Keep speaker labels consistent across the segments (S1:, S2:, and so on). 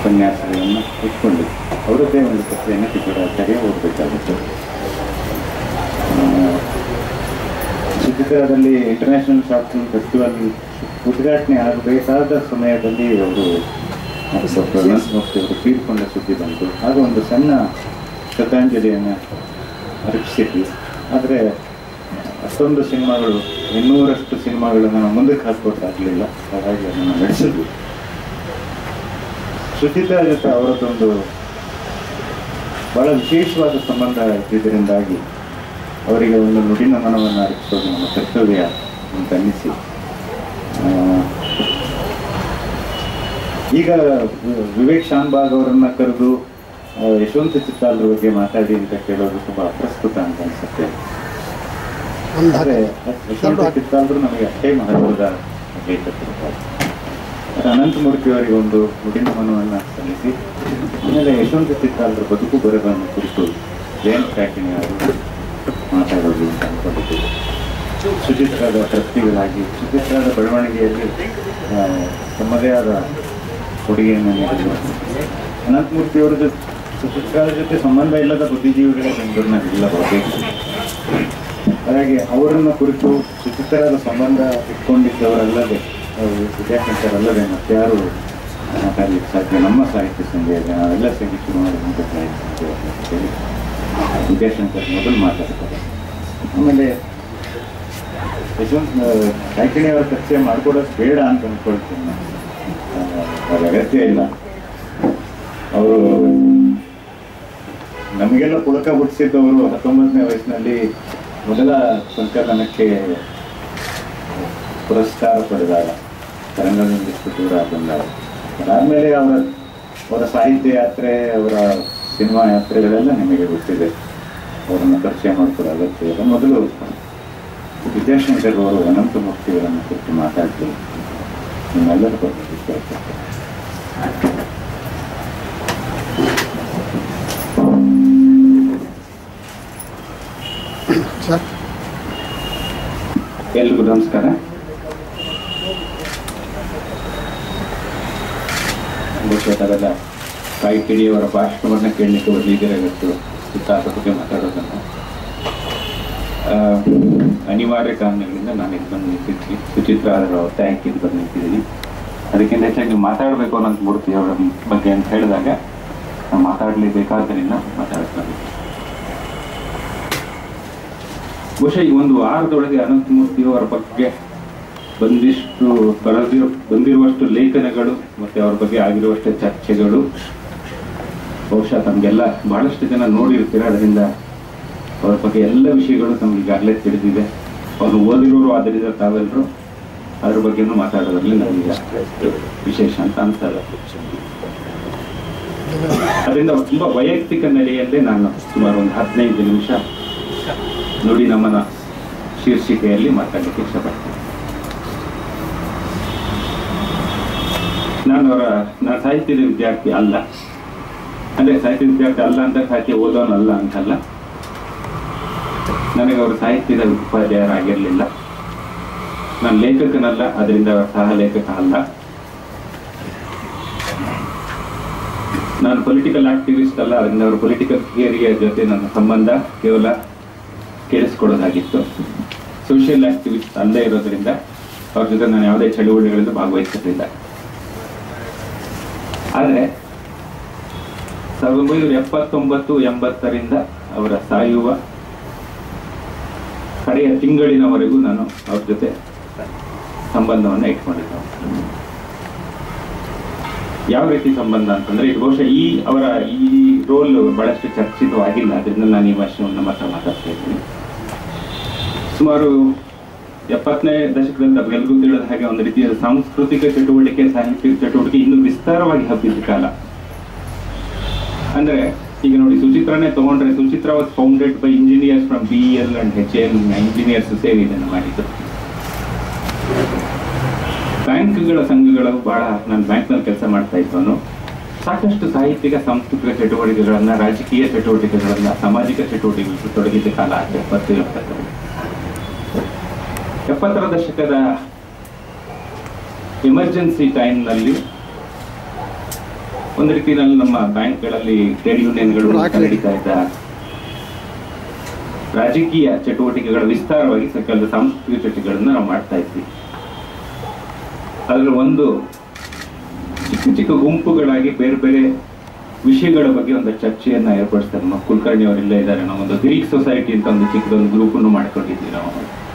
S1: ಉಪನ್ಯಾಸಗಳನ್ನು ಇಟ್ಕೊಂಡು ಅವರದ್ದೇ ಒಂದು ಕಥೆಯನ್ನು ಟಿಪ್ಪರಾಚಾರ್ಯ ಓದಬೇಕಾಗುತ್ತೆ ಚಿತ್ರದಲ್ಲಿ ಇಂಟರ್ನ್ಯಾಷನಲ್ ಶಾರ್ಟ್ ಫಿಲ್ಮ್ ಫೆಸ್ಟಿವಲ್ ಉದ್ಘಾಟನೆ ಆಗಬೇಕಾದ ಸಮಯದಲ್ಲಿ ಅವರು ಡಾಕ್ಟರ್ ಅನಂತಮೂರ್ತಿ ಅವರು ತೀರ್ಕೊಂಡ ಸುದ್ದಿ ಬಂತು ಆಗ ಒಂದು ಸಣ್ಣ ಶ್ರದ್ಧಾಂಜಲಿಯನ್ನು ಅರ್ಪಿಸಿದ್ವಿ ಆದರೆ ಅಷ್ಟೊಂದು ಸಿನಿಮಾಗಳು ಇನ್ನೂರಷ್ಟು ಸಿನಿಮಾಗಳನ್ನು ನಾವು ಮುಂದಕ್ಕೆ ಹಾಕೋಕ್ಕಾಗಲಿಲ್ಲ ಹಾಗಾಗಿ ಅದನ್ನು ನಡೆಸಿದ್ವಿ ಸುಚಿತಾ ಜೊತೆ ಅವರದ್ದೊಂದು ಬಹಳ ವಿಶೇಷವಾದ ಸಂಬಂಧ ಇದ್ದಿದ್ದರಿಂದಾಗಿ ಅವರಿಗೆ ಒಂದು ನುಡಿನ ಮನವನ್ನು ಅರ್ಪಿಸೋದು ನಮ್ಮ ಕರ್ತವ್ಯ ಅಂತ ಅನ್ನಿಸಿ ಆ, ಈಗ ವಿ- ವಿವೇಕ್ ಶಾನ್ಬಾಗ್ ಅವರನ್ನ ಕರೆದು ಆ, ಯಶವಂತ ಚಿತ್ತಾಲ್ರ ಬಗ್ಗೆ ಮಾತಾಡಿ ಅಂತ ಕೇಳೋದು ತುಂಬಾ ಅಪ್ರಸ್ತುತ ಅಂತ ಅನ್ಸುತ್ತೆ
S2: ಒಂದು
S1: ಆದ್ರೆ ಯಶವಂತ ಚಿತ್ತಾಲ್ರು ನಮಗೆ ಅಷ್ಟೇ ಮಹತ್ವದ ಲೇಖಕರು ಮತ್ತೆ ಅನಂತಮೂರ್ತಿ ಅವರಿಗೆ ಒಂದು ನುಡಿನ ಮನವನ್ನು ಸಲ್ಲಿಸಿ ಆಮೇಲೆ ಯಶವಂತ ಚಿತ್ತಾಲ್ರ ಬದುಕು ಬರಹವನ್ನು ಕುರಿತು ಜಯಂತ್ ಕಾಕಿಣಿ ಅವರು ಮಾತಾಡೋದು ಅಂತ ಅನ್ಕೊಂಡಿದ್ದೀವಿ ಸುಚಿತ್ರದ ಕೃತಿಗಳಾಗಿ ಸುಚಿತ್ರದ ಬೆಳವಣಿಗೆಯಲ್ಲಿ ಆ, ತಮ್ಮದೇ ಆದ ಕೊಡುಗೆಯನ್ನು ನೀಡಿದರು ಅನಂತಮೂರ್ತಿ ಅವರ ಜೊತೆ ಸುಚಿತ್ರದ ಜೊತೆ ಸಂಬಂಧ ಇಲ್ಲದ ಬುದ್ಧಿಜೀವಿಗಳೇ ಬೆಂಗಳೂರಿನಲ್ಲಿ ಇಲ್ಲ ಬಹುತೇಕ ಹಾಗಾಗಿ ಅವರನ್ನ ಕುರಿತು ಸುಚಿತ್ರದ ಸಂಬಂಧ ಇಟ್ಕೊಂಡಿದ್ದವರಲ್ಲದೆ ಅವರು ವಿದ್ಯಾಶಂಕರಲ್ಲದೆ ಮತ್ತಾರು ಮಾತಾಡ್ಲಿಕ್ಕೆ ಸಾಧ್ಯ ನಮ್ಮ ಸಾಹಿತ್ಯ ಸಂಘದ ನಾವೆಲ್ಲ ಸೇರಿ ಶುರು ಮಾಡಿದಂಥ ಸಾಹಿತ್ಯ ಸಂಘ ಅಂತ ಹೇಳಿ ವಿದ್ಯಾಶಂಕರ್ ಮೊದಲು ಮಾತಾಡ್ತಾರೆ ಆಮೇಲೆ ಯಶವಂತ್ ಕಾಯ್ಕಿಣಿ ಅವರ ಚರ್ಚೆ ಮಾಡ್ಕೊಡೋದು ಬೇಡ ಅಂತ ಅನ್ಕೊಳ್ತೀನಿ ನಾನು. ಆ, ಅದು ಅಗತ್ಯ ಇಲ್ಲ ಅವರು ನಮಗೆಲ್ಲ ಪುಳಕ ಹುಟ್ಟಿಸಿದ್ದವರು ಹತ್ತೊಂಬತ್ತನೇ ವಯಸ್ಸಿನಲ್ಲಿ ಮೊದಲ ಸಂಕಲನಕ್ಕೆ ಪುರಸ್ಕಾರ ಪಡೆದಾಗ ತರಂಗದಿಂದ ದೂರ ಬಂದಾಗ ಅದಾದ್ಮೇಲೆ ಅವರ ಅವರ ಸಾಹಿತ್ಯ ಯಾತ್ರೆ ಅವರ ಸಿನಿಮಾ ಯಾತ್ರೆಗಳೆಲ್ಲ ನಿಮಗೆ ಗೊತ್ತಿದೆ ಅವರನ್ನು ಪರಿಚಯ ಮಾಡಿಕೊಡೋ ಅಗತ್ಯ ಇಲ್ಲ ಮೊದಲು ವಿದ್ಯಾಶಂಕರ್ ಅವರು ಅನಂತಮೂರ್ತಿಗಳನ್ನು ಕುರಿತು ಮಾತಾಡ್ತೀವಿ ನಿಮ್ಮೆಲ್ಲರ ಬಗ್ಗೆ ವಿಶ್ವಾಸ
S2: ಸರ್
S1: ಎಲ್ರಿಗೂ ನಮಸ್ಕಾರ ಬಹುಶಃ ತಾವೆಲ್ಲ ಕಾಯಿ ಕಿಡಿಯವರ ಭಾಷಣವನ್ನು ಕೇಳಲಿಕ್ಕೆ ಒಳ್ಳೆಯದಿರಬೇಕು ಸಿದ್ಧಾಂತ ಬಗ್ಗೆ ಮಾತಾಡೋದನ್ನು ಆ, ಅನಿವಾರ್ಯ ಕಾರಣಗಳಿಂದ ನಾನು ಇಲ್ಲಿ ಬಂದು ನಿಂತಿದ್ದೀನಿ ಸುಚಿತ್ರ ಅವರ ಒತ್ತಾಯಕ್ಕೆ ಇಲ್ಲಿ ಬಂದು ನಿಂತಿದ್ದೀನಿ ಅದಕ್ಕಿಂತ ಹೆಚ್ಚಾಗಿ ನೀವು ಮಾತಾಡಬೇಕು ಅನ್ನೋದು ಮೂರ್ತಿ ಅವರ ಬಗ್ಗೆ ಅಂತ ಹೇಳಿದಾಗ ನಾನು ಮಾತಾಡಲೇಬೇಕಾದ್ದರಿಂದ ಮಾತಾಡ್ತಾರೆ ಬಹುಶಃ ಈ ಒಂದು ವಾರದೊಳಗೆ ಅನಂತಮೂರ್ತಿ ಅವರ ಬಗ್ಗೆ ಬಂದಿಷ್ಟು ಬರೆದಿರೋ ಬಂದಿರುವಷ್ಟು ಲೇಖನಗಳು ಮತ್ತೆ ಅವ್ರ ಬಗ್ಗೆ ಆಗಿರುವಷ್ಟು ಚರ್ಚೆಗಳು ಬಹುಶಃ ತಮಗೆಲ್ಲ ಬಹಳಷ್ಟು ಜನ ನೋಡಿರ್ತೀರ ಅದರಿಂದ ಅವ್ರ ಬಗ್ಗೆ ಎಲ್ಲ ವಿಷಯಗಳು ತಮ್ಗೆ ಈಗಾಗಲೇ ತಿಳಿದಿದೆ ಅವ್ರು ಓದಿರೋರು ಆದ್ದರಿಂದ ತಾವೆಲ್ಲರೂ ಅದ್ರ ಬಗ್ಗೆನೂ ಮಾತಾಡೋದ್ರಲ್ಲಿ ನನಗೆ ಅಷ್ಟು ವಿಶೇಷ ಅಂತ ಅನ್ಸಲ್ಲ ಅದರಿಂದ ತುಂಬಾ ವೈಯಕ್ತಿಕ ನೆಲೆಯಲ್ಲೇ ನಾನು ಸುಮಾರು ಒಂದು ಹದಿನೈದು ನಿಮಿಷ ನುಡಿ ನಮನ ಶೀರ್ಷಿಕೆಯಲ್ಲಿ ಮಾತಾಡಲಿಕ್ಕೆ ಇಷ್ಟಪಡ್ತೀನಿ ನಾನು ಅವರ ನಾನು ಸಾಹಿತ್ಯದ ವಿದ್ಯಾರ್ಥಿ ಅಲ್ಲ ಅಂದ್ರೆ ಸಾಹಿತ್ಯ ವಿದ್ಯಾರ್ಥಿ ಅಲ್ಲ ಅಂತ ಸಾಹಿತ್ಯ ಓದೋನಲ್ಲ ಅಂತಲ್ಲ ನನಗೆ ಅವರು ಸಾಹಿತ್ಯದ ಉಪಾಧ್ಯಾಯರಾಗಿರಲಿಲ್ಲ ನಾನು ಲೇಖಕನಲ್ಲ ಅದರಿಂದ ಅವರ ಸಹ ಲೇಖಕ ಅಲ್ಲ ನಾನು ಪೊಲಿಟಿಕಲ್ ಆಕ್ಟಿವಿಸ್ಟ್ ಅಲ್ಲ ಅದರಿಂದ ಅವರ ಪೊಲಿಟಿಕಲ್ ಥಿಯರಿಯ ಜೊತೆ ನನ್ನ ಸಂಬಂಧ ಕೇವಲ ಕೇಳಿಸ್ಕೊಡೋದಾಗಿತ್ತು ಸೋಷಿಯಲ್ ಆಕ್ಟಿವಿಸ್ಟ್ ಅಲ್ಲೇ ಇರೋದ್ರಿಂದ ಅವ್ರ ಜೊತೆ ನಾನು ಯಾವುದೇ ಚಳುವಳಿಗಳಿಂದ ಭಾಗವಹಿಸುತ್ತಿಲ್ಲ ಆದರೆ ಸಾವಿರದ ಒಂಬೈನೂರ ಎಪ್ಪತ್ತೊಂಬತ್ತು ಎಂಬತ್ತರಿಂದ ಅವರ ಸಾಯುವ ಕಡೆಯ ತಿಂಗಳಿನವರೆಗೂ ನಾನು ಅವ್ರ ಜೊತೆ ಸಂಬಂಧವನ್ನು ಇಟ್ಕೊಂಡಿದ್ದೆ ಯಾವ ರೀತಿ ಸಂಬಂಧ ಅಂತಂದ್ರೆ ಇದು ಬಹುಶಃ ಈ ಅವರ ಈ ರೋಲ್ ಬಹಳಷ್ಟು ಚರ್ಚಿತವಾಗಿಲ್ಲ ಅದರಿಂದ ನಾನು ಈ ವರ್ಷವನ್ನು ಮಾತ್ರ ಮಾತಾಡ್ತಾ ಇದ್ದೀನಿ ಸುಮಾರು ಎಪ್ಪತ್ತನೇ ದಶಕದಲ್ಲಿ ನಮಗೆಲ್ಲರಿಗೂ ತಿಳಿದ ಹಾಗೆ ಒಂದು ರೀತಿಯ ಸಾಂಸ್ಕೃತಿಕ ಚಟುವಟಿಕೆ ಸಾಹಿತ್ಯಿಕ ಚಟುವಟಿಕೆ ಇನ್ನೂ ವಿಸ್ತಾರವಾಗಿ ಹಬ್ಬಿದ್ದ ಕಾಲ ಅಂದ್ರೆ ಈಗ ನೋಡಿ ಸುಚಿತ್ರನೇ ತಗೊಂಡ್ರೆ Suchitra was founded by engineers from B L and H L engineers ಸೇರಿ ಇದನ್ನು ಮಾಡಿದ್ದು ಬ್ಯಾಂಕ್ಗಳ ಸಂಘಗಳು ಬಹಳ ನಾನು ಬ್ಯಾಂಕ್ನಲ್ಲಿ ಕೆಲಸ ಮಾಡ್ತಾ ಇದ್ದವನು ಸಾಕಷ್ಟು ಸಾಹಿತ್ಯಿಕ ಸಾಂಸ್ಕೃತಿಕ ಚಟುವಟಿಕೆಗಳನ್ನ ರಾಜಕೀಯ ಚಟುವಟಿಕೆಗಳನ್ನ ಸಾಮಾಜಿಕ ಚಟುವಟಿಕೆಗಳು ತೊಡಗಿದ್ದ ಕಾಲ ಎಪ್ಪತ್ತು ಎಪ್ಪತ್ತರಲ್ಲಿ ಎಪ್ಪತ್ತರ ದಶಕದ ಎಮರ್ಜೆನ್ಸಿ ಟೈಮ್ನಲ್ಲಿ ಒಂದು ರೀತಿಯಲ್ಲಿ ನಮ್ಮ ಬ್ಯಾಂಕ್ಗಳಲ್ಲಿ ಟ್ರೇಡ್ ಯೂನಿಯನ್ಗಳು ನಡೀತಾ ಇದ್ದ ರಾಜಕೀಯ ಚಟುವಟಿಕೆಗಳ ವಿಸ್ತಾರವಾಗಿ ಕೆಲವು ಸಾಂಸ್ಕೃತಿಕ ಚಟುವಟಿಕೆಗಳನ್ನ ನಾವು ಮಾಡ್ತಾ ಇದ್ವಿ ಅದ್ರ ಒಂದು ಚಿಕ್ಕ ಚಿಕ್ಕ ಗುಂಪುಗಳಾಗಿ ಬೇರೆ ಬೇರೆ ವಿಷಯಗಳ ಬಗ್ಗೆ ಒಂದು ಚರ್ಚೆಯನ್ನ ಏರ್ಪಡಿಸ್ತಾರೆ ನಮ್ಮ ಕುಲಕರ್ಣಿ ಅವರೆಲ್ಲ ಇದ್ದಾರೆ ನಾವು ಒಂದು ಗ್ರೀಕ್ ಸೊಸೈಟಿ ಅಂತ ಒಂದು ಚಿಕ್ಕದೊಂದು ಗ್ರೂಪ್ ಅನ್ನು ಮಾಡ್ಕೊಂಡಿದ್ವಿ ನಾವು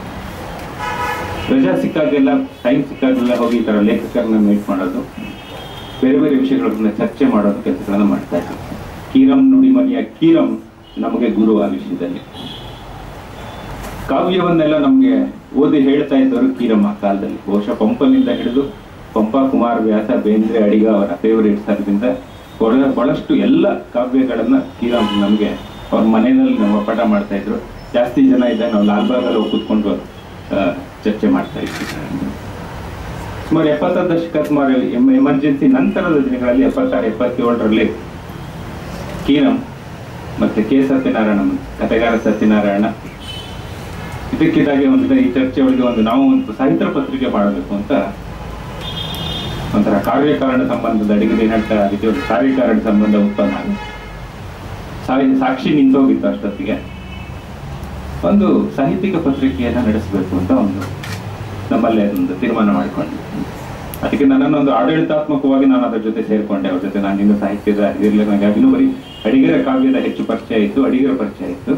S1: ರಜಾ ಸಿಕ್ಕಾಗೆಲ್ಲ ಟೈಮ್ ಸಿಕ್ಕಾಗೆಲ್ಲ ಹೋಗಿ ಈ ತರ ಲೇಖಕರನ್ನ ಮೀಟ್ ಮಾಡೋದು ಬೇರೆ ಬೇರೆ ವಿಷಯಗಳನ್ನ ಚರ್ಚೆ ಮಾಡೋದು ಕೆಲಸಗಳನ್ನ ಮಾಡ್ತಾ ಇದ್ವಿ ಕೀರಂ ನುಡಿಮನಿಯ ಕೀರಂ ನಮಗೆ ಗುರು ಆ ವಿಷಯದಲ್ಲಿ ಕಾವ್ಯವನ್ನೆಲ್ಲ ನಮ್ಗೆ ಓದಿ ಹೇಳ್ತಾ ಇದ್ದವರು ಕೀರಂ ಆ ಕಾಲದಲ್ಲಿ ಬಹುಶಃ ಪಂಪನಿಂದ ಹಿಡಿದು ಪಂಪ ಕುಮಾರ ವ್ಯಾಸ ಬೇಂದ್ರೆ ಅಡಿಗ ಅವರ ಫೇವರೇಟ್ಸ್ ಅದರಿಂದ ಬಹಳ- ಬಹಳಷ್ಟು ಎಲ್ಲ ಕಾವ್ಯಗಳನ್ನ ಕೀರಂ ನಮ್ಗೆ ಅವ್ರ ಮನೆಯಲ್ಲಿ ನಾವು ಪಾಠ ಮಾಡ್ತಾ ಇದ್ರು ಜಾಸ್ತಿ ಜನ ಇದ್ದಾಗ ನಾವು ಲಾಲ್ಬಾಗಲ್ಲಿ ಹೋಗಿ ಕೂತ್ಕೊಂಡು ಆ, ಚರ್ಚೆ ಮಾಡ್ತಾ ಇದ್ವಿ ಸುಮಾರು ಎಪ್ಪತ್ತರ ದಶಕ ಸುಮಾರು ಎಮ್- ಎಮರ್ಜೆನ್ಸಿ ನಂತರದ ದಿನಗಳಲ್ಲಿ ಎಪ್ಪತ್ತಾರು ಎಪ್ಪತ್ತೇಳರಲ್ಲಿ ಕೀರಂ ಮತ್ತೆ ಕೆ ಸತ್ಯನಾರಾಯಣ ಕಥೆಗಾರ ಸತ್ಯನಾರಾಯಣ ಇದಕ್ಕಿದ್ದಾಗೆ ಒಂದು ಈ ಚರ್ಚೆ ಒಳಗೆ ಒಂದು ನಾವು ಒಂದು ಸಾಹಿತ್ಯ ಪತ್ರಿಕೆ ಮಾಡಬೇಕು ಅಂತ ಒಂಥರ ಕಾರ್ಯಕಾರಣ ಸಂಬಂಧದ ಅಡಿಗೆ ಹೇಳ್ತಾ ಅದಕ್ಕೆ ಒಂದು ಕಾರ್ಯಕಾರಣ ಸಂಬಂಧ ಉತ್ಪನ್ನ ಆಗುತ್ತೆ. ಸಾಹಿ- ಸಾಕ್ಷಿ ನಿಂತೋಗಿತ್ತು ಅಷ್ಟೊತ್ತಿಗೆ ಒಂದು ಸಾಹಿತ್ಯಿಕ ಪತ್ರಿಕೆಯನ್ನ ನಡೆಸಬೇಕು ಅಂತ ಒಂದು ನಮ್ಮಲ್ಲೇ ಒಂದು ತೀರ್ಮಾನ ಮಾಡಿಕೊಂಡ್ವಿ ಅದಕ್ಕೆ ನನ್ನನ್ನು ಒಂದು ಆಡಳಿತಾತ್ಮಕವಾಗಿ ನಾನು ಅದರ ಜೊತೆ ಸೇರ್ಕೊಂಡೆ ಅವ್ರ ಜೊತೆ ನಾನು ಇನ್ನು ಸಾಹಿತ್ಯದ ಇರಲಿ ನನಗೆ ಆಗಿನೂ ಬರೀ ಅಡಿಗೆರ ಕಾವ್ಯದ ಹೆಚ್ಚು ಪರಿಚಯ ಇತ್ತು ಅಡಿಗೆರ ಪರಿಚಯ ಇತ್ತು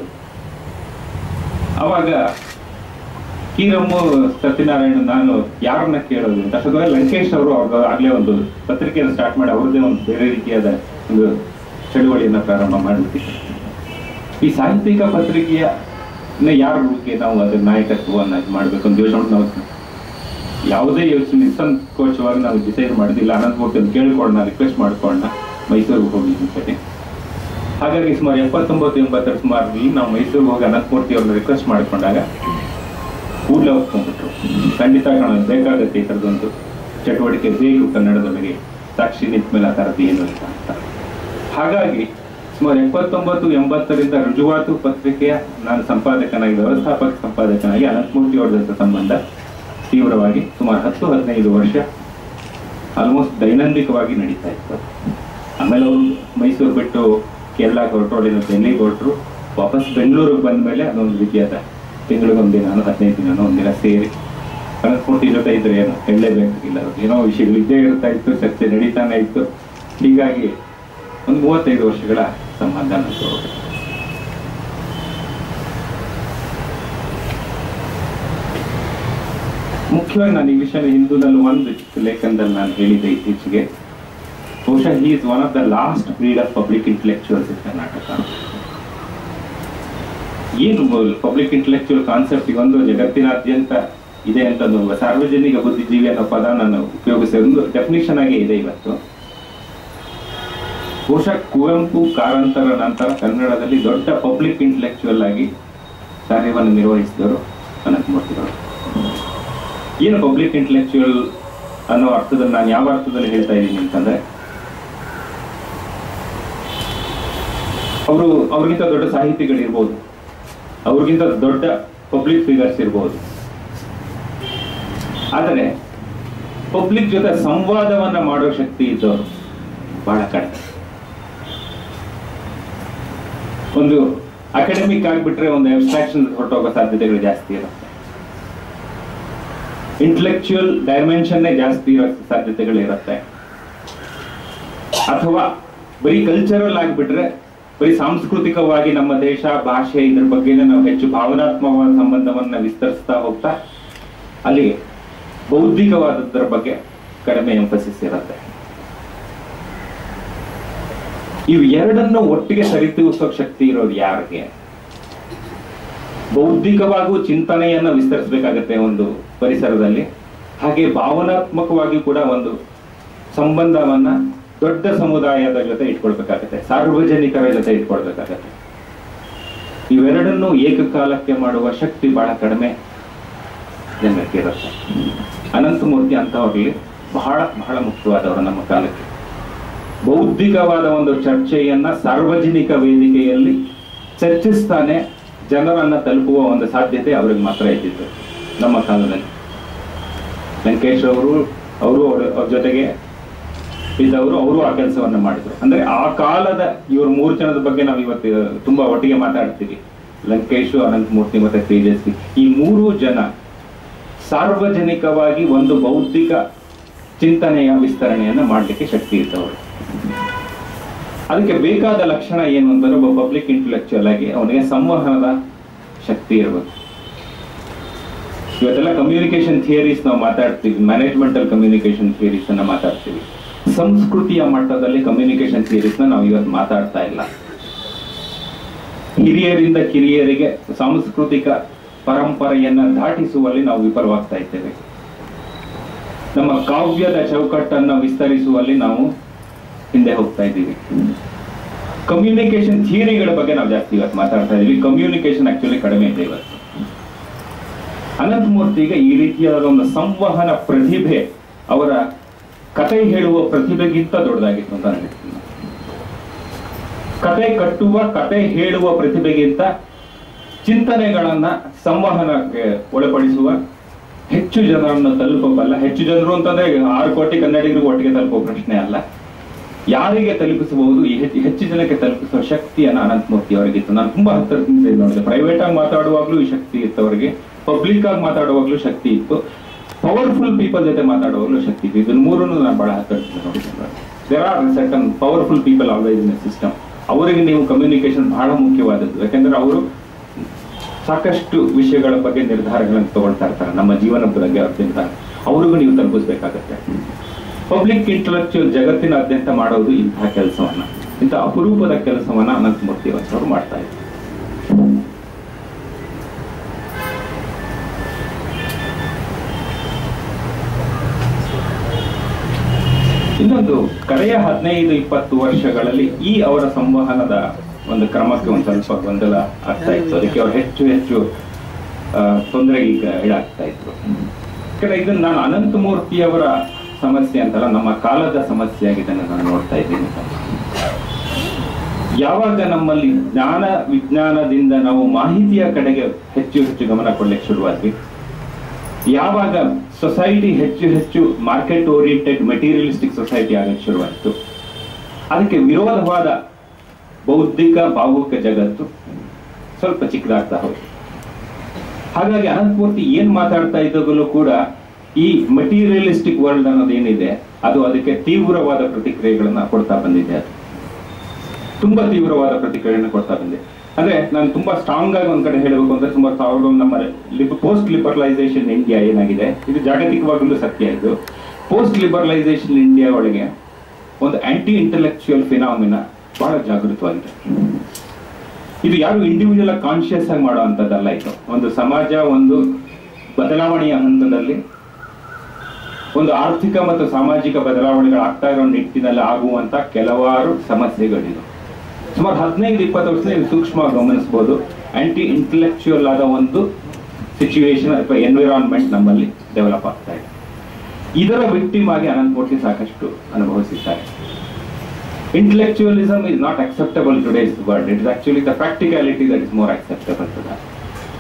S1: ಅವಾಗ ಕೀರಮ್ಮು ಸತ್ಯನಾರಾಯಣ ನಾನು ಯಾರನ್ನ ಕೇಳೋದು ಅಂತ ಅಷ್ಟೊತ್ತಿಗೆ ಲಂಕೇಶ್ ಅವರು ಅವ್ರ ಆಗ್ಲೇ ಒಂದು ಪತ್ರಿಕೆಯನ್ನು ಸ್ಟಾರ್ಟ್ ಮಾಡಿ ಅವ್ರದ್ದೇ ಒಂದು ಬೇರೆ ರೀತಿಯಾದ ಒಂದು ಚಳುವಳಿಯನ್ನ ಪ್ರಾರಂಭ ಮಾಡಿಬಿಟ್ಟಿದ್ರು ಈ ಸಾಹಿತ್ಯಿಕ ಪತ್ರಿಕೆಯ ಯಾರ ರೂಪಕ್ಕೆ ನಾವು ಅದರ ನಾಯಕತ್ವವನ್ನ ಇದು ಮಾಡ್ಬೇಕು ಅಂತ ಯೋಚನೆ ಮಾಡಿ ನಾವು ಯಾವುದೇ ಯೋಚನೆ ನಿಸ್ಸಂಕೋಚವಾಗಿ ನಾವು ಡಿಸೈಡ್ ಮಾಡಿದಿಲ್ಲ ಅನಂತಮೂರ್ತಿ ಅಂತ ಕೇಳ್ಕೊಳ್ಳೋಣ ರಿಕ್ವೆಸ್ಟ್ ಮಾಡ್ಕೊಳ್ಳೋಣ ಮೈಸೂರಿಗೆ ಹೋಗಿ ಸರಿ ಹಾಗಾಗಿ ಸುಮಾರು ಎಪ್ಪತ್ತೊಂಬತ್ತು ಎಂಬತ್ತರ ಸುಮಾರಲ್ಲಿ ನಾವು ಮೈಸೂರಿಗೆ ಹೋಗಿ ಅನಂತಮೂರ್ತಿ ಅವ್ರನ್ನ ರಿಕ್ವೆಸ್ಟ್ ಮಾಡ್ಕೊಂಡಾಗ ಕೂಡಲೇ ಒಪ್ಕೊಂಡ್ಬಿಟ್ರು ಖಂಡಿತ ಕಾಣೋದು ಬೇಕಾಗತ್ತೆ ಈ ಥರದೊಂದು ಚಟುವಟಿಕೆ ಬೇಕು ಕನ್ನಡದೊಳಗೆ ಸಾಕ್ಷಿ ನಿಂತ ಮೇಲೆ ಆ ಥರದ್ದು ಏನು ಇಲ್ಲ ಅಂತ ಹಾಗಾಗಿ ಸುಮಾರು ಎಪ್ಪತ್ತೊಂಬತ್ತು ಎಂಬತ್ತರಿಂದ ರುಜುವಾತು ಪತ್ರಿಕೆಯ ನಾನು ಸಂಪಾದಕನಾಗಿ ವ್ಯವಸ್ಥಾಪಕ ಸಂಪಾದಕನಾಗಿ ಅನಂತಮೂರ್ತಿ ಅವ್ರ ಜೊತೆ ಸಂಬಂಧ ತೀವ್ರವಾಗಿ ಸುಮಾರು ಹತ್ತು ಹದಿನೈದು ವರ್ಷ ಆಲ್ಮೋಸ್ಟ್ ದೈನಂದಿಕವಾಗಿ ನಡೀತಾ ಇತ್ತು ಆಮೇಲೆ ಅವರು ಮೈಸೂರು ಬಿಟ್ಟು ಕೇರಳಕ್ಕೆ ಹೊರಟು ಅಲ್ಲಿಂದ ಡೆಲ್ಲಿಗೆ ಹೊರಟರು ವಾಪಸ್ ಬೆಂಗಳೂರಿಗೆ ಬಂದ ಮೇಲೆ ಅದೊಂದು ರೀತಿಯಾದ ತಿಂಗಳಿಗೊಂದು ದಿನ ಹದಿನೈದು ದಿನನೋ ಒಂದಿನ ಸೇರಿ ಅನಂತಮೂರ್ತಿ ಜೊತೆ ಇದ್ರೆ ಏನು ಹೇಳಲೇಬೇಕಾಗಿಲ್ಲ ಅವ್ರಿಗೆ ಏನೋ ವಿಷಯಗಳು ಇದ್ದೇ ಇರ್ತಾ ಇತ್ತು ಚರ್ಚೆ ನಡೀತಾನೆ ಇತ್ತು ಹೀಗಾಗಿ ಒಂದು ಮೂವತ್ತೈದು ವರ್ಷಗಳ ಸಂಬಂಧ ನಂತರ ಮುಖ್ಯವಾಗಿ ನಾನು ಈ ವಿಷಯ ಹಿಂದೂನಲ್ಲಿ ಒಂದು ಚಿಕ್ಕ ಲೇಖನದಲ್ಲಿ ನಾನು ಹೇಳಿದ್ದೆ ಇತ್ತೀಚೆಗೆ ಬಹುಶಃ he is one of the last breed of public intellectuals in Karnataka ಏನು ಪಬ್ಲಿಕ್ ಇಂಟೆಲೆಕ್ಚುಯಲ್ ಕಾನ್ಸೆಪ್ಟ್ ಒಂದು ಜಗತ್ತಿನಾದ್ಯಂತ ಇದೆ ಅಂತ ಒಂದು ಸಾರ್ವಜನಿಕ ಬುದ್ಧಿಜೀವಿ ಅನ್ನೋ ಪದ ನಾನು ಉಪಯೋಗಿಸಿ ಒಂದು ಡೆಫಿನಿಷನ್ ಆಗಿ ಇದೆ ಇವತ್ತು ಬಹುಶಃ ಕುವೆಂಪು ಕಾರಂತರ ನಂತರ ಕನ್ನಡದಲ್ಲಿ ದೊಡ್ಡ ಪಬ್ಲಿಕ್ ಇಂಟೆಲೆಕ್ಚುಯಲ್ ಆಗಿ ಕಾರ್ಯವನ್ನು ನಿರ್ವಹಿಸಿದವರು ಅನಂತಮೂರ್ತಿಗಳು ಏನು ಪಬ್ಲಿಕ್ ಇಂಟೆಲೆಕ್ಚುಯಲ್ ಅನ್ನೋ ಅರ್ಥದಲ್ಲಿ ನಾನು ಯಾವ ಅರ್ಥದಲ್ಲಿ ಹೇಳ್ತಾ ಇದ್ದೀನಿ ಅಂತಂದ್ರೆ ಅವರು ಅವ್ರಿಗಿಂತ ದೊಡ್ಡ ಸಾಹಿತಿಗಳಿರ್ಬೋದು ಅವ್ರಿಗಿಂತ ದೊಡ್ಡ ಪಬ್ಲಿಕ್ ಫಿಗರ್ಸ್ ಇರ್ಬೋದು ಆದರೆ ಪಬ್ಲಿಕ್ ಜೊತೆ ಸಂವಾದವನ್ನ ಮಾಡೋ ಶಕ್ತಿ ಇದ್ದವರು ಬಹಳ ಕಡಿಮೆ ಒಂದು ಅಕಾಡೆಮಿಕ್ ಆಗಿಬಿಟ್ರೆ ಒಂದು ಅಬ್ಸ್ಟ್ರಾಕ್ಷನ್ ಹೊರಟೋಗೋ ಸಾಧ್ಯತೆಗಳು ಜಾಸ್ತಿ ಇರುತ್ತೆ ಇಂಟೆಲೆಕ್ಚುಯಲ್ ಡೈಮೆನ್ಷನ್ನೇ ಜಾಸ್ತಿ ಇರೋ ಸಾಧ್ಯತೆಗಳು ಇರುತ್ತೆ ಅಥವಾ ಬರೀ ಕಲ್ಚರಲ್ ಆಗಿಬಿಟ್ರೆ ಬರೀ ಸಾಂಸ್ಕೃತಿಕವಾಗಿ ನಮ್ಮ ದೇಶ ಭಾಷೆ ಇದ್ರ ಬಗ್ಗೆನೇ ನಾವು ಹೆಚ್ಚು ಭಾವನಾತ್ಮಕವಾದ ಸಂಬಂಧವನ್ನ ವಿಸ್ತರಿಸ್ತಾ ಹೋಗ್ತಾ ಅಲ್ಲಿಗೆ ಬೌದ್ಧಿಕವಾದದ್ರ ಬಗ್ಗೆ ಕಡಿಮೆ ಎಂಫಸಿಸ್ ಇರುತ್ತೆ ಇವು ಎರಡನ್ನು ಒಟ್ಟಿಗೆ ಸರಿತೂಗಿಸೋ ಶಕ್ತಿ ಇರೋದು ಯಾರಿಗೆ ಬೌದ್ಧಿಕವಾಗೂ ಚಿಂತನೆಯನ್ನ ವಿಸ್ತರಿಸಬೇಕಾಗತ್ತೆ ಒಂದು ಪರಿಸರದಲ್ಲಿ ಹಾಗೆ ಭಾವನಾತ್ಮಕವಾಗಿ ಕೂಡ ಒಂದು ಸಂಬಂಧವನ್ನ ದೊಡ್ಡ ಸಮುದಾಯದ ಜೊತೆ ಇಟ್ಕೊಳ್ಬೇಕಾಗತ್ತೆ ಸಾರ್ವಜನಿಕರ ಜೊತೆ ಇಟ್ಕೊಳ್ಬೇಕಾಗತ್ತೆ ಇವೆರಡನ್ನು ಏಕಕಾಲಕ್ಕೆ ಮಾಡುವ ಶಕ್ತಿ ಬಹಳ ಕಡಿಮೆ ಜನಕ್ಕೆ ಇರುತ್ತೆ ಅನಂತಮೂರ್ತಿ ಅಂತವ್ರಲ್ಲಿ ಬಹಳ ಬಹಳ ಮುಖ್ಯವಾದವರು ನಮ್ಮ ಕಾಲಕ್ಕೆ ಬೌದ್ಧಿಕವಾದ ಒಂದು ಚರ್ಚೆಯನ್ನ ಸಾರ್ವಜನಿಕ ವೇದಿಕೆಯಲ್ಲಿ ಚರ್ಚಿಸ್ತಾನೆ ಜನರನ್ನ ತಲುಪುವ ಒಂದು ಸಾಧ್ಯತೆ ಅವ್ರಿಗೆ ಮಾತ್ರ ಇದ್ದಿತ್ತು ನಮ್ಮ ಕಾಲದಲ್ಲಿ ವೆಂಕಟೇಶ್ ಅವರು ಅವರು ಅವ್ರ ಅವ್ರ ಜೊತೆಗೆ
S3: ಇದ್ದವರು ಅವರು ಆ ಕೆಲಸವನ್ನ ಮಾಡಿದ್ರು ಅಂದ್ರೆ ಆ ಕಾಲದ ಇವ್ರ ಮೂರು ಜನದ ಬಗ್ಗೆ ನಾವು ಇವತ್ತು ತುಂಬಾ ಒಟ್ಟಿಗೆ ಮಾತಾಡ್ತೀವಿ ಲಂಕೇಶು ಅನಂತಮೂರ್ತಿ ಮತ್ತೆ ತೇಜಸ್ವಿ ಈ ಮೂರು ಜನ ಸಾರ್ವಜನಿಕವಾಗಿ ಒಂದು ಬೌದ್ಧಿಕ ಚಿಂತನೆಯ ವಿಸ್ತರಣೆಯನ್ನ ಮಾಡಲಿಕ್ಕೆ ಶಕ್ತಿ ಇದ್ದವರು ಅದಕ್ಕೆ ಬೇಕಾದ ಲಕ್ಷಣ ಏನು ಅಂದರೆ ಒಬ್ಬ ಪಬ್ಲಿಕ್ ಇಂಟೆಲೆಕ್ಚುಯಲ್ ಆಗಿ ಅವನಿಗೆ ಸಂವಹನದ ಶಕ್ತಿ ಇರಬೇಕು ಇವತ್ತೆಲ್ಲ ಕಮ್ಯುನಿಕೇಶನ್ ಥಿಯರೀಸ್ ನಾವು ಮಾತಾಡ್ತೀವಿ ಮ್ಯಾನೇಜ್ಮೆಂಟಲ್ ಕಮ್ಯುನಿಕೇಶನ್ ಥಿಯರೀಸ್ ಅನ್ನ ಮಾತಾಡ್ತೀವಿ ಸಂಸ್ಕೃತಿಯ ಮಟ್ಟದಲ್ಲಿ ಕಮ್ಯುನಿಕೇಶನ್ ಥಿಯರೀಸ್ ನ ನಾವು ಇವತ್ತು ಮಾತಾಡ್ತಾ ಇಲ್ಲ ಹಿರಿಯರಿಂದ ಕಿರಿಯರಿಗೆ ಸಾಂಸ್ಕೃತಿಕ ಪರಂಪರೆಯನ್ನ ದಾಟಿಸುವಲ್ಲಿ ನಾವು ವಿಫಲವಾಗ್ತಾ ಇದ್ದೇವೆ ನಮ್ಮ ಕಾವ್ಯದ ಚೌಕಟ್ಟನ್ನು ವಿಸ್ತರಿಸುವಲ್ಲಿ ನಾವು ಹಿಂದೆ ಹೋಗ್ತಾ ಇದ್ದೀವಿ ಕಮ್ಯುನಿಕೇಶನ್ ಥಿಯರಿಗಳ ಬಗ್ಗೆ ನಾವು ಜಾಸ್ತಿ ಇವತ್ತು ಮಾತಾಡ್ತಾ ಇದೀವಿ ಕಮ್ಯುನಿಕೇಶನ್ ಆಕ್ಚುಲಿ ಕಡಿಮೆ ಇದೆ ಇವತ್ತು ಅನಂತಮೂರ್ತಿಗೆ ಈ ರೀತಿಯಾದ ಒಂದು ಸಂವಹನ ಪ್ರತಿಭೆ ಅವರ ಕತೆ ಹೇಳುವ ಪ್ರತಿಭೆಗಿಂತ ದೊಡ್ಡದಾಗಿತ್ತು ಅಂತ ಅನಿಸ್ತೀನಿ ಕತೆ ಕಟ್ಟುವ ಕತೆ ಹೇಳುವ ಪ್ರತಿಭೆಗಿಂತ ಚಿಂತನೆಗಳನ್ನ ಸಂವಹನಕ್ಕೆ ಒಳಪಡಿಸುವ ಹೆಚ್ಚು ಜನರನ್ನು ತಲುಪಬಲ್ಲ ಹೆಚ್ಚು ಜನರು ಅಂತಂದ್ರೆ ಆರು ಕೋಟಿ ಕನ್ನಡಿಗರಿಗೂ ಒಟ್ಟಿಗೆ ತಲುಪುವ ಪ್ರಶ್ನೆ ಅಲ್ಲ ಯಾರಿಗೆ ತಲುಪಿಸಬಹುದು ಈ ಹೆಚ್ಚು ಹೆಚ್ಚು ಜನಕ್ಕೆ ತಲುಪಿಸುವ ಶಕ್ತಿಯನ್ನ ಅನಂತಮೂರ್ತಿ ಅವರಿಗಿತ್ತು ನಾನು ತುಂಬಾ ಹತ್ತಿರದಿಂದ ಇದು ನೋಡಿದೆ ಪ್ರೈವೇಟ್ ಆಗಿ ಮಾತಾಡುವಾಗ್ಲೂ ಈ ಶಕ್ತಿ ಇತ್ತು ಅವರಿಗೆ ಪಬ್ಲಿಕ್ ಆಗಿ ಮಾತಾಡುವಾಗ್ಲೂ ಶಕ್ತಿ ಇತ್ತು ಪವರ್ಫುಲ್ ಪೀಪಲ್ ಜೊತೆ ಮಾತಾಡುವಾಗ್ಲೂ ಶಕ್ತಿ ಇತ್ತು ಇದನ್ನ ಮೂರನ್ನು ನಾನು ಬಹಳ ಹತ್ತಿರದಿಂದ ನೋಡಿದ್ದೇನೆ there are certain powerful people always in system ಅವರಿಗೆ ನೀವು ಕಮ್ಯುನಿಕೇಶನ್ ಬಹಳ ಮುಖ್ಯವಾದದ್ದು ಯಾಕಂದ್ರೆ ಅವರು ಸಾಕಷ್ಟು ವಿಷಯಗಳ ಬಗ್ಗೆ ನಿರ್ಧಾರಗಳನ್ನು ತಗೊಳ್ತಾ ಇರ್ತಾರೆ ನಮ್ಮ ಜೀವನದ ಬಗ್ಗೆ ಅವ್ರ ನಿರ್ಧಾರ ಅವ್ರಿಗೂ ನೀವು ತಲುಪಿಸ್ಬೇಕಾಗತ್ತೆ ಪಬ್ಲಿಕ್ ಇಂಟಲೆಕ್ಚುಯಲ್ ಜಗತ್ತಿನಾದ್ಯಂತ ಮಾಡೋದು ಇಂತಹ ಕೆಲಸವನ್ನ ಇಂಥ ಅಪರೂಪದ ಕೆಲಸವನ್ನ ಅನಂತಮೂರ್ತಿ ಅವರು ಮಾಡ್ತಾ ಇದ್ದಾರೆ ಇನ್ನೊಂದು ಕಡೆಯ ಹದಿನೈದು ಇಪ್ಪತ್ತು ವರ್ಷಗಳಲ್ಲಿ ಈ ಅವರ ಸಂವಹನದ ಒಂದು ಕ್ರಮಕ್ಕೆ ಒಂದು ಸ್ವಲ್ಪ ಗೊಂದಲ ಆಗ್ತಾ ಇತ್ತು ಅದಕ್ಕೆ ಅವ್ರು ಹೆಚ್ಚು ಹೆಚ್ಚು ಆ, ತೊಂದರೆಗೆ ಈಗ ಈಡಾಗ್ತಾ ಇದ್ರು ಯಾಕಂದ್ರೆ ಇದನ್ನ ನಾನು ಅನಂತಮೂರ್ತಿಯವರ ಸಮಸ್ಯೆ ಅಂತಲ್ಲ ನಮ್ಮ ಕಾಲದ ಸಮಸ್ಯೆ ಆಗಿದೆ ನಾನು ನೋಡ್ತಾ ಇದ್ದೀನಿ ಯಾವಾಗ ನಮ್ಮಲ್ಲಿ ಜ್ಞಾನ ವಿಜ್ಞಾನದಿಂದ ನಾವು ಮಾಹಿತಿಯ ಕಡೆಗೆ ಹೆಚ್ಚು ಹೆಚ್ಚು ಗಮನ ಕೊಡ್ಲಿಕ್ಕೆ ಶುರುವಾದ್ವಿ ಯಾವಾಗ ಸೊಸೈಟಿ ಹೆಚ್ಚು ಹೆಚ್ಚು ಮಾರ್ಕೆಟ್ ಓರಿಯೆಂಟೆಡ್ ಮೆಟೀರಿಯಲಿಸ್ಟಿಕ್ ಸೊಸೈಟಿ ಆಗಕ್ಕೆ ಶುರುವಾಯಿತು ಅದಕ್ಕೆ ವಿರೋಧವಾದ ಬೌದ್ಧಿಕ ಭಾವುಕ ಜಗತ್ತು ಸ್ವಲ್ಪ ಚಿಕ್ಕದಾಗ್ತಾ ಹೋಯ್ತು ಹಾಗಾಗಿ ಅನಂತಮೂರ್ತಿ ಏನ್ ಮಾತಾಡ್ತಾ ಇದ್ದಾಗಲೂ ಕೂಡ ಈ ಮಟೀರಿಯಲಿಸ್ಟಿಕ್ ವರ್ಲ್ಡ್ ಅನ್ನೋದು ಏನಿದೆ ಅದು ಅದಕ್ಕೆ ತೀವ್ರವಾದ ಪ್ರತಿಕ್ರಿಯೆಗಳನ್ನ ಕೊಡ್ತಾ ಬಂದಿದೆ ಅದು ತುಂಬಾ ತೀವ್ರವಾದ ಪ್ರತಿಕ್ರಿಯೆಯನ್ನು ಕೊಡ್ತಾ ಬಂದೆ ಅಂದ್ರೆ ನಾನು ತುಂಬಾ ಸ್ಟ್ರಾಂಗ್ ಆಗಿ ಒಂದ್ ಕಡೆ ಹೇಳಬೇಕು ಅಂದ್ರೆ ತುಂಬಾ ಸಾವಿರದ ನಮ್ಮ ಪೋಸ್ಟ್ ಲಿಬರಲೈಸೇಷನ್ ಇಂಡಿಯಾ ಏನಾಗಿದೆ ಇದು ಜಾಗತಿಕವಾಗಲೂ ಸತ್ಯ ಇದು ಪೋಸ್ಟ್ ಲಿಬರಲೈಸೇಷನ್ ಇಂಡಿಯಾ ಒಳಗೆ ಒಂದು ಆಂಟಿ ಇಂಟೆಲೆಕ್ಚುಯಲ್ ಫಿನಾಮಿನ ಬಹಳ ಜಾಗೃತವಾಗಿದೆ ಇದು ಯಾರು ಇಂಡಿವಿಜುವಲ್ ಕಾನ್ಶಿಯಸ್ ಆಗಿ ಮಾಡುವಂತದ್ದಲ್ಲ ಇದು ಒಂದು ಸಮಾಜ ಒಂದು ಬದಲಾವಣೆಯ ಹಂತದಲ್ಲಿ ಒಂದು ಆರ್ಥಿಕ ಮತ್ತು ಸಾಮಾಜಿಕ ಬದಲಾವಣೆಗಳು ಆಗ್ತಾ ಇರೋ ನಿಟ್ಟಿನಲ್ಲಿ ಆಗುವಂತ ಕೆಲವಾರು ಸಮಸ್ಯೆಗಳಿದು ಸುಮಾರು ಹದಿನೈದು ಇಪ್ಪತ್ತು ವರ್ಷದಿಂದ ನೀವು ಸೂಕ್ಷ್ಮವಾಗಿ ಗಮನಿಸಬಹುದು ಆಂಟಿ ಇಂಟೆಲೆಕ್ಚುಯಲ್ ಆದ ಒಂದು ಸಿಚುವೇಶನ್ ಅಥವಾ ಎನ್ವಿರಾನ್ಮೆಂಟ್ ನಮ್ಮಲ್ಲಿ ಡೆವಲಪ್ ಆಗ್ತಾ ಇದೆ ಇದರ ವಿಕ್ಟಿಮ್ ಆಗಿ ಅನಂತಮೂರ್ತಿ ಸಾಕಷ್ಟು ಅನುಭವಿಸಿದ್ದಾರೆ intellectualism is not acceptable today's world. It is actually the practicality that is more acceptable to that.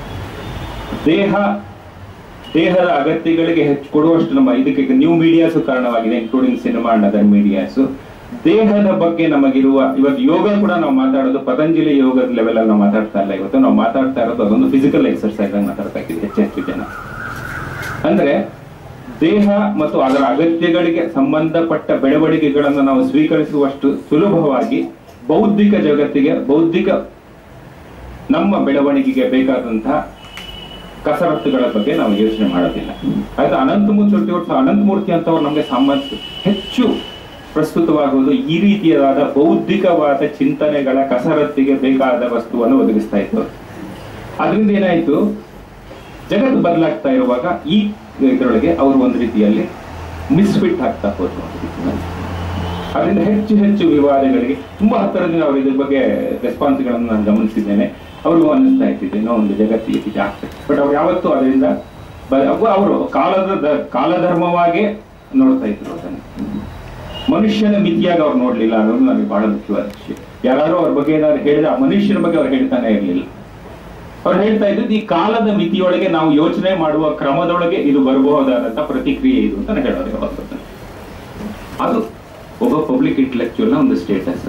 S3: ದೇಹ ದೇಹದ ಅಗತ್ಯಗಳಿಗೆ ಹೆಚ್ಚು ಕೊಡುವಷ್ಟು ನಮ್ಮ ಇದಕ್ಕೆ ನ್ಯೂ ಮೀಡಿಯಾಸ್ ಕಾರಣವಾಗಿದೆ including cinema and other medias ದೇಹದ ಬಗ್ಗೆ ನಮಗಿರುವ ಇವತ್ತು ಯೋಗ ಕೂಡ ನಾವು ಮಾತಾಡೋದು ಪತಂಜಲಿ ಯೋಗದ ಲೆವೆಲ್ ಅಲ್ಲಿ ನಾವು ಮಾತಾಡ್ತಾ ಇಲ್ಲ ಇವತ್ತು ನಾವು ಮಾತಾಡ್ತಾ ಇರೋದು ಅದೊಂದು ಫಿಸಿಕಲ್ ಎಕ್ಸರ್ಸೈಸ್ ಆಗಿ ಮಾತಾಡ್ತಾ ಇದ್ದೀವಿ ಹೆಚ್ಚೆಚ್ಚು ಜನ ಅಂದ್ರೆ ದೇಹ ಮತ್ತು ಅದರ ಅಗತ್ಯಗಳಿಗೆ ಸಂಬಂಧಪಟ್ಟ ಬೆಳವಣಿಗೆಗಳನ್ನು ನಾವು ಸ್ವೀಕರಿಸುವಷ್ಟು ಸುಲಭವಾಗಿ ಬೌದ್ಧಿಕ ಜಗತ್ತಿಗೆ ಬೌದ್ಧಿಕ ನಮ್ಮ ಬೆಳವಣಿಗೆಗೆ ಬೇಕಾದಂತಹ ಕಸರತ್ತುಗಳ ಬಗ್ಗೆ ನಾವು ಯೋಚನೆ ಮಾಡೋದಿಲ್ಲ ಆಯ್ತು ಅನಂತಮೂರ್ತಿ ಅವರು ಅನಂತಮೂರ್ತಿ ಅಂತವ್ರು ನಮಗೆ ಸಾಮರ್ಥ್ಯ ಹೆಚ್ಚು ಪ್ರಸ್ತುತವಾಗುವುದು ಈ ರೀತಿಯಾದ ಬೌದ್ಧಿಕವಾದ ಚಿಂತನೆಗಳ ಕಸರತ್ತಿಗೆ ಬೇಕಾದ ವಸ್ತುವನ್ನು ಒದಗಿಸ್ತಾ ಇತ್ತು ಅದರಿಂದ ಏನಾಯ್ತು ಜಗತ್ತು ಬದಲಾಗ್ತಾ ಇರುವಾಗ ಈ ಇದರೊಳಗೆ ಅವರು ಒಂದು ರೀತಿಯಲ್ಲಿ ಮಿಸ್ಫಿಟ್ ಆಗ್ತಾ ಹೋದ್ರು ಒಂದು ರೀತಿಯಲ್ಲಿ. ಅದರಿಂದ ಹೆಚ್ಚು ಹೆಚ್ಚು ವಿವಾದಗಳಿಗೆ ತುಂಬಾ ಹತ್ತಿರದಿಂದ ಅವರು ಇದ್ರ ಬಗ್ಗೆ ರೆಸ್ಪಾನ್ಸ್ಗಳನ್ನು ನಾನು ಗಮನಿಸಿದ್ದೇನೆ ಅವ್ರಿಗೂ ಅನ್ನಿಸ್ತಾ ಇರ್ತಿದೆ ಇನ್ನೂ ಒಂದು ಜಗತ್ತಿಗೆ ಇದು ಆಗ್ತದೆ ಬಟ್ ಅವ್ರು ಯಾವತ್ತೂ ಅದರಿಂದ ಬ- ಅವು- ಅವರು ಕಾಲದ ದ- ಕಾಲಧರ್ಮವಾಗೇ ನೋಡ್ತಾ ಇದ್ರು ಅದನ್ನು ಮನುಷ್ಯನ ಮಿತಿಯಾಗಿ ಅವ್ರು ನೋಡ್ಲಿಲ್ಲ ಅನ್ನೋದು ನನಗೆ ಬಹಳ ಮುಖ್ಯವಾದ ವಿಷಯ ಯಾರು ಅವ್ರ ಬಗ್ಗೆ ಏನಾದ್ರು ಹೇಳಿದ್ರೆ ಆ ಮನುಷ್ಯನ ಬಗ್ಗೆ ಅವ್ರು ಹೇಳ್ತಾನೆ ಇರಲಿಲ್ಲ ಅವ್ರು ಹೇಳ್ತಾ ಇದ್ದು ಈ ಕಾಲದ ಮಿತಿಯೊಳಗೆ ನಾವು ಯೋಚನೆ ಮಾಡುವ ಕ್ರಮದೊಳಗೆ ಇದು ಬರಬಹುದಾದಂತ ಪ್ರತಿಕ್ರಿಯೆ ಇದು ಅಂತ ನಾನು ಹೇಳೋದು ಯಾವತ್ತೂ. ಅದು ಒಬ್ಬ ಪಬ್ಲಿಕ್ ಇಂಟೆಲೆಕ್ಚುವಲ್ ನ ಒಂದು ಸ್ಟೇಟಸ್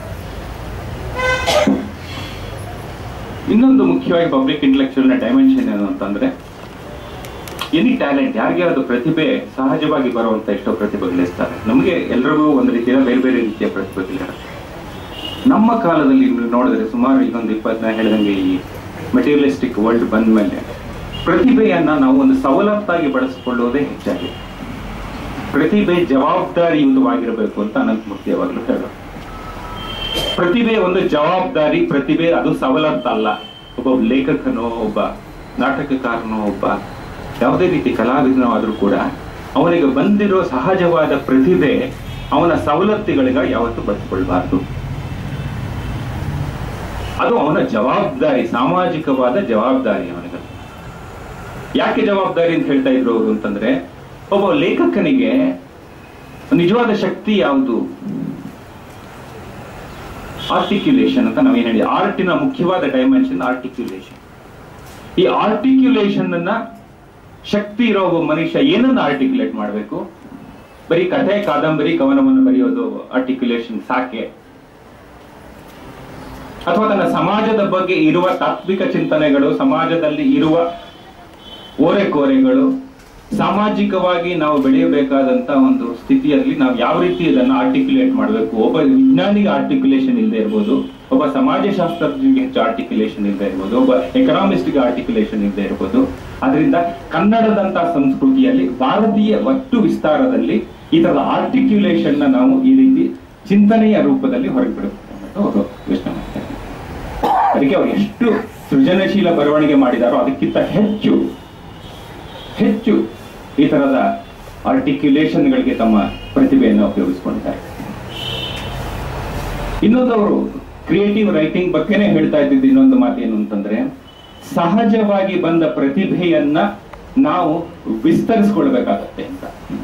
S3: ಇನ್ನೊಂದು ಮುಖ್ಯವಾಗಿ ಪಬ್ಲಿಕ್ ಇಂಟೆಲೆಕ್ಚುವಲ್ ನ ಡೈಮೆನ್ಷನ್ ಏನು ಅಂತಂದ್ರೆ ಎನಿ ಟ್ಯಾಲೆಂಟ್ ಯಾರಿಗೆ ಅದು ಪ್ರತಿಭೆ ಸಹಜವಾಗಿ ಬರುವಂತ ಎಷ್ಟೋ ಪ್ರತಿಭೆಗಳಿರ್ತಾರೆ ನಮಗೆ ಎಲ್ರಿಗೂ ಒಂದು ರೀತಿಯ ಬೇರೆ ಬೇರೆ ರೀತಿಯ ಪ್ರತಿಭೆಗಳಿರುತ್ತೆ ನಮ್ಮ ಕಾಲದಲ್ಲಿ ನೀವು ನೋಡಿದ್ರೆ ಸುಮಾರು ಇದೊಂದು ಇಪ್ಪತ್ತನೇ ಹೇಳಿದಂಗೆ ಈ ಮೆಟೀರಿಯಲಿಸ್ಟಿಕ್ ವರ್ಲ್ಡ್ ಬಂದ ಮೇಲೆ ಪ್ರತಿಭೆಯನ್ನ ನಾವು ಒಂದು ಸವಲತ್ತಾಗಿ ಬಳಸಿಕೊಳ್ಳುವುದೇ ಹೆಚ್ಚಾಗಿದೆ ಪ್ರತಿಭೆ ಜವಾಬ್ದಾರಿಯುತವಾಗಿರಬೇಕು ಅಂತ ಅನಂತಮೂರ್ತಿ ಯಾವಾಗಲೂ ಹೇಳೋರು ಪ್ರತಿಭೆ ಒಂದು ಜವಾಬ್ದಾರಿ ಪ್ರತಿಭೆ ಅದು ಸವಲತ್ತಲ್ಲ ಒಬ್ಬ ಲೇಖಕನೋ ಒಬ್ಬ ನಾಟಕಕಾರನೋ ಒಬ್ಬ ಯಾವುದೇ ರೀತಿ ಕಲಾವಿದನೋ ಆದ್ರೂ ಕೂಡ ಅವನಿಗೆ ಬಂದಿರೋ ಸಹಜವಾದ ಪ್ರತಿಭೆ ಅವನ ಸವಲತ್ತುಗಳಿಗ ಯಾವತ್ತೂ ಬಳಸಿಕೊಳ್ಬಾರ್ದು ಅದು ಅವನ ಜವಾಬ್ದಾರಿ ಸಾಮಾಜಿಕವಾದ ಜವಾಬ್ದಾರಿ ಅವನಿಗೆ ಯಾಕೆ ಜವಾಬ್ದಾರಿ ಅಂತ ಹೇಳ್ತಾ ಇದ್ರು ಅವರು ಅಂತಂದ್ರೆ ಒಬ್ಬ ಲೇಖಕನಿಗೆ ನಿಜವಾದ ಶಕ್ತಿ ಯಾವುದು ಆರ್ಟಿಕ್ಯುಲೇಷನ್ ಅಂತ ನಾವೇನ್ ಹೇಳಿ ಆರ್ಟಿನ ಮುಖ್ಯವಾದ ಡೈಮೆನ್ಷನ್ ಆರ್ಟಿಕ್ಯುಲೇಷನ್ ಈ ಆರ್ಟಿಕ್ಯುಲೇಷನ್ ಅನ್ನ ಶಕ್ತಿ ಇರೋ ಒಬ್ಬ ಮನುಷ್ಯ ಏನನ್ನ ಆರ್ಟಿಕ್ಯುಲೇಟ್ ಮಾಡಬೇಕು ಬರೀ ಕಥೆ ಕಾದಂಬರಿ ಕವನವನ್ನು ಬರೆಯೋದು ಆರ್ಟಿಕ್ಯುಲೇಷನ್ ಸಾಕೆ ಅಥವಾ ತನ್ನ ಸಮಾಜದ ಬಗ್ಗೆ ಇರುವ ತಾತ್ವಿಕ ಚಿಂತನೆಗಳು ಸಮಾಜದಲ್ಲಿ ಇರುವ ಓರೆಕೋರೆಗಳು ಸಾಮಾಜಿಕವಾಗಿ ನಾವು ಬೆಳೆಯಬೇಕಾದಂತ ಒಂದು ಸ್ಥಿತಿಯಲ್ಲಿ ನಾವು ಯಾವ ರೀತಿ ಇದನ್ನ ಆರ್ಟಿಕ್ಯುಲೇಟ್ ಮಾಡಬೇಕು ಒಬ್ಬ ವಿಜ್ಞಾನಿಗೆ ಆರ್ಟಿಕ್ಯುಲೇಷನ್ ಇಲ್ಲದೆ ಇರ್ಬೋದು ಒಬ್ಬ ಸಮಾಜಶಾಸ್ತ್ರಜ್ಞನಿಗೆ ಹೆಚ್ಚು ಆರ್ಟಿಕ್ಯುಲೇಷನ್ ಇಲ್ಲದೆ ಇರ್ಬೋದು ಒಬ್ಬ ಎಕನಾಮಿಸ್ಟ್ಗೆ ಆರ್ಟಿಕ್ಯುಲೇಷನ್ ಇಲ್ಲದೆ ಇರ್ಬೋದು ಅದರಿಂದ ಕನ್ನಡದಂತ ಸಂಸ್ಕೃತಿಯಲ್ಲಿ ಭಾರತೀಯ ಒಟ್ಟು ವಿಸ್ತಾರದಲ್ಲಿ ಈ ತರದ ಆರ್ಟಿಕ್ಯುಲೇಷನ್ ನ ನಾವು ಈ ರೀತಿ ಚಿಂತನೆಯ ರೂಪದಲ್ಲಿ ಹೊರಗೆ ಬಿಡಬೇಕು ಅನ್ನೋದು ಅವರು ಯೋಚನೆ ಮಾಡ್ತಾರೆ ಅದಕ್ಕೆ ಅವರು ಎಷ್ಟು ಸೃಜನಶೀಲ ಬರವಣಿಗೆ ಮಾಡಿದಾರೋ ಅದಕ್ಕಿಂತ ಹೆಚ್ಚು ಹೆಚ್ಚು ಈ ತರದ ಆರ್ಟಿಕ್ಯುಲೇಷನ್ಗಳಿಗೆ ತಮ್ಮ ಪ್ರತಿಭೆಯನ್ನು ಉಪಯೋಗಿಸಿಕೊಂಡಿದ್ದಾರೆ ಇನ್ನೊಂದು ಅವರು ಕ್ರಿಯೇಟಿವ್ ರೈಟಿಂಗ್ ಬಗ್ಗೆನೇ ಹೇಳ್ತಾ ಇದ್ದಿದ್ದು ಇನ್ನೊಂದು ಮಾತೇನು ಅಂತಂದ್ರೆ ಸಹಜವಾಗಿ ಬಂದ ಪ್ರತಿಭೆಯನ್ನ ನಾವು ವಿಸ್ತರಿಸ್ಕೊಳ್ಬೇಕಾಗತ್ತೆ ಅಂತ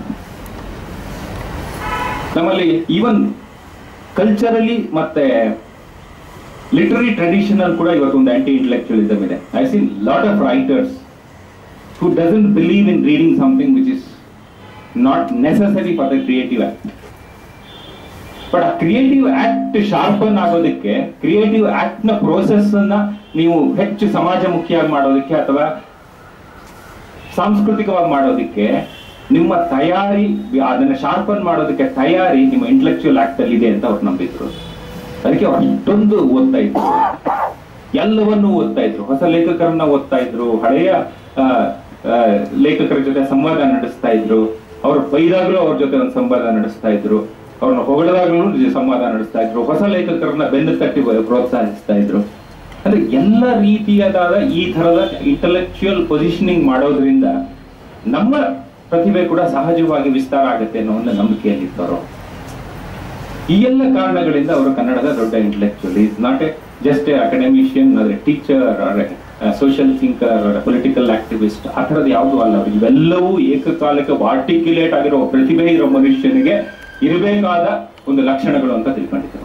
S3: ನಮ್ಮಲ್ಲಿ ಈವನ್ ಕಲ್ಚರಲಿ ಮತ್ತೆ ಲಿಟರರಿ ಟ್ರೆಡಿಷನಲ್ ಕೂಡ ಇವತ್ತೊಂದು ಆಂಟಿ ಇಂಟೆಲೆಕ್ಚುಯಲಿಸಮ್ ಇದೆ I seen lot of writers who doesn't believe in reading something which is not necessary for the creative act. But ಆ ಕ್ರಿಯೇಟಿವ್ ಆಕ್ಟ್ ಶಾರ್ಪನ್ ಆಗೋದಕ್ಕೆ ಕ್ರಿಯೇಟಿವ್ ಆಕ್ಟ್ ನ process ಅನ್ನ ನೀವು ಹೆಚ್ಚು ಸಮಾಜಮುಖಿಯಾಗಿ ಮಾಡೋದಕ್ಕೆ ಅಥವಾ ಸಾಂಸ್ಕೃತಿಕವಾಗಿ ಮಾಡೋದಕ್ಕೆ ನಿಮ್ಮ ತಯಾರಿ ಅದನ್ನ ಶಾರ್ಪನ್ ಮಾಡೋದಕ್ಕೆ ತಯಾರಿ ನಿಮ್ಮ ಇಂಟೆಲೆಕ್ಚುಯಲ್ ಆಕ್ಟ್ ಅಲ್ಲಿ ಇದೆ ಅಂತ ಅವ್ರು ನಂಬಿದ್ರು ಅದಕ್ಕೆ ಅವ್ರು ಅಷ್ಟೊಂದು ಓದ್ತಾ ಇದ್ರು ಎಲ್ಲವನ್ನೂ ಓದ್ತಾ ಇದ್ರು ಹೊಸ ಲೇಖಕರನ್ನ ಓದ್ತಾ ಇದ್ರು ಹಳೆಯ ಆ, ಆ, ಲೇಖಕರ ಜೊತೆ ಸಂವಾದ ನಡೆಸ್ತಾ ಇದ್ರು ಅವ್ರು ಬೈದಾಗ್ಲೂ ಅವ್ರ ಜೊತೆ ಒಂದು ಸಂವಾದ ನಡೆಸ್ತಾ ಇದ್ರು ಅವ್ರನ್ನ ಹೊಗಳದಾಗ್ಲೂ ನಿಜ ಸಂವಾದ ನಡೆಸ್ತಾ ಇದ್ರು ಹೊಸ ಲೇಖಕರನ್ನ ಬೆನ್ನು ತಟ್ಟಿ ಪ್ರೋತ್ಸಾಹಿಸ್ತಾ ಇದ್ರು ಅಂದ್ರೆ ಎಲ್ಲ ರೀತಿಯಾದ ಈ ತರದ ಇಂಟೆಲೆಕ್ಚುಯಲ್ ಪೊಸಿಷನಿಂಗ್ ಮಾಡೋದ್ರಿಂದ ನಮ್ಮ ಪ್ರತಿಭೆ ಕೂಡ ಸಹಜವಾಗಿ ವಿಸ್ತಾರ ಆಗುತ್ತೆ ಅನ್ನೋ ಒಂದು ನಂಬಿಕೆಯಲ್ಲಿದ್ದವರು ಈ ಎಲ್ಲ ಕಾರಣಗಳಿಂದ ಅವರು ಕನ್ನಡದ ದೊಡ್ಡ intellectual is not a just a academician ಆದ್ರೆ teacher social thinker political activist ಆ ಥರದ್ದು ಯಾವುದು ಅಲ್ಲ ಅವರು ಇವೆಲ್ಲವೂ ಏಕಕಾಲಕ್ಕೆ ಆರ್ಟಿಕ್ಯುಲೇಟ್ ಆಗಿರೋ ಪ್ರತಿಭೆ ಇರೋ ಮನುಷ್ಯನಿಗೆ ಇರಬೇಕಾದ ಒಂದು ಲಕ್ಷಣಗಳು ಅಂತ ತಿಳ್ಕೊಂಡಿದ್ರು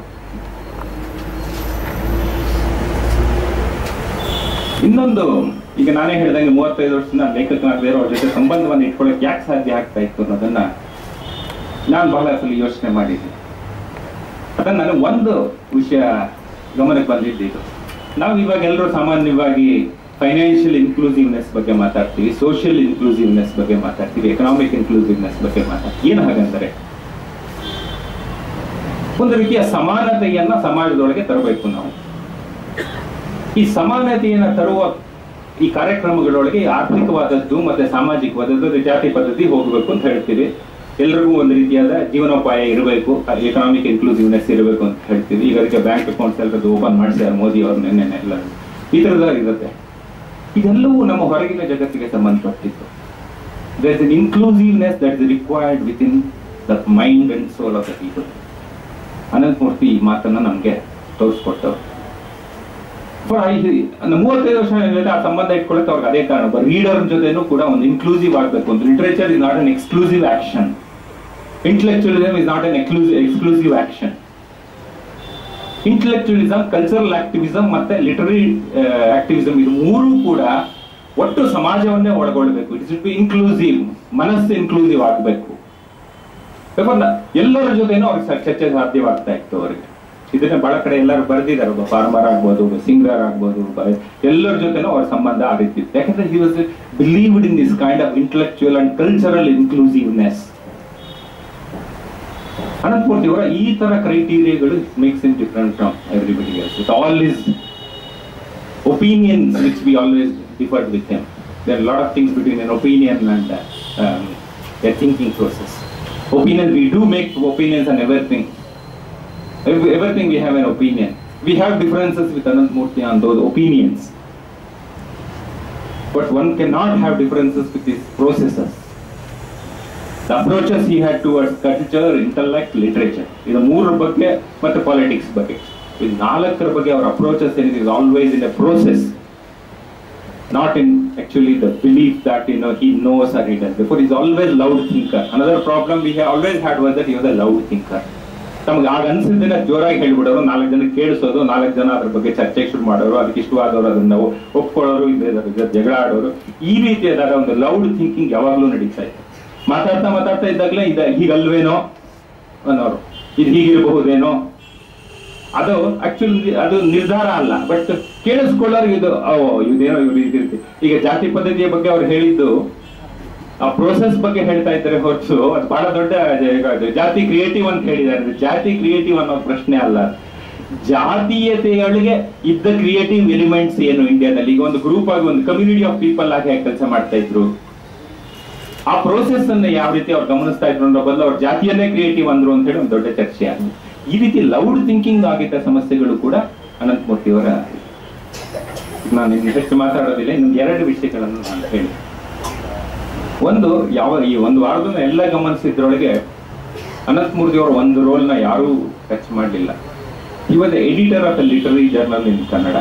S3: ಇನ್ನೊಂದು ಈಗ ನಾನೇ ಹೇಳಿದಂಗೆ ಮೂವತ್ತೈದು ವರ್ಷದಿಂದ ಲೇಖಕನಾಗದೇ ಅವ್ರ ಜೊತೆ ಸಂಬಂಧವನ್ನು ಇಟ್ಕೊಳ್ಳೋಕೆ ಯಾಕೆ ಸಾಧ್ಯ ಆಗ್ತಾ ಇತ್ತು ಅನ್ನೋದನ್ನ ನಾನು ಬಹಳ ಸಲ ಯೋಚನೆ ಮಾಡಿದ್ದೀನಿ ಅದನ್ನ ನನಗೆ ಒಂದು ವಿಷಯ ಗಮನಕ್ಕೆ ಬಂದಿದ್ದು ಇದು ನಾವು ಇವಾಗ ಎಲ್ಲರೂ ಸಾಮಾನ್ಯವಾಗಿ ಫೈನಾನ್ಷಿಯಲ್ ಇನ್ಕ್ಲೂಸಿವ್ನೆಸ್ ಬಗ್ಗೆ ಮಾತಾಡ್ತೀವಿ ಸೋಷಿಯಲ್ ಇನ್ಕ್ಲೂಸಿವ್ನೆಸ್ ಬಗ್ಗೆ ಮಾತಾಡ್ತೀವಿ ಎಕನಾಮಿಕ್ ಇನ್ಕ್ಲೂಸಿವ್ನೆಸ್ ಬಗ್ಗೆ ಮಾತಾಡ್ತೀವಿ ಏನು ಹಾಗಂದರೆ ಒಂದು ರೀತಿಯ ಸಮಾನತೆಯನ್ನ ಸಮಾಜದೊಳಗೆ ತರಬೇಕು ನಾವು ಈ ಸಮಾನತೆಯನ್ನ ತರುವ ಈ ಕಾರ್ಯಕ್ರಮಗಳೊಳಗೆ ಈ ಆರ್ಥಿಕವಾದದ್ದು ಮತ್ತೆ ಸಾಮಾಜಿಕವಾದದ್ದು ಅದೇ ಜಾತಿ ಪದ್ಧತಿ ಹೋಗಬೇಕು ಅಂತ ಹೇಳ್ತೀವಿ ಎಲ್ರಿಗೂ ಒಂದು ರೀತಿಯಾದ ಜೀವನೋಪಾಯ ಇರಬೇಕು ಎಕನಾಮಿಕ್ ಇನ್ಕ್ಲೂಸಿವ್ನೆಸ್ ಇರಬೇಕು ಅಂತ ಹೇಳ್ತೀವಿ ಈಗ ಅದಕ್ಕೆ ಬ್ಯಾಂಕ್ ಅಕೌಂಟ್ಸ್ ಎಲ್ಲರದ್ದು ಓಪನ್ ಮಾಡಿಸ್ಯಾರ ಮೋದಿ ಅವ್ರು ನೆನ್ನೆ ಎಲ್ಲ ಈ ಥರದ ಇರುತ್ತೆ ಇದೆಲ್ಲವೂ ನಮ್ಮ ಹೊರಗಿನ ಜಗತ್ತಿಗೆ ಸಂಬಂಧಪಟ್ಟಿತ್ತು there is inclusiveness that is required with in the mind and soul of the people Ananthamurthy ಈ ಮಾತನ್ನ ನಮಗೆ ತೋರಿಸ್ಕೊಟ್ಟವ್ರು ಫಾರ್ ಐ ಮೂವತ್ತೈದು ವರ್ಷ ಏನಿದೆ ಆ ಸಂಬಂಧ ಇಟ್ಕೊಳ್ಳೋಕೆ ಅವ್ರಿಗೆ ಅದೇ ಕಾರಣ ಒಬ್ಬ ರೀಡರ್ ಜೊತೆನೂ ಕೂಡ ಒಂದು ಇನ್ಕ್ಲೂಸಿವ್ ಆಗಬೇಕು ಒಂದು literature is not an exclusive action intellectualism is not an exclusive exclusive action intellectualism cultural activism ಮತ್ತೆ ಲಿಟರರಿ ಆಕ್ಟಿವಿಸಮ್ ಇದು ಮೂರೂ ಕೂಡ ಒಟ್ಟು ಸಮಾಜವನ್ನೇ ಒಳಗೊಳ್ಬೇಕು ಇಟ್ ಶುಡ್ ಬಿ ಇನ್ಕ್ಲೂಸಿವ್ ಮನಸ್ಸು ಇನ್ಕ್ಲೂಸಿವ್ ಆಗಬೇಕು ಪೇಪರ್ನ ಎಲ್ಲರ ಜೊತೆನೂ ಅವ್ರಿಗೆ ಸ- ಚರ್ಚೆ ಸಾಧ್ಯವಾಗ್ತಾ ಇತ್ತು ಅವರಿಗೆ ಇದನ್ನ ಬಹಳ ಕಡೆ ಎಲ್ಲರೂ ಬರೆದಿದ್ದಾರೆ ಒಬ್ಬ ಫಾರ್ಮರ್ ಆಗ್ಬೋದು ಒಬ್ಬ ಸಿಂಗರ್ ಆಗ್ಬೋದು ಒಬ್ಬ ಎಲ್ಲರ ಜೊತೆನೂ ಅವ್ರ ಸಂಬಂಧ ಆ ರೀತಿ ಇತ್ತು ಯಾಕಂದ್ರೆ he was believed in this kind of intellectual and cultural inclusiveness Ananthamurthy ಅವರ ಈ ತರ ಕ್ರೈಟೀರಿಯಾಗಳು makes in different from everybody else it all is opinions which we always differed with him. There are a lot of things between an opinion and uh, um, a thinking process. Opinions, we do make opinions on everything. Ev- Everything we have an opinion. We have differences with Anant Murthy on those opinions. But one cannot have differences with his processes. The approaches he had towards culture, intellect, literature. ಇದು ಮೂರರ ಬಗ್ಗೆ ಮತ್ತೆ politics ಬಗ್ಗೆ ಇದು ನಾಲ್ಕರ ಬಗ್ಗೆ ಅವರ approaches ಏನಿದೆ is always in a process not in actually the belief that you know he knows are hidden before is always loud thinker another problem we have always had was that is a loud thinker ನಮ್ಗೆ ಆಗ ಅನ್ಸಿದ್ದನ್ನ ಜೋರಾಗಿ ಹೇಳ್ಬಿಡೋರು ನಾಲ್ಕು ಜನ ಕೇಳಿಸೋದು ನಾಲ್ಕು ಜನ ಅದ್ರ ಬಗ್ಗೆ ಚರ್ಚೆ ಶುರು ಮಾಡೋರು ಅದಕ್ಕೆ ಇಷ್ಟವಾದವರು ಅದನ್ನ ಒಪ್ಕೊಳ್ಳೋರು ಇದ್ರ ಜಗಳ ಆಡೋರು ಈ ರೀತಿಯಾದ ಒಂದು ಲೌಡ್ ಥಿಂಕಿಂಗ್ ಯಾವಾಗ್ಲೂ ನಡೀತಾ ಇತ್ತು ಮಾತಾಡ್ತಾ ಮಾತಾಡ್ತಾ ಇದ್ದಾಗಲೇ ಇದ ಹೀಗಲ್ವೇನೋ ಅನ್ನೋರು ಇದು ಹೀಗಿರಬಹುದೇನೋ ಅದು ಆಕ್ಚುಲಿ ಅದು ನಿರ್ಧಾರ ಅಲ್ಲ ಬಟ್ ಕೇಳಿಸ್ಕೊಳ್ಳೋರು ಇದು ಓ ಇದೇನೋ ಇವ್ರು ಇದಿರುತ್ತೆ ಈಗ ಜಾತಿ ಪದ್ಧತಿಯ ಬಗ್ಗೆ ಅವ್ರು ಹೇಳಿದ್ದು ಆ ಪ್ರೋಸೆಸ್ ಬಗ್ಗೆ ಹೇಳ್ತಾ ಇದ್ದಾರೆ ಹೊರತು ಅದು ಬಹಳ ದೊಡ್ಡ ಇದು ಜಾತಿ ಕ್ರಿಯೇಟಿವ್ ಅಂತ ಹೇಳಿದ್ದಾರೆ ಇದು ಜಾತಿ ಕ್ರಿಯೇಟಿವ್ ಅನ್ನೋ ಪ್ರಶ್ನೆ ಅಲ್ಲ ಜಾತೀಯತೆಗಳಿಗೆ ಇದ್ದ ಕ್ರಿಯೇಟಿವ್ ಎಲಿಮೆಂಟ್ಸ್ ಏನು ಇಂಡಿಯಾದಲ್ಲಿ ಈಗ ಒಂದು ಗ್ರೂಪ್ ಆಗಿ ಒಂದು ಕಮ್ಯುನಿಟಿ ಆಫ್ ಪೀಪಲ್ ಆಗಿ ಹೇಗೆ ಕೆಲಸ ಮಾಡ್ತಾ ಇದ್ರು ಆ ಪ್ರೋಸೆಸ್ ಅನ್ನ ಯಾವ ರೀತಿ ಅವ್ರು ಗಮನಿಸ್ತಾ ಇದ್ರು ಅನ್ನೋ ಬದಲು ಅವ್ರ ಜಾತಿಯನ್ನೇ ಕ್ರಿಯೇಟಿವ್ ಅಂದ್ರು ಅಂತ ಹೇಳಿ ಒಂದು ದೊಡ್ಡ ಚರ್ಚೆ ಆಗಿದೆ ಈ ರೀತಿ ಲೌಡ್ ಥಿಂಕಿಂಗ್ ಆಗಿದ್ದ ಸಮಸ್ಯೆಗಳು ಕೂಡ ಅನಂತಮೂರ್ತಿ ಅವರ ನಾನು ಇನ್ನು ಹೆಚ್ಚು ಮಾತಾಡೋದಿಲ್ಲ ಇನ್ನೊಂದು ಎರಡು ವಿಷಯಗಳನ್ನು ನಾನು ಹೇಳಿ ಒಂದು ಯಾವ ಈ ಒಂದು ವಾರದಿಂದ ಎಲ್ಲ ಗಮನಿಸಿದ್ರೊಳಗೆ ಅನಂತಮೂರ್ತಿ ಅವರ ಒಂದು ರೋಲ್ನ ಯಾರೂ ಟಚ್ ಮಾಡಲಿಲ್ಲ ಇವಾಗ editor of a literary journal in Kannada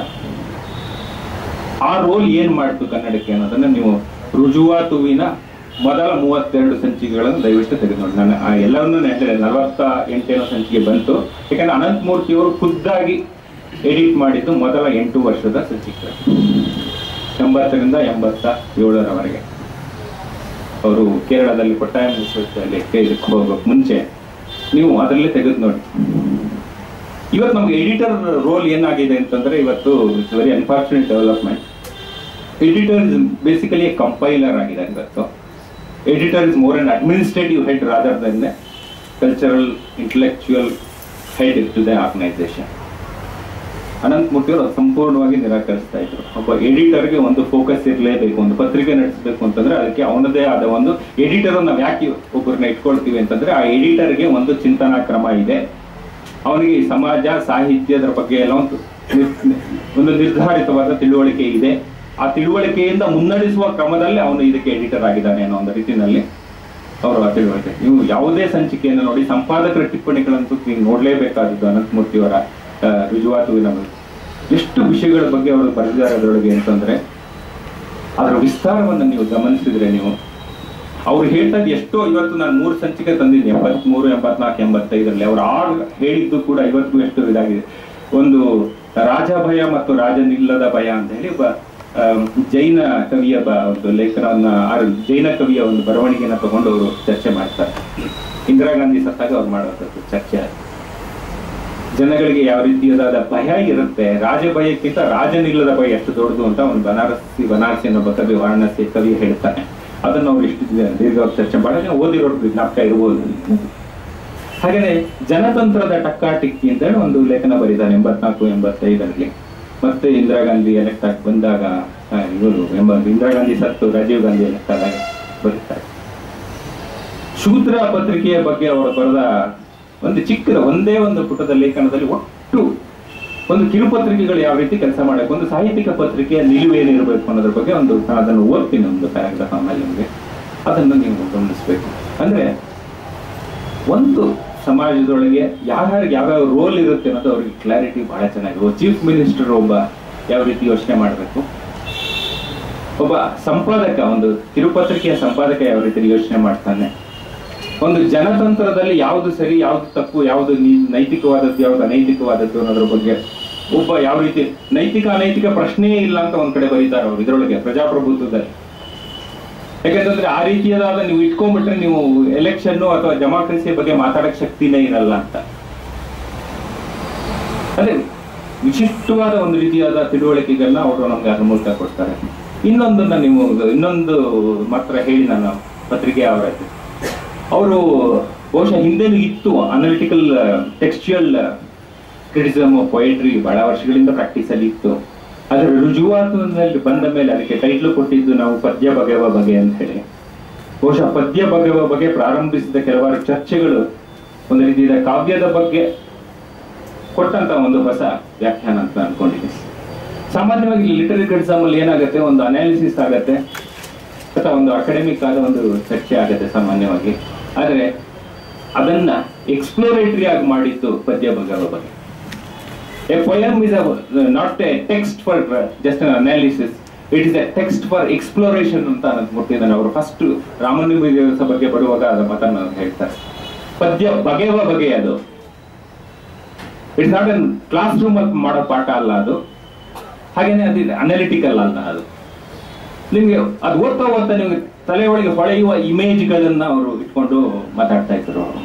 S3: ಆ ರೋಲ್ ಏನ್ ಮಾಡ್ತು ಕನ್ನಡಕ್ಕೆ ಅನ್ನೋದನ್ನ ನೀವು ರುಜುವಾತುವಿನ ಮೊದಲ ಮೂವತ್ತೆರಡು ಸಂಚಿಕೆಗಳನ್ನು ದಯವಿಟ್ಟು ತೆಗೆದು ನೋಡಿ ನಾನು ಆ ಎಲ್ಲವನ್ನೂ ಹೇಳಿದೆ ನಲವತ್ತ ಎಂಟೇನೋ ಸಂಚಿಕೆ ಬಂತು ಯಾಕಂದ್ರೆ ಅನಂತಮೂರ್ತಿ ಅವರು ಖುದ್ದಾಗಿ ಎಡಿಟ್ ಮಾಡಿದ್ದು ಮೊದಲ ಎಂಟು ವರ್ಷದ ಸಂಚಿಕೆ ಎಂಬತ್ತರಿಂದ ಎಂಬತ್ತ ಏಳರವರೆಗೆ ಅವರು ಕೇರಳದಲ್ಲಿ ಕೊಟ್ಟಾಯಂ ವಿಶ್ವವಿದ್ಯಾಲಯಕ್ಕೆ ಇದಕ್ಕೆ ಹೋಗೋಕೆ ಮುಂಚೆ ನೀವು ಅದರಲ್ಲೇ ತೆಗೆದು ನೋಡಿ ಇವತ್ತು ನಮ್ಗೆ ಎಡಿಟರ್ ರೋಲ್ ಏನಾಗಿದೆ ಅಂತಂದ್ರೆ ಇವತ್ತು it's very unfortunate development editor is basically compiler ಆಗಿದೆ ಇವತ್ತು editor is more an administrative head rather than cultural intellectual head to the organisation Ananthamurthy ಅವರು ಸಂಪೂರ್ಣವಾಗಿ ನಿರಾಕರಿಸ್ತಾ ಇದ್ರು ಒಬ್ಬ ಎಡಿಟರ್ಗೆ ಒಂದು ಫೋಕಸ್ ಇರಲೇಬೇಕು ಒಂದು ಪತ್ರಿಕೆ ನಡೆಸಬೇಕು ಅಂತಂದ್ರೆ ಅದಕ್ಕೆ ಅವನದೇ ಆದ ಒಂದು ಎಡಿಟರ್ ನಾವು ಯಾಕೆ ಒಬ್ಬರನ್ನ ಇಟ್ಕೊಳ್ತೀವಿ ಅಂತಂದ್ರೆ ಆ ಎಡಿಟರ್ಗೆ ಒಂದು ಚಿಂತನಾ ಕ್ರಮ ಇದೆ ಅವನಿಗೆ ಈ ಸಮಾಜ ಸಾಹಿತ್ಯದ ಬಗ್ಗೆ ಎಲ್ಲ ಒಂದು ನಿರ್- ಒಂದು ನಿರ್ಧಾರಿತವಾದ ತಿಳುವಳಿಕೆ ಇದೆ ಆ ತಿಳುವಳಿಕೆಯಿಂದ ಮುನ್ನಡೆಸುವ ಕ್ರಮದಲ್ಲಿ ಅವನು ಇದಕ್ಕೆ ಎಡಿಟರ್ ಆಗಿದ್ದಾನೆ ಅನ್ನೋ ಒಂದು ರೀತಿಯಲ್ಲಿ ಅವರು ಆ ತಿಳುವಳಿಕೆ ನೀವು ಯಾವುದೇ ಸಂಚಿಕೆಯನ್ನು ನೋಡಿ ಸಂಪಾದಕರ ಟಿಪ್ಪಣಿಗಳಂತೂ ನೀವು ನೋಡ್ಲೇಬೇಕಾದದ್ದು ಅನಂತಮೂರ್ತಿಯವರ ಆ, ರುಜುವಾತುವಿನ ಬಗ್ಗೆ. ಎಷ್ಟು ವಿಷಯಗಳ ಬಗ್ಗೆ ಅವರು ಬರೆದಿದ್ದಾರೆ ಅದರೊಳಗೆ ಅಂತಂದ್ರೆ ಅದರ ವಿಸ್ತಾರವನ್ನು ನೀವು ಗಮನಿಸಿದ್ರೆ ನೀವು ಅವ್ರು ಹೇಳ್ತಾ ಇದ್ದು ಎಷ್ಟೋ ಇವತ್ತು ನಾನು ಮೂರು ಸಂಚಿಕೆ ತಂದಿದ್ದೆ ಎಂಬತ್ಮೂರು ಎಂಬತ್ನಾಲ್ಕು ಎಂಬತ್ತೈದರಲ್ಲಿ ಅವ್ರು ಆಗ ಹೇಳಿದ್ದು ಕೂಡ ಇವತ್ತಿಗೂ ಎಷ್ಟು ಇದಾಗಿದೆ ಒಂದು ರಾಜಭಯ ಮತ್ತು ರಾಜನಿಲ್ಲದ ಭಯ ಅಂತ ಹೇಳಿ ಒಬ್ಬ ಆಮ್, ಜೈನ ಕವಿಯ ಬ- ಒಂದು ಲೇಖನವನ್ನ ಆ ಜೈನ ಕವಿಯ ಒಂದು ಬರವಣಿಗೆನ ತಗೊಂಡು ಅವರು ಚರ್ಚೆ ಮಾಡ್ತಾರೆ ಇಂದಿರಾ ಗಾಂಧಿ ಸತ್ತಾಗ ಅವ್ರು ಮಾಡುವಂಥದ್ದು ಚರ್ಚೆ ಅದು. ಜನಗಳಿಗೆ ಯಾವ ರೀತಿಯಾದ ಭಯ ಇರುತ್ತೆ ರಾಜ ಭಯಕ್ಕಿಂತ ರಾಜನಿಲ್ಲದ ಭಯ ಎಷ್ಟು ದೊಡ್ಡದು ಅಂತ ಒಂದು ಬನಾರಸಿ ಬನಾರಸಿ ಅನ್ನೋ ಕವಿ ವಾರಣಾಸಿ ಕವಿ ಹೇಳ್ತಾನೆ ಅದನ್ನ ಅವ್ರು ಇಷ್ಟು ದಿ- ದೀರ್ಘವಾಗಿ ಚರ್ಚೆ ಮಾಡಿದ್ರೆ ಓದಿರೋರ್ಗೆ ಜ್ಞಾಪಕ ಇರ್ಬೋದು ಹಾಗೇನೆ ಜನತಂತ್ರದ ಟಕ್ಕಾಟಿಕ್ಕಿ ಅಂತ ಹೇಳಿ ಒಂದು ಲೇಖನ ಬರೀತಾನೆ ಎಂಬತ್ನಾಲ್ಕು ಎಂಬತ್ತೈದರಲ್ಲಿ ಮತ್ತೆ ಇಂದಿರಾ ಗಾಂಧಿ ಎಲೆಕ್ಟ್ ಆಗಿ ಬಂದಾಗ ಆ, ಇವರು ಎಂಬ ಇಂದಿರಾ ಗಾಂಧಿ ಸತ್ತು ರಾಜೀವ್ ಗಾಂಧಿ ಎಲೆಕ್ಟ್ ಆದಾಗ ಬರೀತಾರೆ ಶೂದ್ರ ಪತ್ರಿಕೆಯ ಬಗ್ಗೆ ಅವರು ಬರೆದ ಒಂದು ಚಿಕ್ಕ ಒಂದೇ ಒಂದು ಪುಟದ ಲೇಖನದಲ್ಲಿ ಒಟ್ಟು ಒಂದು ಕಿರುಪತ್ರಿಕೆಗಳು ಯಾವ ರೀತಿ ಕೆಲಸ ಮಾಡಬೇಕು ಒಂದು ಸಾಹಿತ್ಯಿಕ ಪತ್ರಿಕೆಯ ನಿಲುವು ಏನಿರಬೇಕು ಅನ್ನೋದ್ರ ಬಗ್ಗೆ ಒಂದು ನಾನು ಅದನ್ನು ಓದ್ತೀನಿ ಒಂದು ಪ್ಯಾರಾಗ್ರಾಫ್ ಆಮೇಲೆ ನಿಮಗೆ ಅದನ್ನು ನೀವು ಗಮನಿಸಬೇಕು ಅಂದ್ರೆ ಒಂದು ಸಮಾಜದೊಳಗೆ ಯಾರ್ಯಾರಿಗೆ ಯಾವ್ಯಾವ ರೋಲ್ ಇರುತ್ತೆ ಅನ್ನೋದು ಅವ್ರಿಗೆ ಕ್ಲಾರಿಟಿ ಬಹಳ ಚೆನ್ನಾಗಿದೆ ಚೀಫ್ ಮಿನಿಸ್ಟರ್ ಒಬ್ಬ ಯಾವ ರೀತಿ ಯೋಚನೆ ಮಾಡಬೇಕು ಒಬ್ಬ ಸಂಪಾದಕ ಒಂದು ಕಿರುಪತ್ರಿಕೆಯ ಸಂಪಾದಕ ಯಾವ ರೀತಿ ಯೋಚನೆ ಮಾಡ್ತಾನೆ ಒಂದು ಜನತಂತ್ರದಲ್ಲಿ ಯಾವುದು ಸರಿ ಯಾವುದು ತಪ್ಪು ಯಾವುದು ನೀ- ನೈತಿಕವಾದದ್ದು ಯಾವುದು ಅನೈತಿಕವಾದದ್ದು ಅನ್ನೋದ್ರ ಬಗ್ಗೆ ಒಬ್ಬ ಯಾವ ರೀತಿ ನೈತಿಕ ಅನೈತಿಕ ಪ್ರಶ್ನೆಯೇ ಇಲ್ಲ ಅಂತ ಒಂದ್ ಕಡೆ ಬರೀತಾರೆ ಅವ್ರು ಇದ್ರೊಳಗೆ ಪ್ರಜಾಪ್ರಭುತ್ವದಲ್ಲಿ ಯಾಕಂತಂದ್ರೆ ಆ ರೀತಿಯಾದ ನೀವು ಇಟ್ಕೊಂಡ್ಬಿಟ್ರೆ ನೀವು ಎಲೆಕ್ಷನ್ ಅಥವಾ ಡೆಮಾಕ್ರಸಿ ಬಗ್ಗೆ ಮಾತಾಡಕ್ ಶಕ್ತಿನೇ ಇರಲ್ಲ ಅಂತ ಅದೇ ವಿಶಿಷ್ಟವಾದ ಒಂದು ರೀತಿಯಾದ ತಿಳುವಳಿಕೆಗಳನ್ನ ಅವರು ನಮ್ಗೆ ಅದ್ರ ಮೂಲಕ ಕೊಡ್ತಾರೆ ಇನ್ನೊಂದನ್ನ ನೀವು ಇನ್ನೊಂದು ಮಾತ್ರ ಹೇಳಿ ನಾನು ಪತ್ರಿಕೆ ಅವರ ಅವರು ಬಹುಶಃ ಹಿಂದೆನೂ ಇತ್ತು ಅನಾಲಿಟಿಕಲ್ ಟೆಕ್ಸ್ಚುಯಲ್ ಕ್ರಿಟಿಸಮ್ ಪೊಯೆಟ್ರಿ ಬಹಳ ವರ್ಷಗಳಿಂದ ಪ್ರಾಕ್ಟೀಸ್ ಅಲ್ಲಿ ಇತ್ತು ಅದರ ರುಜುವಾತಿನಲ್ಲಿ ಬಂದ ಮೇಲೆ ಅದಕ್ಕೆ ಟೈಟ್ಲ್ ಕೊಟ್ಟಿದ್ದು ನಾವು ಪದ್ಯ ಬಗೆವ ಬಗೆ ಅಂತ ಹೇಳಿ ಬಹುಶಃ ಪದ್ಯ ಬಗೆವ ಬಗ್ಗೆ ಪ್ರಾರಂಭಿಸಿದ ಕೆಲವಾರು ಚರ್ಚೆಗಳು ಒಂದು ರೀತಿಯ ಕಾವ್ಯದ ಬಗ್ಗೆ ಕೊಟ್ಟಂತ ಒಂದು ಹೊಸ ವ್ಯಾಖ್ಯಾನ ಅಂತ ಅನ್ಕೊಂಡಿದ್ದೀನಿ ಸಾಮಾನ್ಯವಾಗಿ ಲಿಟರರಿ ಕ್ರಿಟಿಸಮ್ ಅಲ್ಲಿ ಏನಾಗುತ್ತೆ ಒಂದು ಅನಾಲಿಸಿಸ್ ಆಗತ್ತೆ ಅಥವಾ ಒಂದು ಅಕಾಡೆಮಿಕ್ ಆದ ಒಂದು ಚರ್ಚೆ ಆಗತ್ತೆ ಸಾಮಾನ್ಯವಾಗಿ ಆದ್ರೆ ಅದನ್ನ ಎಕ್ಸ್ಪ್ಲೋರೇಟರಿ ಆಗಿ ಮಾಡಿದ್ದು ಪದ್ಯ ಬಗೆವ ಬಗ್ಗೆ a poem is not a text for just an analysis it is a text for exploration ಅಂತ ಅನ್ನೋದು ಮುಟ್ಟಿದ್ದಾನೆ ಅವರು ಫಸ್ಟ್ ರಾಮನ ದಿವಸ ಬಗ್ಗೆ ಬರುವಾಗ ಅದರ ಮಾತನ್ನ ಹೇಳ್ತಾರೆ ಪದ್ಯ ಬಗೆವ ಬಗೆ ಅದು it's not an classroom ಅಲ್ಲಿ ಮಾಡೋ ಪಾಠ ಅಲ್ಲ ಅದು ಹಾಗೇನೆ ಅದು ಅನಾಲಿಟಿಕಲ್ ಅಲ್ಲ ಅದು ನಿಮ್ಗೆ ಅದು ಓದ್ತಾ ಓದ್ತಾ ನಿಮ್ಗೆ ತಲೆ ಒಳಗೆ ಹೊಳೆಯುವ ಇಮೇಜ್ಗಳನ್ನ ಅವರು ಇಟ್ಕೊಂಡು ಮಾತಾಡ್ತಾ ಇದ್ರು ಅವರು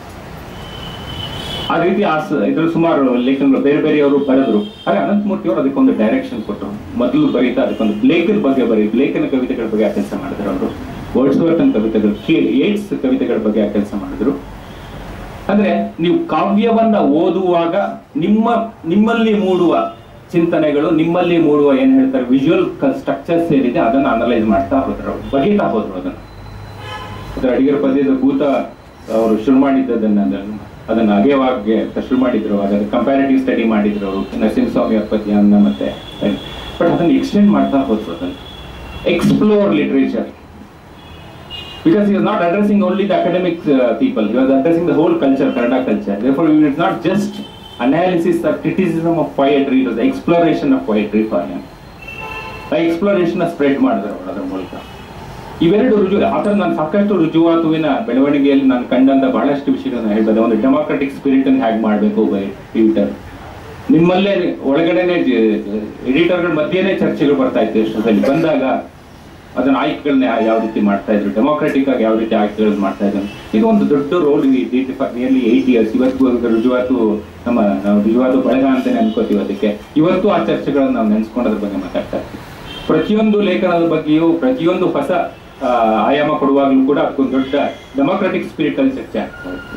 S3: ಆ ರೀತಿ ಆ ಸ- ಇದ್ರಲ್ಲಿ ಸುಮಾರು ಲೇಖನಗಳು ಬೇರೆ ಬೇರೆಯವರು ಬರೆದ್ರು ಹಾಗೆ ಅನಂತಮೂರ್ತಿ ಅವರು ಅದಕ್ಕೊಂದು ಡೈರೆಕ್ಷನ್ ಕೊಟ್ಟರು ಮೊದಲು ಬರೀತಾ ಅದಕ್ಕೊಂದು ಬ್ಲೇಕನ್ ಬಗ್ಗೆ ಬರೀ ಬ್ಲೇಕನ ಕವಿತೆಗಳ ಬಗ್ಗೆ ಆ ಕೆಲಸ ಮಾಡಿದ್ರು ಅವರು ವರ್ಡ್ಸ್ವರ್ತನ್ ಕವಿತೆಗಳು ಏಟ್ಸ್ ಕವಿತೆಗಳ ಬಗ್ಗೆ ಆ ಕೆಲಸ ಮಾಡಿದ್ರು ಅಂದ್ರೆ ನೀವು ಕಾವ್ಯವನ್ನ ಓದುವಾಗ ನಿಮ್ಮ ನಿಮ್ಮಲ್ಲಿ ಮೂಡುವ ಚಿಂತನೆಗಳು ನಿಮ್ಮಲ್ಲಿ ಮೂಡುವ ಏನ್ ಹೇಳ್ತಾರೆ ವಿಜುವಲ್ ಸ್ಟ್ರಕ್ಚರ್ಸ್ ಏನಿದೆ ಅದನ್ನ ಅನಲೈಸ್ ಮಾಡ್ತಾ ಹೋದ್ರು ಅವ್ರು. ಬಗೀತಾ ಹೋದ್ರು ಅದನ್ನ ಅದರ ಅಡಿಗರ ಪದ್ಯದ ಭೂತ ಅವರು ಶುರು ಮಾಡಿದ್ದದನ್ನ ಅದನ್ನ ಅದನ್ನ ಅಗೆವಾಗೆ ಅಂತ ಶುರು ಮಾಡಿದ್ರು ಅದನ್ನ ಕಂಪ್ಯಾರಿಟಿವ್ ಸ್ಟಡಿ ಮಾಡಿದ್ರು ಅವರು ನರಸಿಂಹಸ್ವಾಮಿ ಅವ್ರ ಪದ್ಯನ್ನ ಮತ್ತೆ ಬಟ್ ಅದನ್ನ ಎಕ್ಸ್ಟೆಂಡ್ ಮಾಡ್ತಾ ಹೋದ್ರು ಅದನ್ನ explore literature because he was not addressing only the academic uh, people, he was addressing the whole culture, Kannada culture. Therefore, it's not just analysis or criticism of poetry, it was exploration of poetry for him. ಆ exploration spread ಮಾಡಿದ್ರು ಅವರು ಅದರ ಮೂಲಕ ಇವೆರಡು ರುಜು ಆ ಥರ ನಾನು ಸಾಕಷ್ಟು ರುಜುವಾತುವಿನ ಬೆಳವಣಿಗೆಯಲ್ಲಿ ನಾನು ಕಂಡಂತ ಬಹಳಷ್ಟು ವಿಷಯಗಳನ್ನ ಹೇಳ್ಬೋದು ಒಂದು ಡೆಮಾಕ್ರೆಟಿಕ್ ಸ್ಪಿರಿಟ್ ಅನ್ನು ಹೇಗೆ ಮಾಡಬೇಕು ಬೈ ಟ್ವಿಟರ್ ನಿಮ್ಮಲ್ಲೇ ಒಳಗಡೆನೆ ಎಡಿಟರ್ಗಳ ಮಧ್ಯೆನೇ ಚರ್ಚೆಗಳು ಬರ್ತಾ ಇತ್ತು ಎಷ್ಟೊತ್ತಲ್ಲಿ ಬಂದಾಗ ಅದನ್ನ ಆಯ್ಕೆಗಳನ್ನ ಯಾ- ಯಾವ ರೀತಿ ಮಾಡ್ತಾ ಇದ್ರು ಡೆಮೋಕ್ರೆಟಿಕ್ ಆಗಿ ಯಾವ ರೀತಿ ಆಯ್ಕೆಗಳು ಮಾಡ್ತಾ ಇದ್ರು ಇದು ಒಂದು ದೊಡ್ಡ ರೋಲ್ ನಿಯರ್ಲಿ ಏಟ್ ಇಯರ್ಸ್ ಇವತ್ತು ಅದು ರುಜುವಾತು ನಮ್ಮ ನಾವು ರುಜುವಾತು ಬಳಗ ಅಂತಾನೆ ಅನ್ಕೋತೀವಿ ಅದಕ್ಕೆ ಇವತ್ತು ಆ ಚರ್ಚೆಗಳನ್ನು ನಾವು ನೆನೆಸ್ಕೊಂಡದ್ರ ಬಗ್ಗೆ ಮಾತಾಡ್ತಾ ಇರ್ತೀವಿ ಪ್ರತಿಯೊಂದು ಲೇಖನದ ಬಗ್ಗೆಯೂ ಪ್ರತಿಯೊಂದು ಹೊಸ ಆ, ಆಯಾಮ ಕೊಡುವಾಗಲೂ ಕೂಡ ಅದಕ್ಕೊಂದು ದೊಡ್ಡ ಡೆಮೋಕ್ರೆಟಿಕ್ ಸ್ಪಿರಿಟ್ ಅಲ್ಲಿ ಚರ್ಚೆ ಆಗ್ತಾ ಇತ್ತು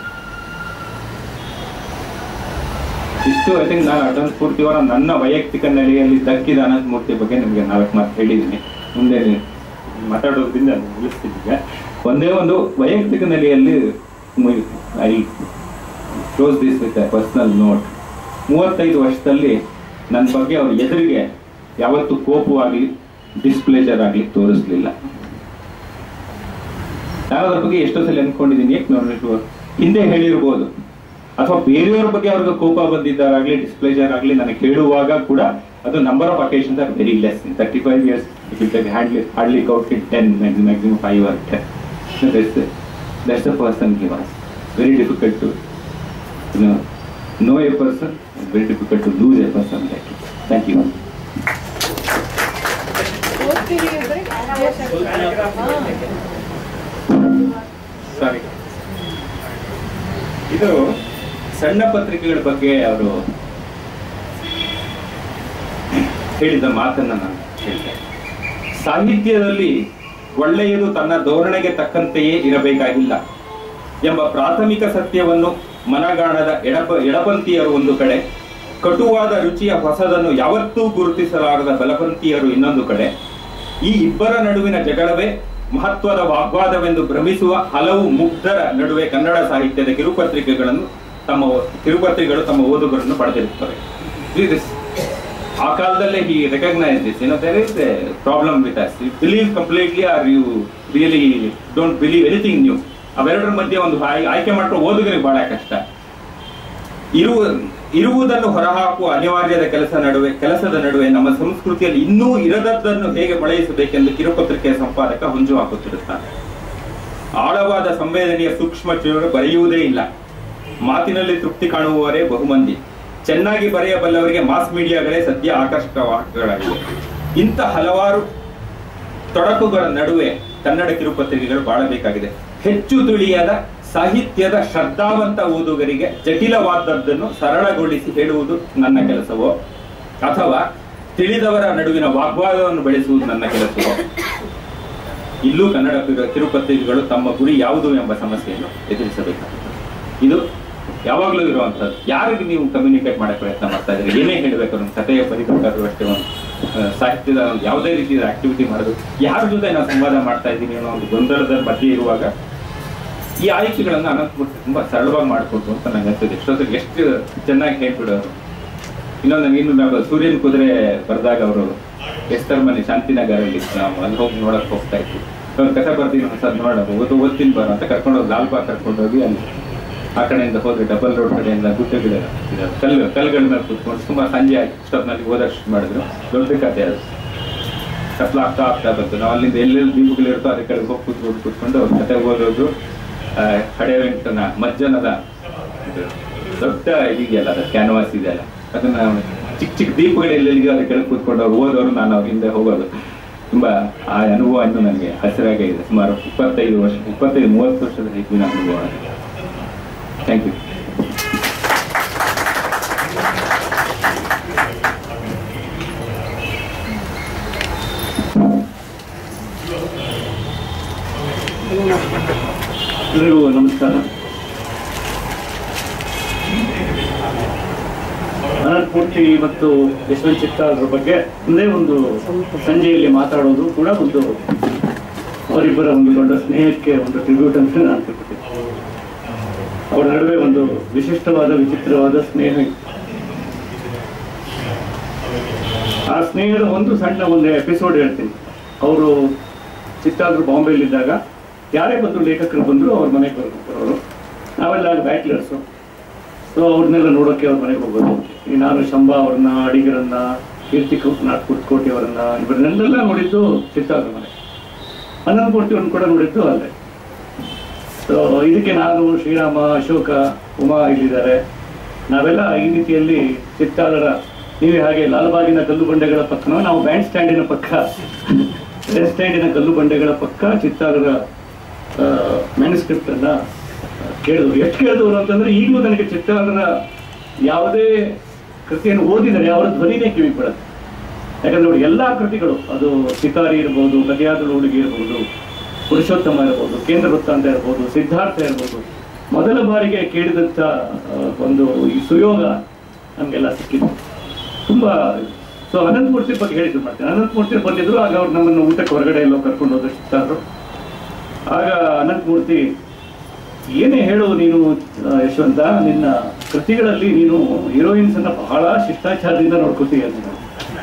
S3: ಇಷ್ಟು ಐ ಥಿಂಕ್ ನಾನು ಅಟಲ್ ಸ್ಫೂರ್ತಿಯವರ ನನ್ನ ವೈಯಕ್ತಿಕ ನೆಲೆಯಲ್ಲಿ ದಕ್ಕಿದ ಅನಂತ ಮೂರ್ತಿ ಬಗ್ಗೆ ನಿಮಗೆ ನಾಲ್ಕು ಮಾತು ಹೇಳಿದ್ದೀನಿ ಮುಂದೆ ಮಾತಾಡೋದ್ರಿಂದ ನಾನು ನಿಲ್ಲಿಸ್ತೀನಿ ಈಗ ಒಂದೇ ಒಂದು ವೈಯಕ್ತಿಕ ನೆಲೆಯಲ್ಲಿ I close this with personal note ಮೂವತ್ತೈದು ವರ್ಷದಲ್ಲಿ ನನ್ನ ಬಗ್ಗೆ ಅವ್ರ ಎದುರಿಗೆ ಯಾವತ್ತೂ ಕೋಪವಾಗಲಿ ಡಿಸ್ಪ್ಲೇಜರ್ ಆಗಲಿ ತೋರಿಸ್ಲಿಲ್ಲ ನಾನು ಅದ್ರ ಬಗ್ಗೆ ಎಷ್ಟೋ ಸಲ ಅನ್ಕೊಂಡಿದ್ದೀನಿ ಯಾಕೆ ನೋಡ್ಬೇಕು ಹಿಂದೆ ಹೇಳಿರ್ಬೋದು ಅಥವಾ ಬೇರೆಯವ್ರ ಬಗ್ಗೆ ಅವ್ರಿಗೆ ಕೋಪ ಬಂದಿದ್ದಾರಾಗ್ಲಿ ಡಿಸ್ಪ್ಲೇಜರ್ ಆಗಲಿ ನನಗೆ ಹೇಳುವಾಗ ಕೂಡ ಅದು number of occasions are very less in thirty five years hardly hardly count in ten maximum five or ten that's the person he was very difficult to know a person very difficult to lose a person like thank you
S4: ಓದ್ತೀರಿ ಅಂದ್ರೆ
S3: sorry ಇದು ಸಣ್ಣ ಪತ್ರಿಕೆಗಳ ಬಗ್ಗೆ ಅವರು ಹೇಳಿದ ಮಾತನ್ನ ನಾನು ಹೇಳ್ತೇನೆ ಸಾಹಿತ್ಯದಲ್ಲಿ ಒಳ್ಳೆಯದು ತನ್ನ ಧೋರಣೆಗೆ ತಕ್ಕಂತೆಯೇ ಇರಬೇಕಾಗಿಲ್ಲ ಎಂಬ ಪ್ರಾಥಮಿಕ ಸತ್ಯವನ್ನು ಮನಗಾಣದ ಎಡಪ ಎಡಪಂಥೀಯರು ಒಂದು ಕಡೆ ಕಟುವಾದ ರುಚಿಯ ಹೊಸದನ್ನು ಯಾವತ್ತೂ ಗುರುತಿಸಲಾಗದ ಬಲಪಂಥೀಯರು ಇನ್ನೊಂದು ಕಡೆ ಈ ಇಬ್ಬರ ನಡುವಿನ ಜಗಳವೇ ಮಹತ್ವದ ವಾಗ್ವಾದವೆಂದು ಭ್ರಮಿಸುವ ಹಲವು ಮುಗ್ಧರ ನಡುವೆ ಕನ್ನಡ ಸಾಹಿತ್ಯದ ಕಿರುಪತ್ರಿಕೆಗಳನ್ನು ತಮ್ಮ ಕಿರುಪತ್ರಿಕೆಗಳು ತಮ್ಮ ಓದುಗರನ್ನು ಪಡೆದಿರುತ್ತವೆ This- ಆ ಕಾಲದಲ್ಲೇ ಹಿ ರೆಕಗ್ನೈಸ್ ದಿಸ್ ಏನೋ there is a problem with us you believe completely or you really don't believe anything new ಅವೆರಡರ ಮಧ್ಯೆ ಒಂದು ಆಯ್- ಆಯ್ಕೆ ಮಾಡ್ಕೊಂಡು ಓದುಗರಿಗೆ ಬಹಳ ಕಷ್ಟ ಇರುವ ಇರುವುದನ್ನು ಹೊರಹಾಕುವ ಅನಿವಾರ್ಯದ ಕೆಲಸ ನಡುವೆ ಕೆಲಸದ ನಡುವೆ ನಮ್ಮ ಸಂಸ್ಕೃತಿಯಲ್ಲಿ ಇನ್ನೂ ಇರದದ್ದನ್ನು ಹೇಗೆ ಬಳಸಬೇಕೆಂದು ಕಿರುಪತ್ರಿಕೆಯ ಸಂಪಾದಕ ಹೊಂಜು ಹಾಕುತ್ತಿರುತ್ತಾನೆ ಆಳವಾದ ಸಂವೇದನೆಯ ಸೂಕ್ಷ್ಮ ಚಿರುಳು ಬರೆಯುವುದೇ ಇಲ್ಲ ಮಾತಿನಲ್ಲಿ ತೃಪ್ತಿ ಕಾಣುವವರೇ ಬಹುಮಂದಿ ಚೆನ್ನಾಗಿ ಬರೆಯಬಲ್ಲವರಿಗೆ ಮಾಸ್ ಮೀಡಿಯಾಗಳೇ ಸದ್ಯ ಆಕರ್ಷಕ ವಾಹಕಗಳಾಗಿವೆ ಇಂಥ ಹಲವಾರು ತೊಡಕುಗಳ ನಡುವೆ ಕನ್ನಡ ಕಿರುಪತ್ರಿಕೆಗಳು ಬಹಳ ಬೇಕಾಗಿದೆ ಹೆಚ್ಚು ತಿಳಿಯದ ಸಾಹಿತ್ಯದ ಶ್ರದ್ಧಾವಂತ ಓದುಗರಿಗೆ ಜಟಿಲವಾದದ್ದನ್ನು ಸರಳಗೊಳಿಸಿ ಹೇಳುವುದು ನನ್ನ ಕೆಲಸವೋ ಅಥವಾ ತಿಳಿದವರ ನಡುವಿನ ವಾಗ್ವಾದವನ್ನು ಬೆಳೆಸುವುದು ನನ್ನ ಕೆಲಸವೋ ಇಲ್ಲೂ ಕನ್ನಡ ಕಿರು- ಕಿರುಪತ್ರಿಕೆಗಳು ತಮ್ಮ ಗುರಿ ಯಾವುದು ಎಂಬ ಸಮಸ್ಯೆಯನ್ನು ಎದುರಿಸಬೇಕಾಗುತ್ತದೆ ಇದು ಯಾವಾಗಲೂ ಇರುವಂಥದ್ದು ಯಾರಿಗೆ ನೀವು ಕಮ್ಯುನಿಕೇಟ್ ಮಾಡಕ್ಕೆ ಪ್ರಯತ್ನ ಮಾಡ್ತಾ ಇದ್ದೀರಿ ಏನೇ ಹೇಳಬೇಕು ನಮ್ಮ ಕಥೆಯ ಬರಿಬೇಕಾದ್ರೂ ಅಷ್ಟೇ ಒಂದು ಆ, ಸಾಹಿತ್ಯದ ಒಂದು ಯಾವುದೇ ರೀತಿಯ ಆಕ್ಟಿವಿಟಿ ಮಾಡೋದು ಯಾರ ಜೊತೆ ನಾವು ಸಂವಾದ ಮಾಡ್ತಾ ಇದ್ದೀನಿ ಅನ್ನೋ ಒಂದು ಗೊಂದಲದ ಮಧ್ಯೆ ಇರುವಾಗ ಈ ಆಯ್ಕೆಗಳನ್ನು ಅನಂತಮೂರ್ತಿ ತುಂಬಾ ಸರಳವಾಗಿ ಮಾಡಿಕೊಟ್ಟು ಅಂತ ನಂಗೆ ಅನ್ಸುತ್ತೆ ಎಷ್ಟೊತ್ತಿಗೆ ಎಷ್ಟು ಚೆನ್ನಾಗಿ ಹೇಳ್ಬಿಡೋರು ಇನ್ನೊಂದು ನನಗೆ ಇನ್ನು ನಾವು ಸೂರ್ಯನ ಕುದುರೆ ಬರೆದಾಗ ಅವರು ಎಸ್ತರ್ ಮನೆ ಶಾಂತಿನಗರಲ್ಲಿ ನಾವು ಅಲ್ಲಿ ಹೋಗಿ ನೋಡಕ್ ಹೋಗ್ತಾ ಇದ್ವಿ ಅವ್ರು ಕಥೆ ಬರ್ತೀನಿ ಒಂದ್ಸಲ ನೋಡೋಣ ಓದು ಓದ್ತೀನಿ ಬರೋ ಅಂತ ಕರ್ಕೊಂಡೋಗಿ ಲಾಲ್ಬಾಗ್ ಕರ್ಕೊಂಡೋಗಿ ಅಲ್ಲಿ ಆ ಕಡೆಯಿಂದ ಹೋದ್ರೆ ಡಬಲ್ ರೋಡ್ ಕಡೆಯಿಂದ ಗುಡ್ಡಗಳ ಇದೆ. ಕಲ್ಲು ಕಲ್ಲುಗಳ ಮೇಲೆ ಕೂತ್ಕೊಂಡು ಸುಮಾರು ಸಂಜೆ ಆಗಿ ಇಷ್ಟೊತ್ತಿನಲ್ಲಿ ಓದಷ್ಟು ಮಾಡಿದ್ರು ದೊಡ್ಡ ಕಥೆ ಅದು ಕತ್ಲ ಆಗ್ತಾ ಆಗ್ತಾ ಬಂತು ನಾವು ಅಲ್ಲಿಂದ ಎಲ್ಲೆಲ್ಲಿ ದೀಪಗಳಿರುತ್ತೋ ಅದ್ರ ಕಡೆ ಹೋಗಿ ಕೂತ್ಕೊಂಡು ಕೂತ್ಕೊಂಡು ಅವ್ರ ಕತೆ ಓದೋದು ಆ, ಹಳೆ ವೆಂಕಟನ ಮಜ್ಜನದ ಇದು ದೊಡ್ಡ ಇದೆಯಲ್ಲ ಅದು ಕ್ಯಾನ್ವಾಸ್ ಇದೆಯಲ್ಲ ಅದನ್ನ ಚಿಕ್ಕ ಚಿಕ್ಕ ದೀಪಗಳು ಎಲ್ಲೆಲ್ಲಿಗೆ ಅದ್ರ ಕೆಳಗೆ ಕೂತ್ಕೊಂಡು ಅವ್ರು ಓದೋರು ನಾನು ಅವ್ರ ಹಿಂದೆ ಹೋಗೋದು ತುಂಬಾ ಆ ಅನುಭವ ಇನ್ನು ನನಗೆ ಹಸಿರಾಗೇ ಇದೆ ಸುಮಾರು ಇಪ್ಪತ್ತೈದು ವರ್ಷ ಇಪ್ಪತ್ತೈದು ಮೂವತ್ತು ವರ್ಷದ ಹೆಚ್ಚಿನ ಅನುಭವ ಥ್ಯಾಂಕ್ ಯು
S4: ಎಲ್ಲರಿಗೂ ನಮಸ್ಕಾರ ಅನಂತಮೂರ್ತಿ ಮತ್ತು ಯಶವಂತ್ ಚಿತ್ತಾಳ್ರ ಬಗ್ಗೆ ಒಂದೇ ಒಂದು ಸಂಜೆಯಲ್ಲಿ ಮಾತಾಡೋದು ಕೂಡ ಒಂದು ಅವರಿಬ್ಬರ ಒಂದು ದೊಡ್ಡ ಸ್ನೇಹಕ್ಕೆ ಒಂದು ಟ್ರಿಬ್ಯೂಟ್ ಅಂತ ನಾನು ತಿಳ್ಕೊತೀನಿ ಅವರ ನಡುವೆ ಒಂದು ವಿಶಿಷ್ಟವಾದ ವಿಚಿತ್ರವಾದ ಸ್ನೇಹ ಇತ್ತು ಆ ಸ್ನೇಹದ ಒಂದು ಸಣ್ಣ ಒಂದು ಎಪಿಸೋಡ್ ಹೇಳ್ತೀನಿ ಅವರು ಚಿತ್ತಾದ್ರು ಬಾಂಬೆಯಲ್ಲಿದ್ದಾಗ ಯಾರೇ ಬಂದ್ರು ಲೇಖಕರು ಬಂದ್ರು ಅವ್ರ ಮನೆಗೆ ಬರೋರು ನಾವೆಲ್ಲ ಬ್ಯಾಟ್ಲರ್ಸು ಸೊ ಅವ್ರನ್ನೆಲ್ಲ ನೋಡೋಕೆ ಅವ್ರ ಮನೆಗೆ ಹೋಗೋದು ಈ ನಾನು ಶಂಭಾ ಅವ್ರನ್ನ ಅಡಿಗರನ್ನ ಕೀರ್ತಿ ಕುಮಾರ್ ಕುರ್ಕೋಟಿ ಅವರನ್ನ ಇವರನ್ನೆಲ್ಲ ನೋಡಿದ್ದು ಚಿತ್ತಾದ್ರ ಮನೆ ಅನಂತಮೂರ್ತಿ ಅವ್ರನ್ನ ಕೂಡ ನೋಡಿದ್ದು ಅಲ್ಲೇ ಸೊ ಇದಕ್ಕೆ ನಾನು ಶ್ರೀರಾಮ ಅಶೋಕ ಉಮಾ ಇಲ್ಲಿದ್ದಾರೆ ನಾವೆಲ್ಲ ಈ ರೀತಿಯಲ್ಲಿ ಚಿತ್ತಾಳರ ನೀವೇ ಹಾಗೆ ಲಾಲ್ಬಾಗಿನ ಕಲ್ಲು ಬಂಡೆಗಳ ಪಕ್ಕನೋ ನಾವು ಬ್ಯಾಂಡ್ ಸ್ಟ್ಯಾಂಡಿನ ಪಕ್ಕ ಬ್ಯಾಂಡ್ ಸ್ಟ್ಯಾಂಡಿನ ಕಲ್ಲು ಬಂಡೆಗಳ ಪಕ್ಕ ಚಿತ್ತಾಳರ ಮ್ಯಾನುಸ್ಕ್ರಿಪ್ಟ್ ಅನ್ನ ಕೇಳಿದ್ರು ಎಷ್ಟು ಕೇಳಿದವರು ಅಂತಂದ್ರೆ ಈಗಲೂ ನನಗೆ ಚಿತ್ತಾಳರ ಯಾವುದೇ ಕೃತಿಯನ್ನು ಓದಿದರೆ ಅವರ ಧ್ವನಿನೇ ಕಿವಿ ಬೀಳುತ್ತೆ ಯಾಕಂದ್ರೆ ನೋಡಿ ಎಲ್ಲಾ ಕೃತಿಗಳು ಅದು ಸಿತಾರಿ ಇರ್ಬೋದು ಗದಿಯಾದ ಹುಡುಗಿ ಇರ್ಬೋದು ಪುರುಷೋತ್ತಮ ಇರ್ಬೋದು ಕೇಂದ್ರ ವೃತ್ತಾಂತ ಇರ್ಬೋದು ಸಿದ್ಧಾರ್ಥ ಇರ್ಬೋದು ಮೊದಲ ಬಾರಿಗೆ ಕೇಳಿದಂಥ ಆ, ಒಂದು ಈ ಸುಯೋಗ ನಮಗೆಲ್ಲ ಸಿಕ್ಕಿತ್ತು ತುಂಬಾ ಸೊ ಅನಂತಮೂರ್ತಿ ಬಗ್ಗೆ ಹೇಳಿದ್ರು ಮಾಡ್ತೇನೆ ಅನಂತಮೂರ್ತಿ ಬಂದಿದ್ರು ಆಗ ಅವ್ರು ನಮ್ಮನ್ನು ಊಟಕ್ಕೆ ಹೊರಗಡೆ ಎಲ್ಲೋ ಕರ್ಕೊಂಡು ಹೋದ್ರು ಚಿತ್ತಾರು ಆಗ ಅನಂತಮೂರ್ತಿ ಏನೇ ಹೇಳು ನೀನು ಆ, ಯಶವಂತ ನಿನ್ನ ಕೃತಿಗಳಲ್ಲಿ ನೀನು ಹೀರೋಯಿನ್ಸ್ ಅನ್ನ ಬಹಳ ಶಿಷ್ಟಾಚಾರದಿಂದ ನೋಡ್ಕೋತೀಯ ನೀನು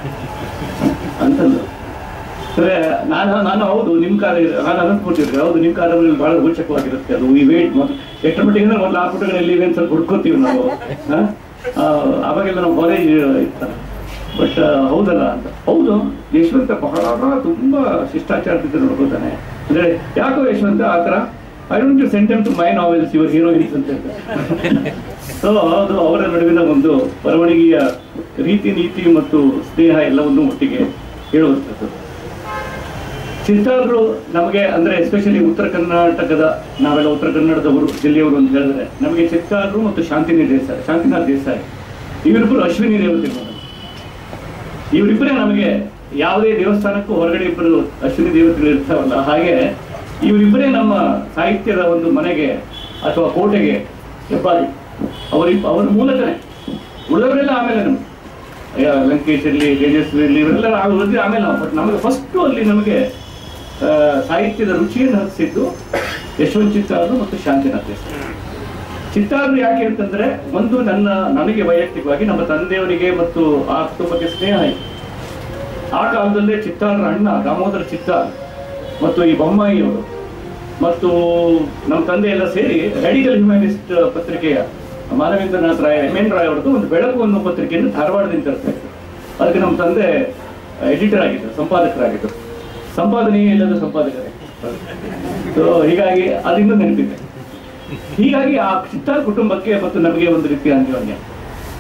S4: ಅಂತಂದು ಸರಿ ನಾನು ನಾನು ಹೌದು ನಿಮ್ ಕಾರ ನಾನು ಅನಂತಮೂರ್ತಿ ಇರ್ತೀವಿ ಹೌದು ನಿಮ್ ಕಾರಲ್ಲಿ ಬಹಳ ರೋಚಕವಾಗಿರುತ್ತೆ ಅದು ಈ ವೇಟ್ ಮೊದಲು ಎಷ್ಟರ ಮಟ್ಟಿಗೆ ಅಂದ್ರೆ ಮೊದಲು ಆ ಪುಟಗಳಲ್ಲಿ ಇವೆ ಅಂತ ಸ್ವಲ್ಪ ಹುಡ್ಕೋತೀವಿ ನಾವು ಹ? ಆ, ಅವಾಗೆಲ್ಲ ನಾವು ಕಾಲೇಜ್ ಇತ್ತ ಬಟ್ ಹೌದಲ್ಲ ಅಂತ ಹೌದು ಯಶವಂತ ಬಹಳ ತುಂಬಾ ಶಿಷ್ಟಾಚಾರದಿಂದ ನೋಡ್ಕೋತಾನೆ ಅಂದ್ರೆ ಯಾಕೋ ಯಶವಂತ ಆ ಥರ I don't you send to my novels your heroines ಅಂತ ಹೇಳ್ತಾರೆ ಸೊ ಅದು ಅವರ ನಡುವಿನ ಒಂದು ಬರವಣಿಗೆಯ ರೀತಿ ನೀತಿ ಮತ್ತು ಸ್ನೇಹ ಎಲ್ಲವನ್ನೂ ಒಟ್ಟಿಗೆ ಹೇಳುವಂಥದ್ದು ಚಿತ್ತಾರರು ನಮಗೆ ಅಂದ್ರೆ ಎಸ್ಪೆಷಲಿ ಉತ್ತರ ಕರ್ನಾಟಕದ ನಾವೆಲ್ಲ ಉತ್ತರ ಕನ್ನಡದವರು ಜಿಲ್ಲೆಯವರು ಅಂತ ಹೇಳಿದ್ರೆ ನಮಗೆ ಚಿತ್ತಾರರು ಮತ್ತು ಶಾಂತಿನಿ ದೇಸಾಯಿ ಶಾಂತಿನಾಥ್ ದೇಸಾಯಿ ಇವರಿಬ್ಬರು ಅಶ್ವಿನಿ ದೇವತೆಗಳು ಇವರಿಬ್ಬರೇ ನಮಗೆ ಯಾವುದೇ ದೇವಸ್ಥಾನಕ್ಕೂ ಹೊರಗಡೆ ಇಬ್ಬರು ಅಶ್ವಿನಿ ದೇವತೆಗಳು ಇರ್ತಾವಲ್ಲ ಹಾಗೆ ಇವರಿಬ್ಬರೇ ನಮ್ಮ ಸಾಹಿತ್ಯದ ಒಂದು ಮನೆಗೆ ಅಥವಾ ಕೋಟೆಗೆ ಹೆಬ್ಬಾರಿ ಅವರಿ ಅವರ ಮೂಲಕನೇ ಉಳಿದವರೆಲ್ಲ ಆಮೇಲೆ ನಮ್ಗೆ ಅಯ್ಯ, ಲಂಕೇಶ್ ಇರಲಿ ತೇಜಸ್ವಿ ಇರಲಿ ಇವರೆಲ್ಲ ನಾವು ಓದಿದ್ರೆ ಆಮೇಲೆ ನಾವು ಬಟ್ ನಮಗೆ ಫಸ್ಟ್ ಅಲ್ಲಿ ನಮಗೆ ಆ, ಸಾಹಿತ್ಯದ ರುಚಿಯನ್ನು ಹರಿಸಿದ್ದು ಯಶವಂತ್ ಚಿತ್ತಾರು ಮತ್ತು ಶಾಂತಿನಾಥ್ ದೇಸಾಯಿ ಚಿತ್ತಾರು ಯಾಕೆ ಅಂತಂದ್ರೆ ಒಂದು ನನ್ನ ನನಗೆ ವೈಯಕ್ತಿಕವಾಗಿ ನಮ್ಮ ತಂದೆಯವರಿಗೆ ಮತ್ತು ಆ ಕುಟುಂಬಕ್ಕೆ ಸ್ನೇಹ ಆಯಿತು ಆ ಕಾಲದಲ್ಲೇ ಚಿತ್ತಾರರ ಅಣ್ಣ ದಾಮೋದರ ಚಿತ್ತಾರ್ ಮತ್ತು ಈ ಬೊಮ್ಮಾಯಿಯವರು ಮತ್ತು ನಮ್ಮ ತಂದೆ ಎಲ್ಲ ಸೇರಿ ರೆಡಿಕಲ್ ಹ್ಯುಮ್ಯಾನಿಸ್ಟ್ ಪತ್ರಿಕೆಯ ಮಾನವೇಂದ್ರನಾಥ್ ರಾಯ್ ಎಮ್ ಎನ್ ರಾಯ್ ಅವರದ್ದು ಒಂದು ಬೆಳಕು ಅನ್ನೋ ಪತ್ರಿಕೆಯನ್ನು ಧಾರವಾಡದಿಂದ ತರ್ತಾ ಇದ್ರು ಅದಕ್ಕೆ ನಮ್ಮ ತಂದೆ ಎಡಿಟರ್ ಆಗಿದ್ದರು ಸಂಪಾದಕರಾಗಿದ್ದರು ಸಂಪಾದನೆಯೇ ಇಲ್ಲದ ಸಂಪಾದಕರೇ ಸೊ ಹೀಗಾಗಿ ಅದಿನ್ನೂ ನೆನಪಿದೆ ಹೀಗಾಗಿ ಆ ಚಿತ್ತಾರ್ ಕುಟುಂಬಕ್ಕೆ ಮತ್ತು ನಮಗೆ ಒಂದು ರೀತಿಯ ಅನ್ಯೋನ್ಯ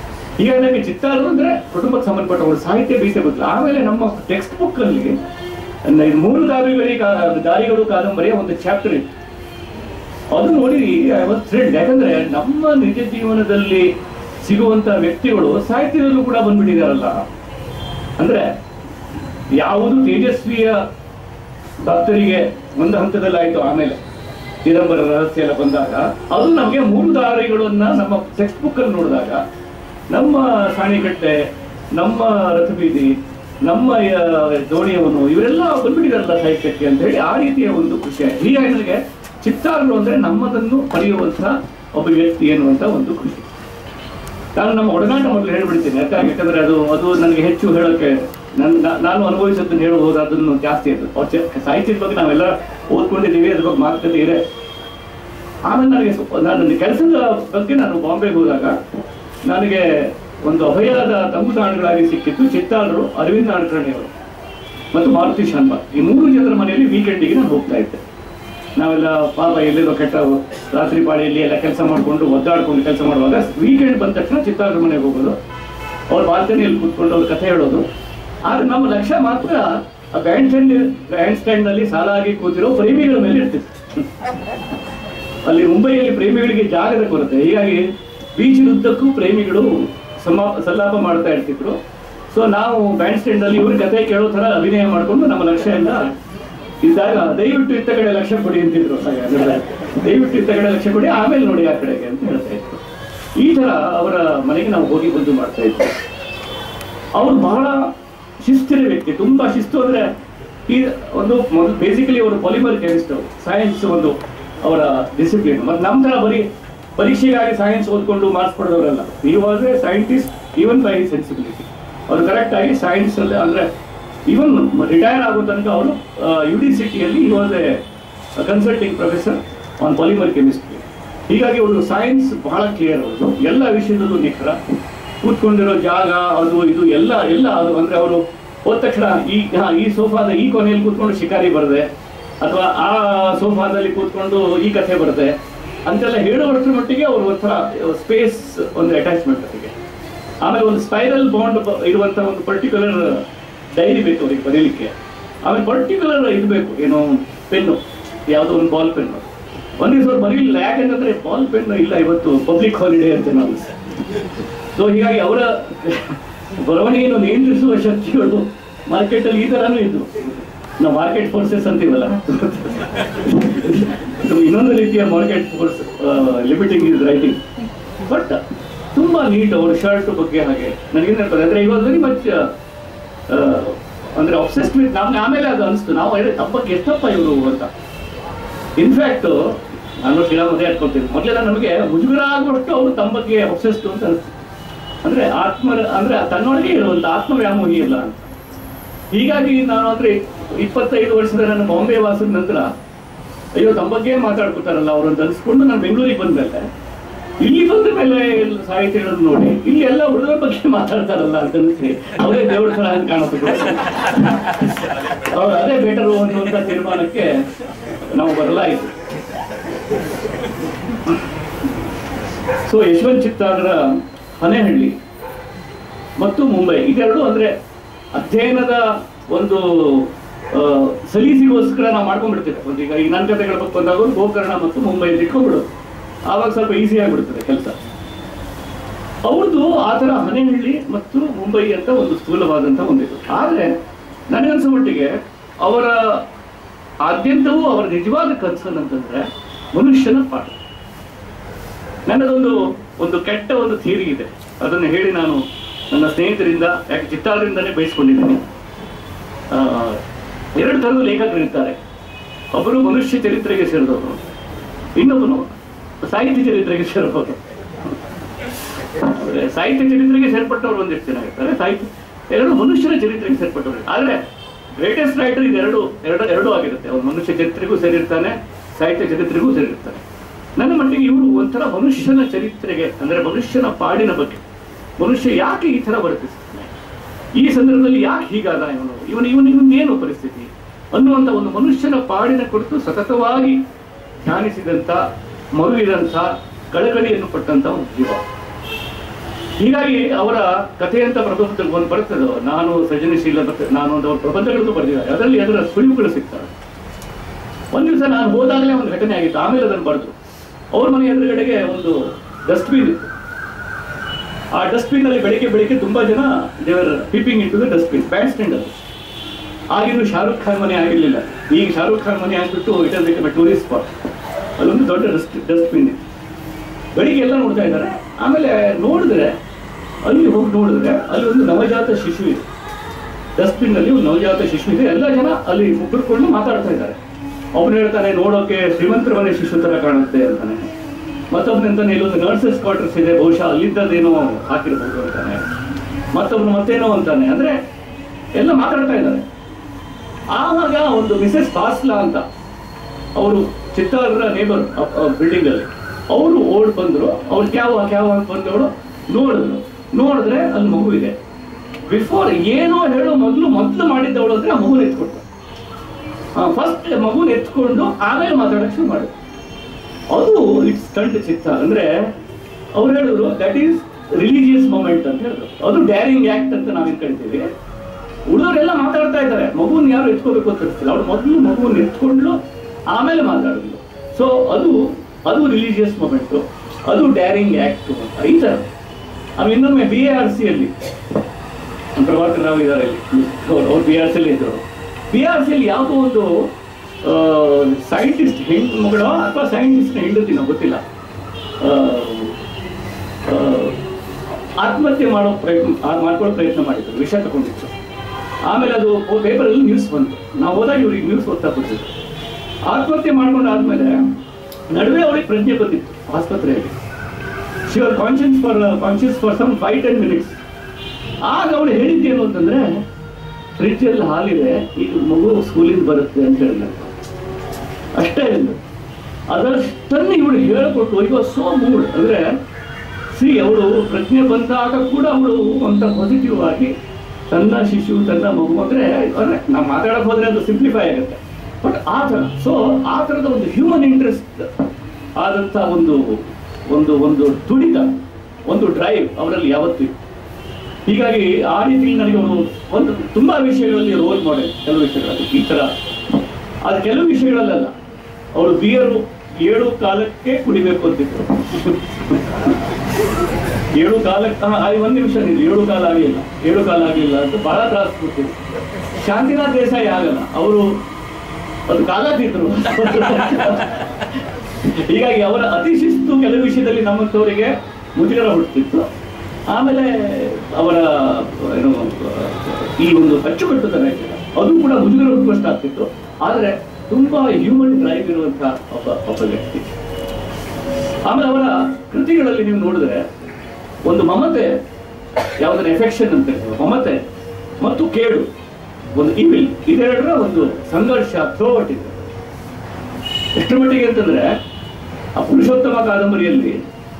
S4: ಹೀಗಾಗಿ ನಮಗೆ ಚಿತ್ತಾರು ಅಂದ್ರೆ ಕುಟುಂಬಕ್ಕೆ ಸಂಬಂಧಪಟ್ಟ ಒಂದು ಸಾಹಿತ್ಯ ಬೀಸೆ ಗೊತ್ತಿಲ್ಲ ಆಮೇಲೆ ನಮ್ಮ ಟೆಕ್ಸ್ಟ್ ಬುಕ್ ಅಲ್ಲಿ ನನ್ನ ಇದು ಮೂರು ದಾರಿಗಳಿಗೆ ಕಾ- ದಾರಿಗಳು ಕಾದಂಬರಿಯ ಒಂದು ಚಾಪ್ಟರ್ ಇತ್ತು ಅದು ನೋಡಿ ಐ ವಾಸ್ ಥ್ರಿಲ್ಡ್ ಯಾಕಂದ್ರೆ ನಮ್ಮ ನಿಜ ಜೀವನದಲ್ಲಿ ಸಿಗುವಂತ ವ್ಯಕ್ತಿಗಳು ಸಾಹಿತ್ಯದಲ್ಲೂ ಕೂಡ ಬಂದ್ಬಿಟ್ಟಿದಾರಲ್ಲ ಅಂದ್ರೆ ಯಾವುದು ತೇಜಸ್ವಿಯ ಭಕ್ತರಿಗೆ ಒಂದು ಹಂತದಲ್ಲಿ ಆಯ್ತು ಆಮೇಲೆ ಚಿದಂಬರ ರಹಸ್ಯ ಎಲ್ಲ ಬಂದಾಗ ಅದು ನಮಗೆ ಮೂರು ದಾರಿಗಳನ್ನ ನಮ್ಮ ಟೆಕ್ಸ್ಟ್ ಬುಕ್ ಅಲ್ಲಿ ನೋಡಿದಾಗ ನಮ್ಮ ಸಾಣಿಕಟ್ಟೆ ನಮ್ಮ ರಥಬೀದಿ ನಮ್ಮ ಆ, ದೋಣಿಯವನು ಇವರೆಲ್ಲ ಬಂದ್ಬಿಟ್ಟಿದಾರಲ್ಲ ಸಾಹಿತ್ಯಕ್ಕೆ ಅಂತ ಹೇಳಿ ಆ ರೀತಿಯ ಒಂದು ಖುಷಿ ಆಯ್ತು ಹೀಗಾಗಿ ನನಗೆ ಚಿತ್ತಾರರು ಅಂದ್ರೆ ನಮ್ಮದನ್ನು ಪಡೆಯುವಂತ ಒಬ್ಬ ವ್ಯಕ್ತಿ ಎನ್ನುವಂತ ಒಂದು ಖುಷಿ ನಾನು ನಮ್ಮ ಒಡನಾಟ ಮೊದಲು ಹೇಳ್ಬಿಡ್ತೀನಿ ಯಾಕಂದ್ರೆ ಯಾಕಂದ್ರೆ ಅದು ಅದು ನನಗೆ ಹೆಚ್ಚು ಹೇಳೋಕೆ ನನ್ ನಾ- ನಾನು ಅನುಭವಿಸೋದನ್ನ ಹೇಳಬಹುದು ಅದನ್ನು ಜಾಸ್ತಿ ಅದು ಅವ್ರ ಚೆ- ಸಾಹಿತ್ಯದ ಬಗ್ಗೆ ನಾವೆಲ್ಲ ಓದ್ಕೊಂಡಿದ್ದೀವಿ ಅದ್ರ ಬಗ್ಗೆ ಮಾತುಕತೆ ಇದೆ ಆಮೇಲೆ ನನಗೆ ಸ್ವಲ್ಪ ನಾನು ಕೆಲಸದ ಬಗ್ಗೆ ನಾನು ಬಾಂಬೆಗೆ ಹೋದಾಗ ನನಗೆ ಒಂದು ಅಭಯದ ತಂಗು ತಾಣಗಳಾಗಿ ಸಿಕ್ಕಿತ್ತು ಚಿತ್ತಾಳರು ಅರವಿಂದ ನಾಡಕರ್ಣಿಯವರು ಮತ್ತು ಮಾರುತಿ ಶಾನ್ಬಾಗ್ ಈ ಮೂರು ಜನರ ಮನೆಯಲ್ಲಿ ವೀಕೆಂಡಿಗೆ ನಾನು ಹೋಗ್ತಾ ಇದ್ದೆ ನಾವೆಲ್ಲ ಪಾಪ ಎಲ್ಲಿರೋ ಕೆಟ್ಟ ರಾತ್ರಿ ಪಾಳಿಯಲ್ಲಿ ಎಲ್ಲ ಕೆಲಸ ಮಾಡಿಕೊಂಡು ಒದ್ದಾಡ್ಕೊಂಡು ಕೆಲಸ ಮಾಡುವಾಗ ವೀಕೆಂಡ್ ಬಂದ ತಕ್ಷಣ ಚಿತ್ತಾಳರ ಮನೆಗೆ ಹೋಗೋದು ಅವ್ರ ಬಾಲ್ಕನಿಯಲ್ಲಿ ಕೂತ್ಕೊಂಡು ಅವ್ರ ಕಥೆ ಹೇಳೋದು ಆದ್ರೆ ನಮ್ಮ ಲಕ್ಷ್ಯ ಮಾತ್ರ ಆ ಬ್ಯಾಂಡ್ ಸ್ಟ್ಯಾಂಡ್ ಬ್ಯಾಂಡ್ ಸ್ಟ್ಯಾಂಡ್ ನಲ್ಲಿ ಸಾಲಾಗಿ ಕೂತಿರೋ ಪ್ರೇಮಿಗಳ ಮೇಲೆ ಇರ್ತಿತ್ತು ಅಲ್ಲಿ ಮುಂಬೈಯಲ್ಲಿ ಪ್ರೇಮಿಗಳಿಗೆ ಜಾಗದ ಕೊರತೆ ಹೀಗಾಗಿ ಬೀಚಿನುದ್ದಕ್ಕೂ ಪ್ರೇಮಿಗಳು ಸಮಾ ಸಲ್ಲಾಪ ಮಾಡ್ತಾ ಇರ್ತಿದ್ರು ಸೊ ನಾವು ಬ್ಯಾಂಡ್ ಸ್ಟ್ಯಾಂಡ್ ಅಲ್ಲಿ ಇವ್ರ ಕತೆ ಕೇಳೋ ತರ ಅಭಿನಯ ಮಾಡ್ಕೊಂಡು ನಮ್ಮ ಲಕ್ಷ್ಯ ಎಲ್ಲ ಇದ್ದಾಗ ದಯವಿಟ್ಟು ಇತ್ತ ಕಡೆ ಲಕ್ಷ್ಯ ಕೊಡಿ ಅಂತಿದ್ರು ಹಾಗೆ. ದಯವಿಟ್ಟು ಇತ್ತ ಕಡೆ ಲಕ್ಷ್ಯ ಕೊಡಿ ಆಮೇಲೆ ನೋಡಿ ಆ ಕಡೆಗೆ ಅಂತ ಹೇಳ್ತಾ ಇದ್ರು ಈ ತರ ಅವರ ಮನೆಗೆ ನಾವು ಹೋಗಿ ಬಂದು ಮಾಡ್ತಾ ಇದ್ವಿ ಅವರು ಬಹಳ ಶಿಸ್ತಿನ ವ್ಯಕ್ತಿ ತುಂಬಾ ಶಿಸ್ತು ಅಂದ್ರೆ ಈ ಒಂದು ಮೊದಲು ಬೇಸಿಕಲಿ ಅವರು ಪಾಲಿಮರ್ ಕೆಮಿಸ್ಟ್ ಅವರು ಸೈನ್ಸ್ ಒಂದು ಅವರ ಡಿಸಿಪ್ಲಿನ್ ಮತ್ತೆ ನಮ್ಮ ತರ ಬರೀ ಪರೀಕ್ಷೆಗಾಗಿ ಸೈನ್ಸ್ ಓದ್ಕೊಂಡು ಮಾರ್ಕ್ಸ್ ಪಡೆದವರಲ್ಲ he was a scientist even by sensibility ಅವರು ಕರೆಕ್ಟ್ ಆಗಿ ಸೈನ್ಸ್ ಅಲ್ಲಿ ಅಂದ್ರೆ ಈವನ್ ರಿಟೈರ್ ಆಗೋ ತನಕ ಅವರು ಯು ಡಿ ಸಿಟಿಯಲ್ಲಿ he was a consulting professor on polymer chemistry ಹೀಗಾಗಿ ಅವರು ಸೈನ್ಸ್ ಬಹಳ ಕ್ಲಿಯರ್ ಅವರು ಎಲ್ಲ ವಿಷಯದಲ್ಲೂ ನಿಖರ ಕೂತ್ಕೊಂಡಿರೋ ಜಾಗ ಅದು ಇದು ಎಲ್ಲ ಎಲ್ಲ ಅದು ಅಂದ್ರೆ ಅವರು ಹೋದ ತಕ್ಷಣ ಈ ಹಾ, ಈ ಸೋಫಾದ ಈ ಕೊನೆಯಲ್ಲಿ ಕೂತ್ಕೊಂಡು ಶಿಕಾರಿ ಬರದೆ ಅಥವಾ ಆ ಸೋಫಾದಲ್ಲಿ ಕೂತ್ಕೊಂಡು ಈ ಕಥೆ ಬರದೆ ಅಂತೆಲ್ಲ ಹೇಳುವಷ್ಟರ ಮಟ್ಟಿಗೆ ಅವರು ಒಂಥರ ಸ್ಪೇಸ್ ಒಂದು ಅಟ್ಯಾಚ್ಮೆಂಟ್ ಅವರಿಗೆ ಆಮೇಲೆ ಒಂದು ಸ್ಪೈರಲ್ ಬಾಂಡ್ ಇರುವಂತ ಒಂದು ಪರ್ಟಿಕ್ಯುಲರ್ ಡೈರಿ ಬೇಕು ಅವರಿಗೆ ಬರೀಲಿಕ್ಕೆ ಆಮೇಲೆ ಪರ್ಟಿಕ್ಯುಲರ್ ಇದು ಬೇಕು ಏನು ಪೆನ್ನು ಯಾವುದೋ ಒಂದು ಬಾಲ್ ಪೆನ್ ಒಂದು ದಿವಸ ಅವ್ರು ಬರೀಲಿಲ್ಲ ಯಾಕೆಂದ್ರೆ ಬಾಲ್ ಪೆನ್ ಇಲ್ಲ ಇವತ್ತು ಪಬ್ಲಿಕ್ ಹಾಲಿಡೇ ಅಂತ ನಾವು ಸೊ ಹೀಗಾಗಿ ಅವರ ಬರವಣಿಗೆಯನ್ನು ನಿಯಂತ್ರಿಸುವ ಶಕ್ತಿಗಳು ಮಾರ್ಕೆಟ್ ಅಲ್ಲಿ ಈ ತರಾನು ಇದ್ದು ನಾವು ಮಾರ್ಕೆಟ್ ಫೋರ್ಸಸ್ ಅಂತೀವಲ್ಲ ಇದು ಇನ್ನೊಂದು ರೀತಿಯ market force limiting is writing but ತುಂಬಾ ನೀಟ್ ಅವ್ರ ಶರ್ಟ್ ಬಗ್ಗೆ ಹಾಗೆ ನನಗೆ ನೆನಪದೆ ಅಂದ್ರೆ ಇವಾಗ ವೆರಿ ಮಚ್ ಅಂದ್ರೆ ಅಬ್ಸೆಸ್ಟ್ ವಿತ್ ನಮ್ಗೆ ಆಮೇಲೆ ಅದು ಅನಿಸ್ತು ನಾವು ಹೇಳಿದ ತಪ್ಪಕ್ಕೆ ಎಷ್ಟಪ್ಪ ಇವರು ಅಂತ ಇನ್ಫ್ಯಾಕ್ಟ್ ನಾನು ಶಿಲಾ ಮದುವೆ ಹಾಡ್ಕೊಳ್ತೀನಿ ಮೊದಲೆಲ್ಲ ನಮಗೆ ಮುಜುಗರ ಆಗುವಷ್ಟು ಅವರು ತಮ್ಮ ಬಗ್ಗೆ ಅಬ್ಸೆಸ್ಟ್ ಅಂತ ಅನಿಸ್ತು ಅಂದ್ರೆ ಆತ್ಮ ಅಂದ್ರೆ ತನ್ನೊಳಗೆ ಇರುವಂತ ಆತ್ಮ ವ್ಯಾಮೋಹಿ ಇಲ್ಲ ಅಂತ ಹೀಗಾಗಿ ನಾನು ಅಂದ್ರೆ ಇಪ್ಪತ್ತೈದು ವರ್ಷದ ನನ್ನ ಬಾಂಬೆ ವಾಸದ ನಂತರ ಅಯ್ಯೋ ತಮ್ಮ ಬಗ್ಗೆ ಮಾತಾಡ್ಕೊತಾರಲ್ಲ ಅವರು ಅಂತ ಅನ್ಸ್ಕೊಂಡು ನಾನು ಬೆಂಗಳೂರಿಗೆ ಬಂದ್ಮೇಲೆ ಇಲ್ಲಿ ಬಂದ ಮೇಲೆ ಸಾಹಿತ್ಯಗಳನ್ನು ನೋಡಿ ಇಲ್ಲಿ ಎಲ್ಲ ಹುಡುಗರ ಬಗ್ಗೆ ಮಾತಾಡ್ತಾರಲ್ಲ ಅಂತ ಅನಿಸಿ ಅವರೇ ದೇವ್ರ ತರ ಅಂತ ಕಾಣಿಸ್ತು ಅವ್ರು ಅದೇ ಬೆಟರು ಅನ್ನುವಂತ ತೀರ್ಮಾನಕ್ಕೆ ನಾವು ಬರಲಾಯಿತು ಸೊ ಯಶವಂತ್ ಚಿತ್ತಾರರ ಹನೆಹಳ್ಳಿ ಮತ್ತು ಮುಂಬೈ ಇದೆರಡು ಅಂದ್ರೆ ಅಧ್ಯಯನದ ಒಂದು ಆ, ಸಲೀಸಿಗೋಸ್ಕರ ನಾವು ಮಾಡ್ಕೊಂಡ್ಬಿಡ್ತೇವೆ ಒಂದು ಈಗ ಈ ನನ್ನ ಕಥೆಗಳ ಬಗ್ಗೆ ಬಂದಾಗ ಗೋಕರ್ಣ ಮತ್ತು ಮುಂಬೈಯಲ್ಲಿ ಇಟ್ಕೊಂಡ್ಬಿಡೋದು ಆವಾಗ ಸ್ವಲ್ಪ ಈಸಿ ಆಗಿಬಿಡ್ತದೆ ಕೆಲಸ ಅವ್ರದ್ದು ಆ ಥರ ಹನೆಹಳ್ಳಿ ಮತ್ತು ಮುಂಬೈ ಅಂತ ಒಂದು ಸ್ಥೂಲವಾದಂಥ ಒಂದಿದು ಆದರೆ ನನಗನ್ಸೋ ಮಟ್ಟಿಗೆ ಅವರ ಆದ್ಯಂತವೂ ಅವರ ನಿಜವಾದ ಕನ್ಸರ್ನ್ ಅಂತಂದ್ರೆ ಮನುಷ್ಯನ ಪಾಠ ನನ್ನದೊಂದು ಒಂದು ಕೆಟ್ಟ ಒಂದು ಥಿಯರಿ ಇದೆ ಅದನ್ನು ಹೇಳಿ ನಾನು ನನ್ನ ಸ್ನೇಹಿತರಿಂದ ಯಾಕೆ ಚಿತ್ತಾರದಿಂದನೇ ಬಯಸ್ಕೊಂಡಿದ್ದೀನಿ ಆ, ಎರಡು ಥರದ ಲೇಖಕರು ಇರ್ತಾರೆ ಒಬ್ಬರು ಮನುಷ್ಯ ಚರಿತ್ರೆಗೆ ಸೇರಿದವರು ಇನ್ನೊಬ್ಬನು ಸಾಹಿತ್ಯ ಚರಿತ್ರೆಗೆ ಸೇರಿದವರು ಅಂದ್ರೆ ಸಾಹಿತ್ಯ ಚರಿತ್ರೆಗೆ ಸೇರ್ಪಟ್ಟವರು ಒಂದಿಷ್ಟು ಜನ ಇರ್ತಾರೆ ಸಾಹಿತ್ಯ ಎರಡು ಮನುಷ್ಯನ ಚರಿತ್ರೆಗೆ ಸೇರ್ಪಟ್ಟವರು ಆದ್ರೆ ಗ್ರೇಟೆಸ್ಟ್ ರೈಟರ್ ಇದೆರಡು ಎರಡು ಎರಡೂ ಆಗಿರುತ್ತೆ ಅವ್ರು ಮನುಷ್ಯ ಚರಿತ್ರೆಗೂ ಸೇರಿರ್ತಾನೆ ಸಾಹಿತ್ಯ ಚರಿತ್ರೆಗೂ ಸೇರಿರ್ತಾನೆ ನನ್ನ ಮಟ್ಟಿಗೆ ಇವರು ಒಂಥರ ಮನುಷ್ಯನ ಚರಿತ್ರೆಗೆ ಅಂದ್ರೆ ಮನುಷ್ಯನ ಪಾಡಿನ ಬಗ್ಗೆ ಮನುಷ್ಯ ಯಾಕೆ ಈ ತರ ವರ್ತಿಸ್ತಾನೆ ಈ ಸಂದರ್ಭದಲ್ಲಿ ಯಾಕೆ ಹೀಗಾದ ಇವನು ಇವನು ಇವನು ಇವನು ಏನು ಪರಿಸ್ಥಿತಿ ಅನ್ನುವಂಥ ಒಂದು ಮನುಷ್ಯನ ಪಾಡಿನ ಕುರಿತು ಸತತವಾಗಿ ಧ್ಯಾನಿಸಿದಂಥ ಮರುವಿದಂಥ ಕಳಕಳಿಯನ್ನು ಪಟ್ಟಂತ ಒಂದು ಜೀವ ಹೀಗಾಗಿ ಅವರ ಕಥೆ ಅಂತ ಪ್ರಬಂಧದಲ್ಲಿ ಒಂದು ಬರ್ತದೆ ನಾನು ಸೃಜನಶೀಲ ಬರ್ತದೆ ನಾನು ಒಂದು ಅವ್ರ ಪ್ರಬಂಧಗಳನ್ನು ಬರೆದಿದ್ದಾರೆ ಅದರಲ್ಲಿ ಅದರ ಸುಳಿವುಗಳು ಸಿಗ್ತವೆ ಒಂದು ದಿವಸ ನಾನು ಹೋದಾಗಲೇ ಒಂದು ಘಟನೆ ಆಗಿತ್ತು ಆಮೇಲೆ ಅದನ್ನು ಬರೆದು ಅವ್ರ ಮನೆ ಎದುರುಗಡೆಗೆ ಒಂದು ಡಸ್ಟ್ಬಿನ್ ಇತ್ತು ಆ ಡಸ್ಟ್ಬಿನ್ ಅಲ್ಲಿ ಬೆಳಿಗ್ಗೆ ಬೆಳಿಗ್ಗೆ ತುಂಬಾ ಜನ ದೇವರ ಪೀಪಿಂಗ್ ಇಟ್ಟು ಡಸ್ಟ್ಬಿನ್ ಬ್ಯಾಂಡ್ ಸ್ಟ್ಯಾಂಡ್ ಅದು ಆಗಿನ ಶಾರುಖ್ ಖಾನ್ ಮನೆ ಆಗಿರ್ಲಿಲ್ಲ ಈಗ ಶಾರುಖ್ ಖಾನ್ ಮನೆ ಆಗ್ಬಿಟ್ಟು it has become tourist spot ಅಲ್ಲೊಂದು ದೊಡ್ಡ ಡಸ್ಟ್ ಡಸ್ಟ್ಬಿನ್ ಇತ್ತು ಬೆಳಿಗ್ಗೆ ಎಲ್ಲ ನೋಡ್ತಾ ಇದ್ದಾರೆ ಆಮೇಲೆ ನೋಡಿದ್ರೆ ಅಲ್ಲಿ ಹೋಗಿ ನೋಡಿದ್ರೆ ಅಲ್ಲಿ ಒಂದು ನವಜಾತ ಶಿಶು ಇದೆ ಡಸ್ಟ್ಬಿನ್ ಅಲ್ಲಿ ಒಂದು ನವಜಾತ ಶಿಶು ಇದೆ ಎಲ್ಲ ಜನ ಅಲ್ಲಿ ಮುಗ್ಗಿರ್ಕೊಂಡು ಮಾತಾಡ್ತಾ ಇದ್ದಾರೆ ಅವನು ಹೇಳ್ತಾನೆ ನೋಡೋಕೆ ಶ್ರೀಮಂತರ ಮನೆ ಶಿಶು ತರ ಕಾಣುತ್ತೆ ಅಂತಾನೆ ಮತ್ತೊಬ್ಬನ ಅಂತಾನೆ ಇಲ್ಲೊಂದು ನರ್ಸಸ್ ಕ್ವಾರ್ಟರ್ಸ್ ಇದೆ ಬಹುಶಃ ಅಲ್ಲಿದ್ದದೇನೋ ಹಾಕಿರ್ಬೋದು ಅಂತಾನೆ ಮತ್ತೊಬ್ನು ಮತ್ತೇನೋ ಅಂತಾನೆ ಅಂದ್ರೆ ಎಲ್ಲ ಮಾತಾಡ್ತಾ ಇದ್ದಾರೆ ಆವಾಗ ಒಂದು ಮಿಸೆಸ್ ಕಾಸ್ಲಾ ಅಂತ ಅವರು ಚಿತ್ತಾರ ನೇಬರ್ ಬಿಲ್ಡಿಂಗ್ ಅಲ್ಲಿ ಅವರು ಓಡ್ ಬಂದ್ರು ಅವ್ರು ಕ್ಯಾವ ಕ್ಯಾವ ಅಂತ ಬಂದವರು ನೋಡಿದ್ರು ನೋಡಿದ್ರೆ ಅಲ್ಲಿ ಮಗು ಇದೆ ಬಿಫೋರ್ ಏನೋ ಹೇಳೋ ಮೊದಲು ಮೊದಲು ಮಾಡಿದ್ದವಳು ಅಂದ್ರೆ ಆ ಮಗುನ ಎತ್ಕೊಟ್ಟು ಫಸ್ಟ್ ಮಗುನ ಎತ್ಕೊಂಡು ಆಮೇಲೆ ಮಾತಾಡಕ್ ಶುರು ಮಾಡಿದ್ರು ಅದು ಇಟ್ಸ್ ಕಂಟ್ ಚಿತ್ತ ಅಂದ್ರೆ ಅವ್ರು ಹೇಳಿದ್ರು ದಟ್ ಈಸ್ ರಿಲಿಜಿಯಸ್ ಮೂಮೆಂಟ್ ಅಂತ ಹೇಳಿದ್ರು ಅದು ಡ್ಯಾರಿಂಗ್ ಆಕ್ಟ್ ಅಂತ ನಾವೇನ್ ಕರಿತೀವಿ ಉಳಿದವರೆಲ್ಲ ಮಾತಾಡ್ತಾ ಇದ್ದಾರೆ ಮಗುನ ಯಾರು ಎತ್ಕೋಬೇಕು ಅಂತ ಅನಿಸ್ತಿಲ್ಲ ಅವ್ರು ಮೊದಲು ಮಗುವನ್ನ ಎತ್ಕೊಂಡು ಆಮೇಲೆ ಮಾತಾಡಿದ್ರು ಸೊ ಅದು ಅದು ರಿಲಿಜಿಯಸ್ ಮೂಮೆಂಟ್ ಅದು ಡ್ಯಾರಿಂಗ್ ಆಕ್ಟ್ ಅಂತ ಈ ತರ ಆಮೇಲೆ ಇನ್ನೊಮ್ಮೆ ಬಿ ಆರ್ ಸಿ ಅಲ್ಲಿ ಪ್ರಭಾಕರ್ ರಾವ್ ಇದ್ದಾರೆ ಇಲ್ಲಿ ಅವ್ರು ಬಿ ಆರ್ ಸಿ ಅಲ್ಲಿ ಇದ್ರು ಬಿ ಆರ್ ಸಿ ಅಲ್ಲಿ ಯಾವುದೋ ಒಂದು ಸೈಂಟಿಸ್ಟ್ ಹೆಣ್ಣು ಮಗಳು ಅಥವಾ ಸೈಂಟಿಸ್ಟ್ ಹೆಂಡತಿನೋ ಗೊತ್ತಿಲ್ಲ ಆ, ಆ, ಆತ್ಮಹತ್ಯೆ ಮಾಡೋ ಪ್ರಯತ್ನ ಆ- ಮಾಡ್ಕೊಳ್ಳೋ ಪ್ರಯತ್ನ ಮಾಡಿದ್ರು ವಿಷ ತಗೊಂಡಿತ್ತು ಆಮೇಲೆ ಅದು ಪೇಪರಲ್ಲಿ ನ್ಯೂಸ್ ಬಂತು ನಾವು ಹೋದಾಗ ಇವ್ರಿಗೆ ನ್ಯೂಸ್ ಓದ್ತಾ ಕೂತಿದ್ರು ಆತ್ಮಹತ್ಯೆ ಮಾಡ್ಕೊಂಡಾದ್ಮೇಲೆ ನಡುವೆ ಅವ್ರಿಗೆ ಪ್ರಜ್ಞೆ ಬಂದಿತ್ತು ಆಸ್ಪತ್ರೆಯಲ್ಲಿ she are conscious for conscious for some five ten minutes ಆಗ ಅವಳು ಹೇಳಿದ್ದೇನು ಅಂತಂದ್ರೆ ಫ್ರಿಡ್ಜಲ್ಲಿ ಹಾಲಿದೆ ಈಗ ಮಗು ಸ್ಕೂಲಿಂದ ಬರುತ್ತೆ ಅಂತ ಹೇಳಿದ ಅಷ್ಟೇ ಇಲ್ಲ ಅದಷ್ಟನ್ನು ಇವಳು ಹೇಳ್ಕೊಟ್ಟು ಈಗ ಸೋ ಮೂಡ್ ಅಂದ್ರೆ ಸಿ ಅವಳು ಪ್ರಜ್ಞೆ ಬಂದಾಗ ಕೂಡ ಅವಳು ಅಂತ ಪಾಸಿಟಿವ್ ಆಗಿ ತನ್ನ ಶಿಶು ತನ್ನ ಮಗು ಅಂದ್ರೆ ಅಂದ್ರೆ ನಾವು ಮಾತಾಡಕ್ ಹೋದ್ರೆ ಅದು ಸಿಂಪ್ಲಿಫೈ ಆಗುತ್ತೆ ಬಟ್ ಆ ಥರ ಸೊ ಆ ಥರದ ಒಂದು ಹ್ಯೂಮನ್ ಇಂಟ್ರೆಸ್ಟ್ ಆದಂತ ಒಂದು ಒಂದು ಒಂದು ತುಡಿತ ಒಂದು ಡ್ರೈವ್ ಅವರಲ್ಲಿ ಯಾವತ್ತೂ ಇತ್ತು. ಹೀಗಾಗಿ ಆ ರೀತಿ ನನಗೆ ಅವರು ಒಂದು ತುಂಬಾ ವಿಷಯಗಳಲ್ಲಿ ರೋಲ್ ಮಾಡೆಲ್ ಕೆಲವು ವಿಷಯಗಳಲ್ಲಿ ಈ ತರ ಅದು ಕೆಲವು ವಿಷಯಗಳಲ್ಲ ಅವಳು ಬಿಯರು ಏಳು ಕಾಲಕ್ಕೆ ಕುಡಿಬೇಕು ಅಂತಿದ್ರು ಏಳು ಕಾಲಕ್ಕೆ ಹಾ, ಆ, ಒಂದ್ ನಿಮಿಷ ನೀನು ಏಳು ಕಾಲ ಆಗಿಲ್ಲ ಏಳು ಕಾಲ ಆಗಿಲ್ಲ ಅಂತ ಬಹಳ ತ್ರಾಸ ಕೊಟ್ಟಿದ್ರು ಶಾಂತಿನಾಥ್ ದೇಸಾಯಿ ಆಗಲ್ಲ ಅವರು ಒಂದು ಕಾಲ ತಿದ್ರು ಹೀಗಾಗಿ ಅವರ ಅತಿ ಶಿಸ್ತು ಕೆಲವು ವಿಷಯದಲ್ಲಿ ನಮ್ಮಂಥವರಿಗೆ ಮುಜುಗರ ಹುಟ್ಟುತ್ತಿತ್ತು ಆಮೇಲೆ ಅವರ ಏನು ಈ ಒಂದು ಅಚ್ಚುಕಟ್ಟುತನ ಇದೆಯಲ್ಲ, ಅದು ಕೂಡ ಮುಜುಗರ ಹುಟ್ಟುವಷ್ಟು ಆಗ್ತಿತ್ತು ಆದರೆ ತುಂಬಾ ಹ್ಯೂಮನ್ ಡ್ರೈವ್ ಇರುವಂತಹ ಒಬ್ಬ ಒಬ್ಬ ವ್ಯಕ್ತಿ ಆಮೇಲೆ ಅವರ ಕೃತಿಗಳಲ್ಲಿ ನೀವು ನೋಡಿದ್ರೆ ಒಂದು ಮಮತೆ ಯಾವುದನ್ನ ಎಫೆಕ್ಷನ್ ಅಂತ ಹೇಳ್ತೀವಿ ಮಮತೆ ಮತ್ತು ಕೇಡು ಒಂದು ಇವಿಲ್ ಇದೆರಡರ ಒಂದು ಸಂಘರ್ಷ ಥ್ರೋವಟ್ ಇದೆ ಎಷ್ಟು ಮಟ್ಟಿಗೆ ಅಂತಂದ್ರೆ ಆ ಪುರುಷೋತ್ತಮ ಕಾದಂಬರಿಯಲ್ಲಿ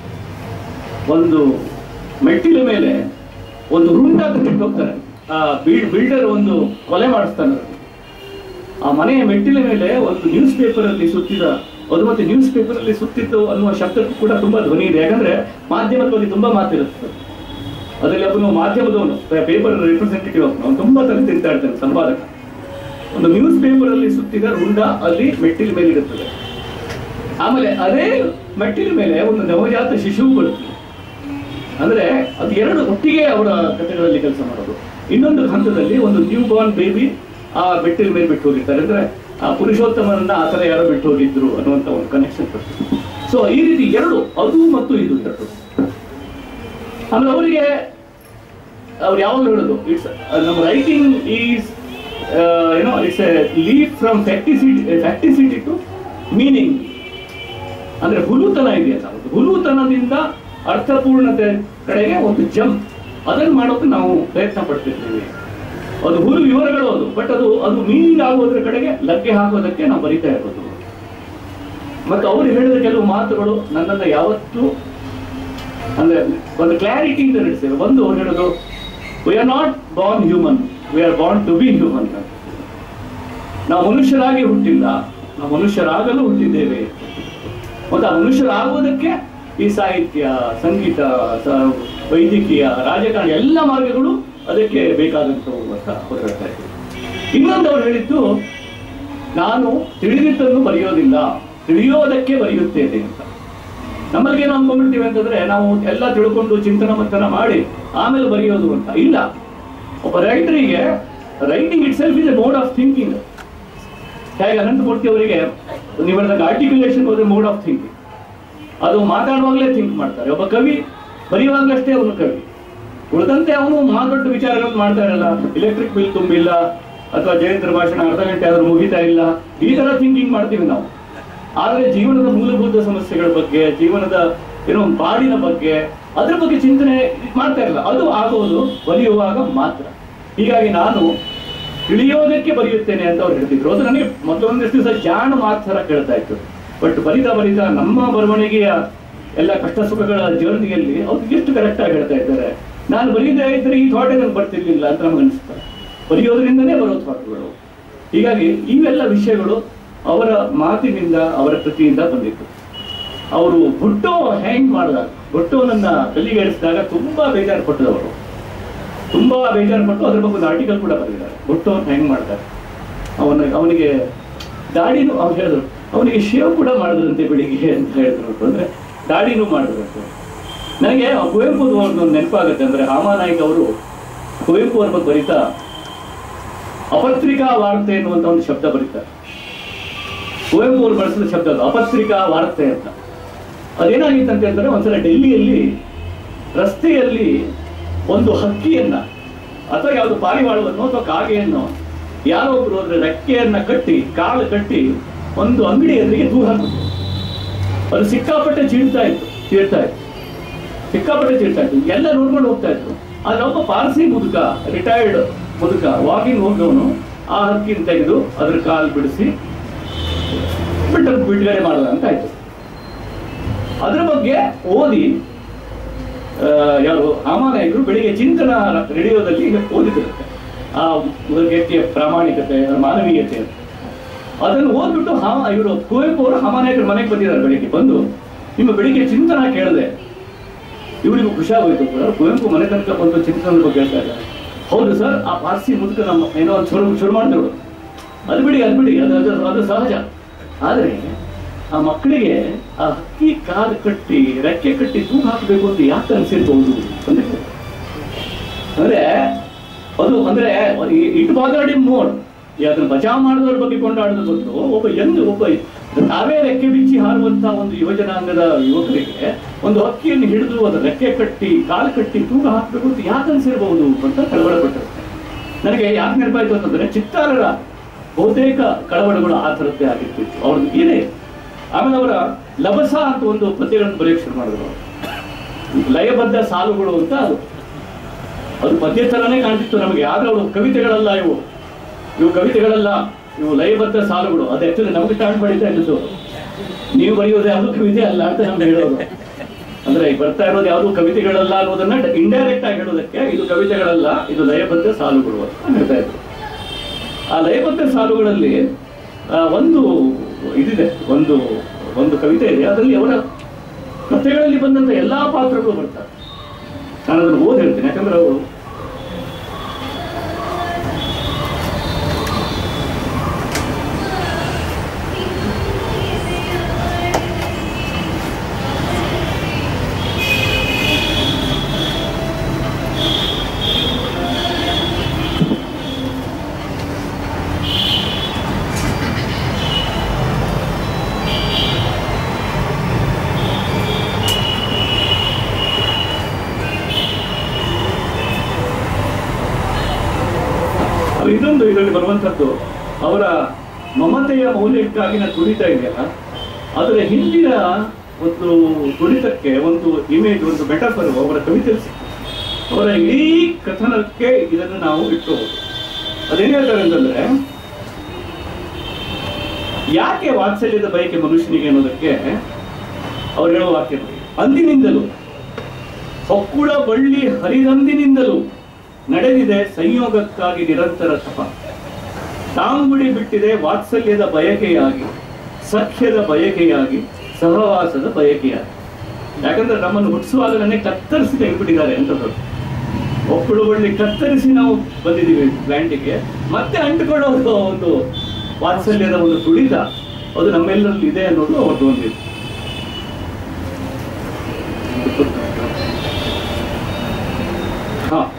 S4: ಒಂದು ಮೆಟ್ಟಿಲ ಮೇಲೆ ಒಂದು ರುಂಡ ಕಟ್ಟಿಟ್ಟು ಹೋಗ್ತಾರೆ ಆ ಬಿಲ್ಡರ್ ಒಂದು ಕೊಲೆ ಮಾಡಿಸ್ತಾನೆ ಅವ್ರಿಗೆ. ಆ ಮನೆಯ ಮೆಟ್ಟಿಲ ಮೇಲೆ ಒಂದು ನ್ಯೂಸ್ ಪೇಪರ್ ಅಲ್ಲಿ ಸುತ್ತಿದ ಅದು ಮತ್ತೆ ನ್ಯೂಸ್ ಪೇಪರ್ ಅಲ್ಲಿ ಸುತ್ತಿತ್ತು ಅನ್ನುವ ಶಬ್ದಕ್ಕೂ ಕೂಡ ತುಂಬಾ ಧ್ವನಿ ಇದೆ ಯಾಕಂದ್ರೆ ಮಾಧ್ಯಮದ ಬಗ್ಗೆ ತುಂಬಾ ಮಾತಿರುತ್ತೆ ಅದರಲ್ಲಿ ಅವನು ಮಾಧ್ಯಮದವನು ಪೇಪರ್ ರಿಪ್ರೆಸೆಂಟೇಟಿವ್ ಅವನು ಅವನು ತುಂಬಾ ತಲೆ ತಿಂತಾ ಇರ್ತಾನೆ ಸಂಪಾದಕ ಒಂದು ನ್ಯೂಸ್ ಪೇಪರ್ ಅಲ್ಲಿ ಸುತ್ತಿದ ರುಂಡ ಅಲ್ಲಿ ಮೆಟ್ಟಿಲ ಮೇಲೆ ಇರುತ್ತದೆ ಆಮೇಲೆ ಅದೇ ಮೆಟ್ಟಿಲ ಮೇಲೆ ಒಂದು ನವಜಾತ ಶಿಶು ಬರುತ್ತದೆ ಅಂದ್ರೆ ಅದು ಎರಡು ಒಟ್ಟಿಗೆ ಅವರ ಕಥೆಗಳಲ್ಲಿ ಕೆಲಸ ಮಾಡೋದು ಇನ್ನೊಂದು ಹಂತದಲ್ಲಿ ಒಂದು ನ್ಯೂ ಬಾರ್ನ್ ಬೇಬಿ ಆ ಬೆಟ್ಟಿನ ಮೇಲೆ ಬಿಟ್ಟು ಹೋಗಿರ್ತಾರೆ ಅಂದ್ರೆ ಆ ಪುರುಷೋತ್ತಮನನ್ನ ಆ ಥರ ಯಾರೋ ಬಿಟ್ಟು ಹೋಗಿದ್ರು ಅನ್ನುವಂತ ಒಂದು ಕನೆಕ್ಷನ್ ಬರ್ತದೆ ಸೊ ಈ ರೀತಿ ಎರಡು ಅದು ಮತ್ತು ಇದು ಎರಡು ಆಮೇಲೆ ಅವರಿಗೆ ಅವ್ರು ಯಾವಾಗಲೂ ಹೇಳೋದು ಇಟ್ಸ್ ನಮ್ಮ ರೈಟಿಂಗ್ ಈಸ್ ಏನೋ it's a lead from facticity facticity to meaning ಅಂದ್ರೆ ಹುಲುತನ ಇದೆಯಲ್ಲ ಒಂದು ಹುಲುತನದಿಂದ ಅರ್ಥಪೂರ್ಣತೆ ಕಡೆಗೆ ಒಂದು ಜಂಪ್ ಅದನ್ನು ಮಾಡೋಕೆ ನಾವು ಪ್ರಯತ್ನ ಪಡ್ತಿರ್ತೀವಿ ಅದು ಹುಲು ವಿವರಗಳು ಅದು ಬಟ್ ಅದು ಅದು ಮೀನಿಂಗ್ ಆಗೋದ್ರ ಕಡೆಗೆ ಲಗ್ಗೆ ಹಾಕೋದಕ್ಕೆ ನಾವು ಬರಿತಾ ಇರೋದು ಮತ್ತು ಅವರು ಹೇಳಿದ ಕೆಲವು ಮಾತುಗಳು ನನ್ನನ್ನು ಯಾವತ್ತೂ ಅಂದ್ರೆ ಒಂದು ಕ್ಲಾರಿಟಿ ಇಂದ ನಡೆಸ್ತೇವೆ ಒಂದು ಅವ್ರು ಹೇಳೋದು we are not born human we are born to be human ನಾವು ಮನುಷ್ಯರಾಗಿ ಹುಟ್ಟಿಲ್ಲ ನಾವು ಮನುಷ್ಯರಾಗಲು ಹುಟ್ಟಿದ್ದೇವೆ ಮತ್ತು ಆ ಮನುಷ್ಯರಾಗುವುದಕ್ಕೆ ಈ ಸಾಹಿತ್ಯ ಸಂಗೀತ ಸ- ವೈದ್ಯಕೀಯ ರಾಜಕಾರಣ ಎಲ್ಲ ಮಾರ್ಗಗಳು ಅದಕ್ಕೆ ಬೇಕಾದಂಥವು ಅಂತ ಅವ್ರು ಹೇಳ್ತಾ ಇದ್ರು ಇನ್ನೊಂದು ಅವ್ರು ಹೇಳಿದ್ದು ನಾನು ತಿಳಿದಿದ್ದನ್ನು ಬರೆಯೋದಿಲ್ಲ ತಿಳಿಯೋದಕ್ಕೆ ಬರೆಯುತ್ತೇನೆ ಅಂತ ನಮ್ಮಲ್ಲಿ ಏನು ಅನ್ಕೊಂಡ್ಬಿಡ್ತೀವಿ ಅಂತಂದ್ರೆ ನಾವು ಎಲ್ಲ ತಿಳ್ಕೊಂಡು ಚಿಂತನ ಮಂಥನ ಮಾಡಿ ಆಮೇಲೆ ಬರೆಯೋದು ಅಂತ ಇಲ್ಲ ಒಬ್ಬ ರೈಟರಿಗೆ writing itself is a mode of thinking ಹೇಗೆ ಅನಂತಮೂರ್ತಿ ಅವರಿಗೆ ನೀವು ಹೇಳಿದಾಗ articulation was a mode of thinking ಅದು ಮಾತಾಡುವಾಗಲೇ ಥಿಂಕ್ ಮಾಡ್ತಾರೆ ಒಬ್ಬ ಕವಿ ಬರೆಯುವಾಗಲಷ್ಟೇ ಅವನು ಕವಿ ಉಳಿದಂತೆ ಅವನು ಮಾದೊಡ್ಡ ವಿಚಾರಗಳನ್ನು ಮಾಡ್ತಾ ಇರಲ್ಲ ಎಲೆಕ್ಟ್ರಿಕ್ ಬಿಲ್ ತುಂಬಿಲ್ಲ ಅಥವಾ ಜಯಂತ್ರ ಭಾಷಣ ಅರ್ಧ ಗಂಟೆ ಆದ್ರೂ ಮುಗಿತಾ ಇಲ್ಲ ಈ ತರ ಥಿಂಕಿಂಗ್ ಮಾಡ್ತೀವಿ ನಾವು ಆದರೆ ಜೀವನದ ಮೂಲಭೂತ ಸಮಸ್ಯೆಗಳ ಬಗ್ಗೆ ಜೀವನದ ಏನೋ ಬಾಡಿನ ಬಗ್ಗೆ ಅದ್ರ ಬಗ್ಗೆ ಚಿಂತನೆ ಮಾಡ್ತಾ ಇರಲ್ಲ ಅದು ಆಗೋದು ಬರೆಯುವಾಗ ಮಾತ್ರ ಹೀಗಾಗಿ ನಾನು ತಿಳಿಯೋದಕ್ಕೆ ಬರೆಯುತ್ತೇನೆ ಅಂತ ಅವ್ರು ಹೇಳ್ತಿದ್ರು ಅದು ನನಗೆ ಮೊದಲೊಂದಷ್ಟು ದಿವಸ ಜಾಣ ಮಾತು ಥರ ಕೇಳ್ತಾ ಇತ್ತು ಬಟ್ ಬರಿತಾ ಬರಿತಾ ನಮ್ಮ ಬರವಣಿಗೆಯ ಎಲ್ಲ ಕಷ್ಟ ಸುಖಗಳ ಜರ್ನಿಯಲ್ಲಿ ಅವ್ರು ಎಷ್ಟು ಕರೆಕ್ಟ್ ಆಗಿ ಹೇಳ್ತಾ ಇದ್ದಾರೆ ನಾನು ಬರೀದೇ ಇದ್ರೆ ಈ ಥಾಟೇ ನನಗೆ ಬರ್ತಿರ್ಲಿಲ್ಲ ಅಂತ ನಮ್ಗೆ ಅನಿಸ್ತಾರೆ ಬರೆಯೋದ್ರಿಂದನೇ ಬರೋ ಥಾಟ್ಗಳು ಹೀಗಾಗಿ ಇವೆಲ್ಲ ವಿಷಯಗಳು ಅವರ ಮಾತಿನಿಂದ ಅವರ ಕೃತಿಯಿಂದ ಬಂದಿತ್ತು ಅವರು ಬುಟ್ಟೋ ಹ್ಯಾಂಗ್ ಮಾಡಿದಾಗ ಬುಟ್ಟೋನನ್ನ ಕಲ್ಲಿಗೇರಿಸಿದಾಗ ತುಂಬಾ ಬೇಜಾರು ಪಟ್ಟದವರು ತುಂಬಾ ಬೇಜಾರು ಪಟ್ಟು ಅದ್ರ ಬಗ್ಗೆ ಒಂದು ಆರ್ಟಿಕಲ್ ಕೂಡ ಬರೆದಿದ್ದಾರೆ ಬುಟ್ಟೋನ್ ಹೆಂಗ್ ಮಾಡ್ತಾರೆ ಅವನ ಅವನಿಗೆ ದಾಡಿನೂ ಅವ್ರು ಹೇಳಿದ್ರು ಅವನಿಗೆ ಶೇವ್ ಕೂಡ ಮಾಡಿದ್ರಂತೆ ಬೆಳಿಗ್ಗೆ ಅಂತ ಹೇಳಿದ್ರು ಅಂದ್ರೆ ದಾಡಿನೂ ಮಾಡಿದ್ರಂತೆ ನನಗೆ ಕುವೆಂಪು ಒಂದು ನೆನಪಾಗುತ್ತೆ ಅಂದ್ರೆ ರಾಮಾನಾಯ್ಕ ಅವರು ಕುವೆಂಪು ಅವ್ರ ಬಗ್ಗೆ ಬರೀತಾ ಅಪತ್ರಿಕಾ ವಾರ್ತೆ ಎನ್ನುವಂತ ಒಂದು ಶಬ್ದ ಬರೀತಾರೆ ಕುವೆಂಪು ಅವರು ಬಳಸಿದ ಶಬ್ದ ಅದು ಅಪತ್ರಿಕಾ ವಾರ್ತೆ ಅಂತ ಅದೇನಾಗಿತ್ತು ಅಂತ ಹೇಳಿದ್ರೆ ಒಂದ್ಸಲ ಡೆಲ್ಲಿಯಲ್ಲಿ ರಸ್ತೆಯಲ್ಲಿ ಒಂದು ಹಕ್ಕಿಯನ್ನ ಅಥವಾ ಯಾವುದು ಪಾರಿವಾಳವನ್ನು ಅಥವಾ ಕಾಗೆಯನ್ನು ಯಾರೋ ಒಬ್ರು ಅದ್ರ ರೆಕ್ಕೆಯನ್ನ ಕಟ್ಟಿ ಕಾಲು ಕಟ್ಟಿ ಒಂದು ಅಂಗಡಿ ಎದುರಿಗೆ ದೂರ ಹಾಕಿದ್ರು ಅದು ಸಿಕ್ಕಾಪಟ್ಟೆ ಚೀಳ್ತಾ ಇತ್ತು ಚೀಳ್ತಾ ಇತ್ತು ಸಿಕ್ಕಾಪಟ್ಟೆ ಚೀಳ್ತಾ ಇತ್ತು ಎಲ್ಲ ನೋಡ್ಕೊಂಡು ಹೋಗ್ತಾ ಇತ್ತು ಆದ್ರೆ ಒಬ್ಬ ಪಾರ್ಸಿ ಮುದುಕ ರಿಟೈರ್ಡ್ ಮುದುಕ ವಾಕಿಂಗ್ ಹೋಗೋನು ಆ ಹಕ್ಕಿನ ತೆಗೆದು ಅದ್ರ ಕಾಲು ಬಿಡಿಸಿ ಬಿಟ್ಟು ಬಿಡುಗಡೆ ಮಾಡದ ಅಂತ ಆಯ್ತು ಅದ್ರ ಬಗ್ಗೆ ಓದಿ ಆ, ಯಾರು ರಾಮಾನಾಯಕರು ಬೆಳಿಗ್ಗೆ ಚಿಂತನ ರೇಡಿಯೋದಲ್ಲಿ ಓದಿದಿರುತ್ತೆ ಆ ವ್ಯಕ್ತಿಯ ಪ್ರಾಮಾಣಿಕತೆ ಅವರ ಮಾನವೀಯತೆ ಅಂತ. ಅದನ್ನು ಓದ್ಬಿಟ್ಟು ಹಾ ಇವರು ಕುವೆಂಪು ಅವರು ರಾಮಾನಾಯಕರ ಮನೆಗೆ ಬಂದಿದ್ದಾರೆ ಬೆಳಿಗ್ಗೆ ಬಂದು ನಿಮ್ಮ ಬೆಳಿಗ್ಗೆ ಚಿಂತನ ಕೇಳಿದೆ ಇವರಿಗೂ ಖುಷಿ ಆಗೋಯ್ತು ಕೂಡ ಕುವೆಂಪು ಮನೆ ತನಕ ಬಂದು ಚಿಂತನದ ಬಗ್ಗೆ ಹೇಳ್ತಾ ಇದ್ದಾರೆ ಹೌದು ಸರ್ ಆ ಪಾರ್ಸಿ ಮುದುಕ ನಮ್ಮ ಏನೋ ಒಂದು ಶುರು ಶುರು ಮಾಡಿದವರು ಅದು ಬಿಡಿ ಅದು ಬಿಡಿ ಅದು ಅದು ಅದು ಸಹಜ ಆದರೆ ಆ ಮಕ್ಕಳಿಗೆ ಆ ಹಕ್ಕಿ ಕಾಲು ಕಟ್ಟಿ ರೆಕ್ಕೆ ಕಟ್ಟಿ ತೂಕ ಹಾಕಬೇಕು ಅಂತ ಯಾಕೆ ಅನ್ಸಿರ್ಬಹುದು ಅಂತ ಕೇಳಿದ್ರು. ಅಂದ್ರೆ ಅದು ಅಂದ್ರೆ ಇಟ್ ಬಾದರ್ಡ್ ಇಮ್ ಮೋರ್ ಅದನ್ನ ಬಚಾವ್ ಮಾಡಿದವ್ರ ಬಗ್ಗೆ ಕೊಂಡಾಡೋದು ಬದಲು ಒಬ್ಬ ಎಂದು ಒಬ್ಬ ತಾವೇ ರೆಕ್ಕೆ ಬಿಚ್ಚಿ ಹಾರುವಂತ ಒಂದು ಯುವಜನಾಂಗದ ಯುವಕರಿಗೆ ಒಂದು ಹಕ್ಕಿಯನ್ನು ಹಿಡಿದು ಅದರ ರೆಕ್ಕೆ ಕಟ್ಟಿ ಕಾಲು ಕಟ್ಟಿ ತೂಕ ಹಾಕಬೇಕು ಅಂತ ಯಾಕೆ ಅನ್ಸಿರ್ಬಹುದು ಅಂತ ಕಳವಳ ಪಟ್ಟಿರುತ್ತೆ ನನಗೆ ಯಾಕೆ ನೆನಪಾಯ್ತು ಅಂತಂದ್ರೆ ಚಿತ್ತಾರರ ಬಹುತೇಕ ಕಳವಳಗಳು ಆ ಥರದ್ದೇ ಆಗಿರ್ತಿತ್ತು ಅವ್ರದ್ದು ಏನೇ ಆಮೇಲೆ ಅವರ ಲಭಸ ಅಂತ ಒಂದು ಪದ್ಯಗಳನ್ನು ಬರೆಯಕ್ಕೆ ಶುರು ಮಾಡಿದ್ರು ಅವರು ಲಯಬದ್ಧ ಸಾಲುಗಳು ಅಂತ ಅದು ಅದು ಪದ್ಯ ಥರನೇ ಕಾಣ್ತಿತ್ತು ನಮಗೆ ಆದ್ರೆ ಅವರು ಕವಿತೆಗಳಲ್ಲ ಇವು ಇವು ಕವಿತೆಗಳಲ್ಲ ಇವು ಲಯಬದ್ಧ ಸಾಲುಗಳು ಅದು ಆಕ್ಚುಲಿ ನಮಗೆ ಸ್ಟಾರ್ಟ್ ಮಾಡಿದ್ದೆ ಅನ್ನಿಸು ನೀವು ಬರೆಯೋದು ಯಾವುದು ಕವಿತೆ ಅಲ್ಲ ಅಂತ ನಮ್ಗೆ ಹೇಳೋದು ಅಂದ್ರೆ ಈಗ ಬರ್ತಾ ಇರೋದು ಯಾವುದು ಕವಿತೆಗಳಲ್ಲ ಅನ್ನೋದನ್ನ ಇಂಡೈರೆಕ್ಟ್ ಆಗಿ ಹೇಳೋದಕ್ಕೆ ಇದು ಕವಿತೆಗಳಲ್ಲ ಇದು ಲಯಬದ್ಧ ಸಾಲುಗಳು ಅಂತ ಹೇಳ್ತಾ ಇದ್ರು ಆ ಲಯಬದ್ಧ ಸಾಲುಗಳಲ್ಲಿ ಆ, ಒಂದು ಇದಿದೆ ಒಂದು ಒಂದು ಕವಿತೆ ಇದೆ ಅದರಲ್ಲಿ ಅವರ ಕಥೆಗಳಲ್ಲಿ ಬಂದಂತ ಎಲ್ಲಾ ಪಾತ್ರಗಳು ಬರ್ತಾರೆ ನಾನು ಅದನ್ನು ಓದಿ ಹೇಳ್ತೀನಿ ಯಾಕಂದ್ರೆ ಅವರು ಅದು ಇನ್ನೊಂದು ಇದರಲ್ಲಿ ಬರುವಂಥದ್ದು ಅವರ ಮಮತೆಯ ಮೌಲ್ಯಕ್ಕಾಗಿ ನಾನು ತುಡಿತಾ ಇದೆಯಲ್ಲ ಅದರ ಹಿಂದಿನ ಒಂದು ತುಡಿತಕ್ಕೆ ಒಂದು ಇಮೇಜ್ ಒಂದು ಮೆಟಫರ್ ಅವರ ಕವಿತೆ ಅವರ ಇಡೀ ಕಥನಕ್ಕೆ ಇದನ್ನು ನಾವು ಇಟ್ಕೋಬಹುದು ಅದೇನ್ ಹೇಳ್ತಾರೆ ಅಂತಂದ್ರೆ ಯಾಕೆ ವಾತ್ಸಲ್ಯದ ಬಯಕೆ ಮನುಷ್ಯನಿಗೆ ಅನ್ನೋದಕ್ಕೆ ಅವ್ರು ಹೇಳುವ ವಾಕ್ಯ ನೋಡಿ. ಅಂದಿನಿಂದಲೂ ಹೊಕ್ಕುಳ ಬಳ್ಳಿ ಹರಿದಂದಿನಿಂದಲೂ ನಡೆದಿದೆ ಸಂಯೋಗಕ್ಕಾಗಿ ನಿರಂತರ ತಪ ತಾಂಗುಡಿ ಬಿಟ್ಟಿದೆ ವಾತ್ಸಲ್ಯದ ಬಯಕೆಯಾಗಿ ಸಖ್ಯದ ಬಯಕೆಯಾಗಿ ಸಹವಾಸದ ಬಯಕೆಯಾಗಿ ಯಾಕಂದ್ರೆ ನಮ್ಮನ್ನು ಹುಟ್ಟಿಸುವಾಗ ನನಗೆ ಕತ್ತರಿಸಿ ತೆಗೆದ್ಬಿಟ್ಟಿದ್ದಾರೆ ಎಂತದ್ದು ಒಕ್ಕಳು ಬಳ್ಳಿ ಕತ್ತರಿಸಿ ನಾವು ಬಂದಿದ್ದೀವಿ ಪ್ಲಾಂಟಿಗೆ ಮತ್ತೆ ಅಂಟಿಕೊಳ್ಳೋದು ಒಂದು ವಾತ್ಸಲ್ಯದ ಒಂದು ತುಳಿತ ಅದು ನಮ್ಮೆಲ್ಲರಲ್ಲಿ ಇದೆ ಅನ್ನೋದು ಅವತ್ತು ಒಂದಿದೆ ಹಾ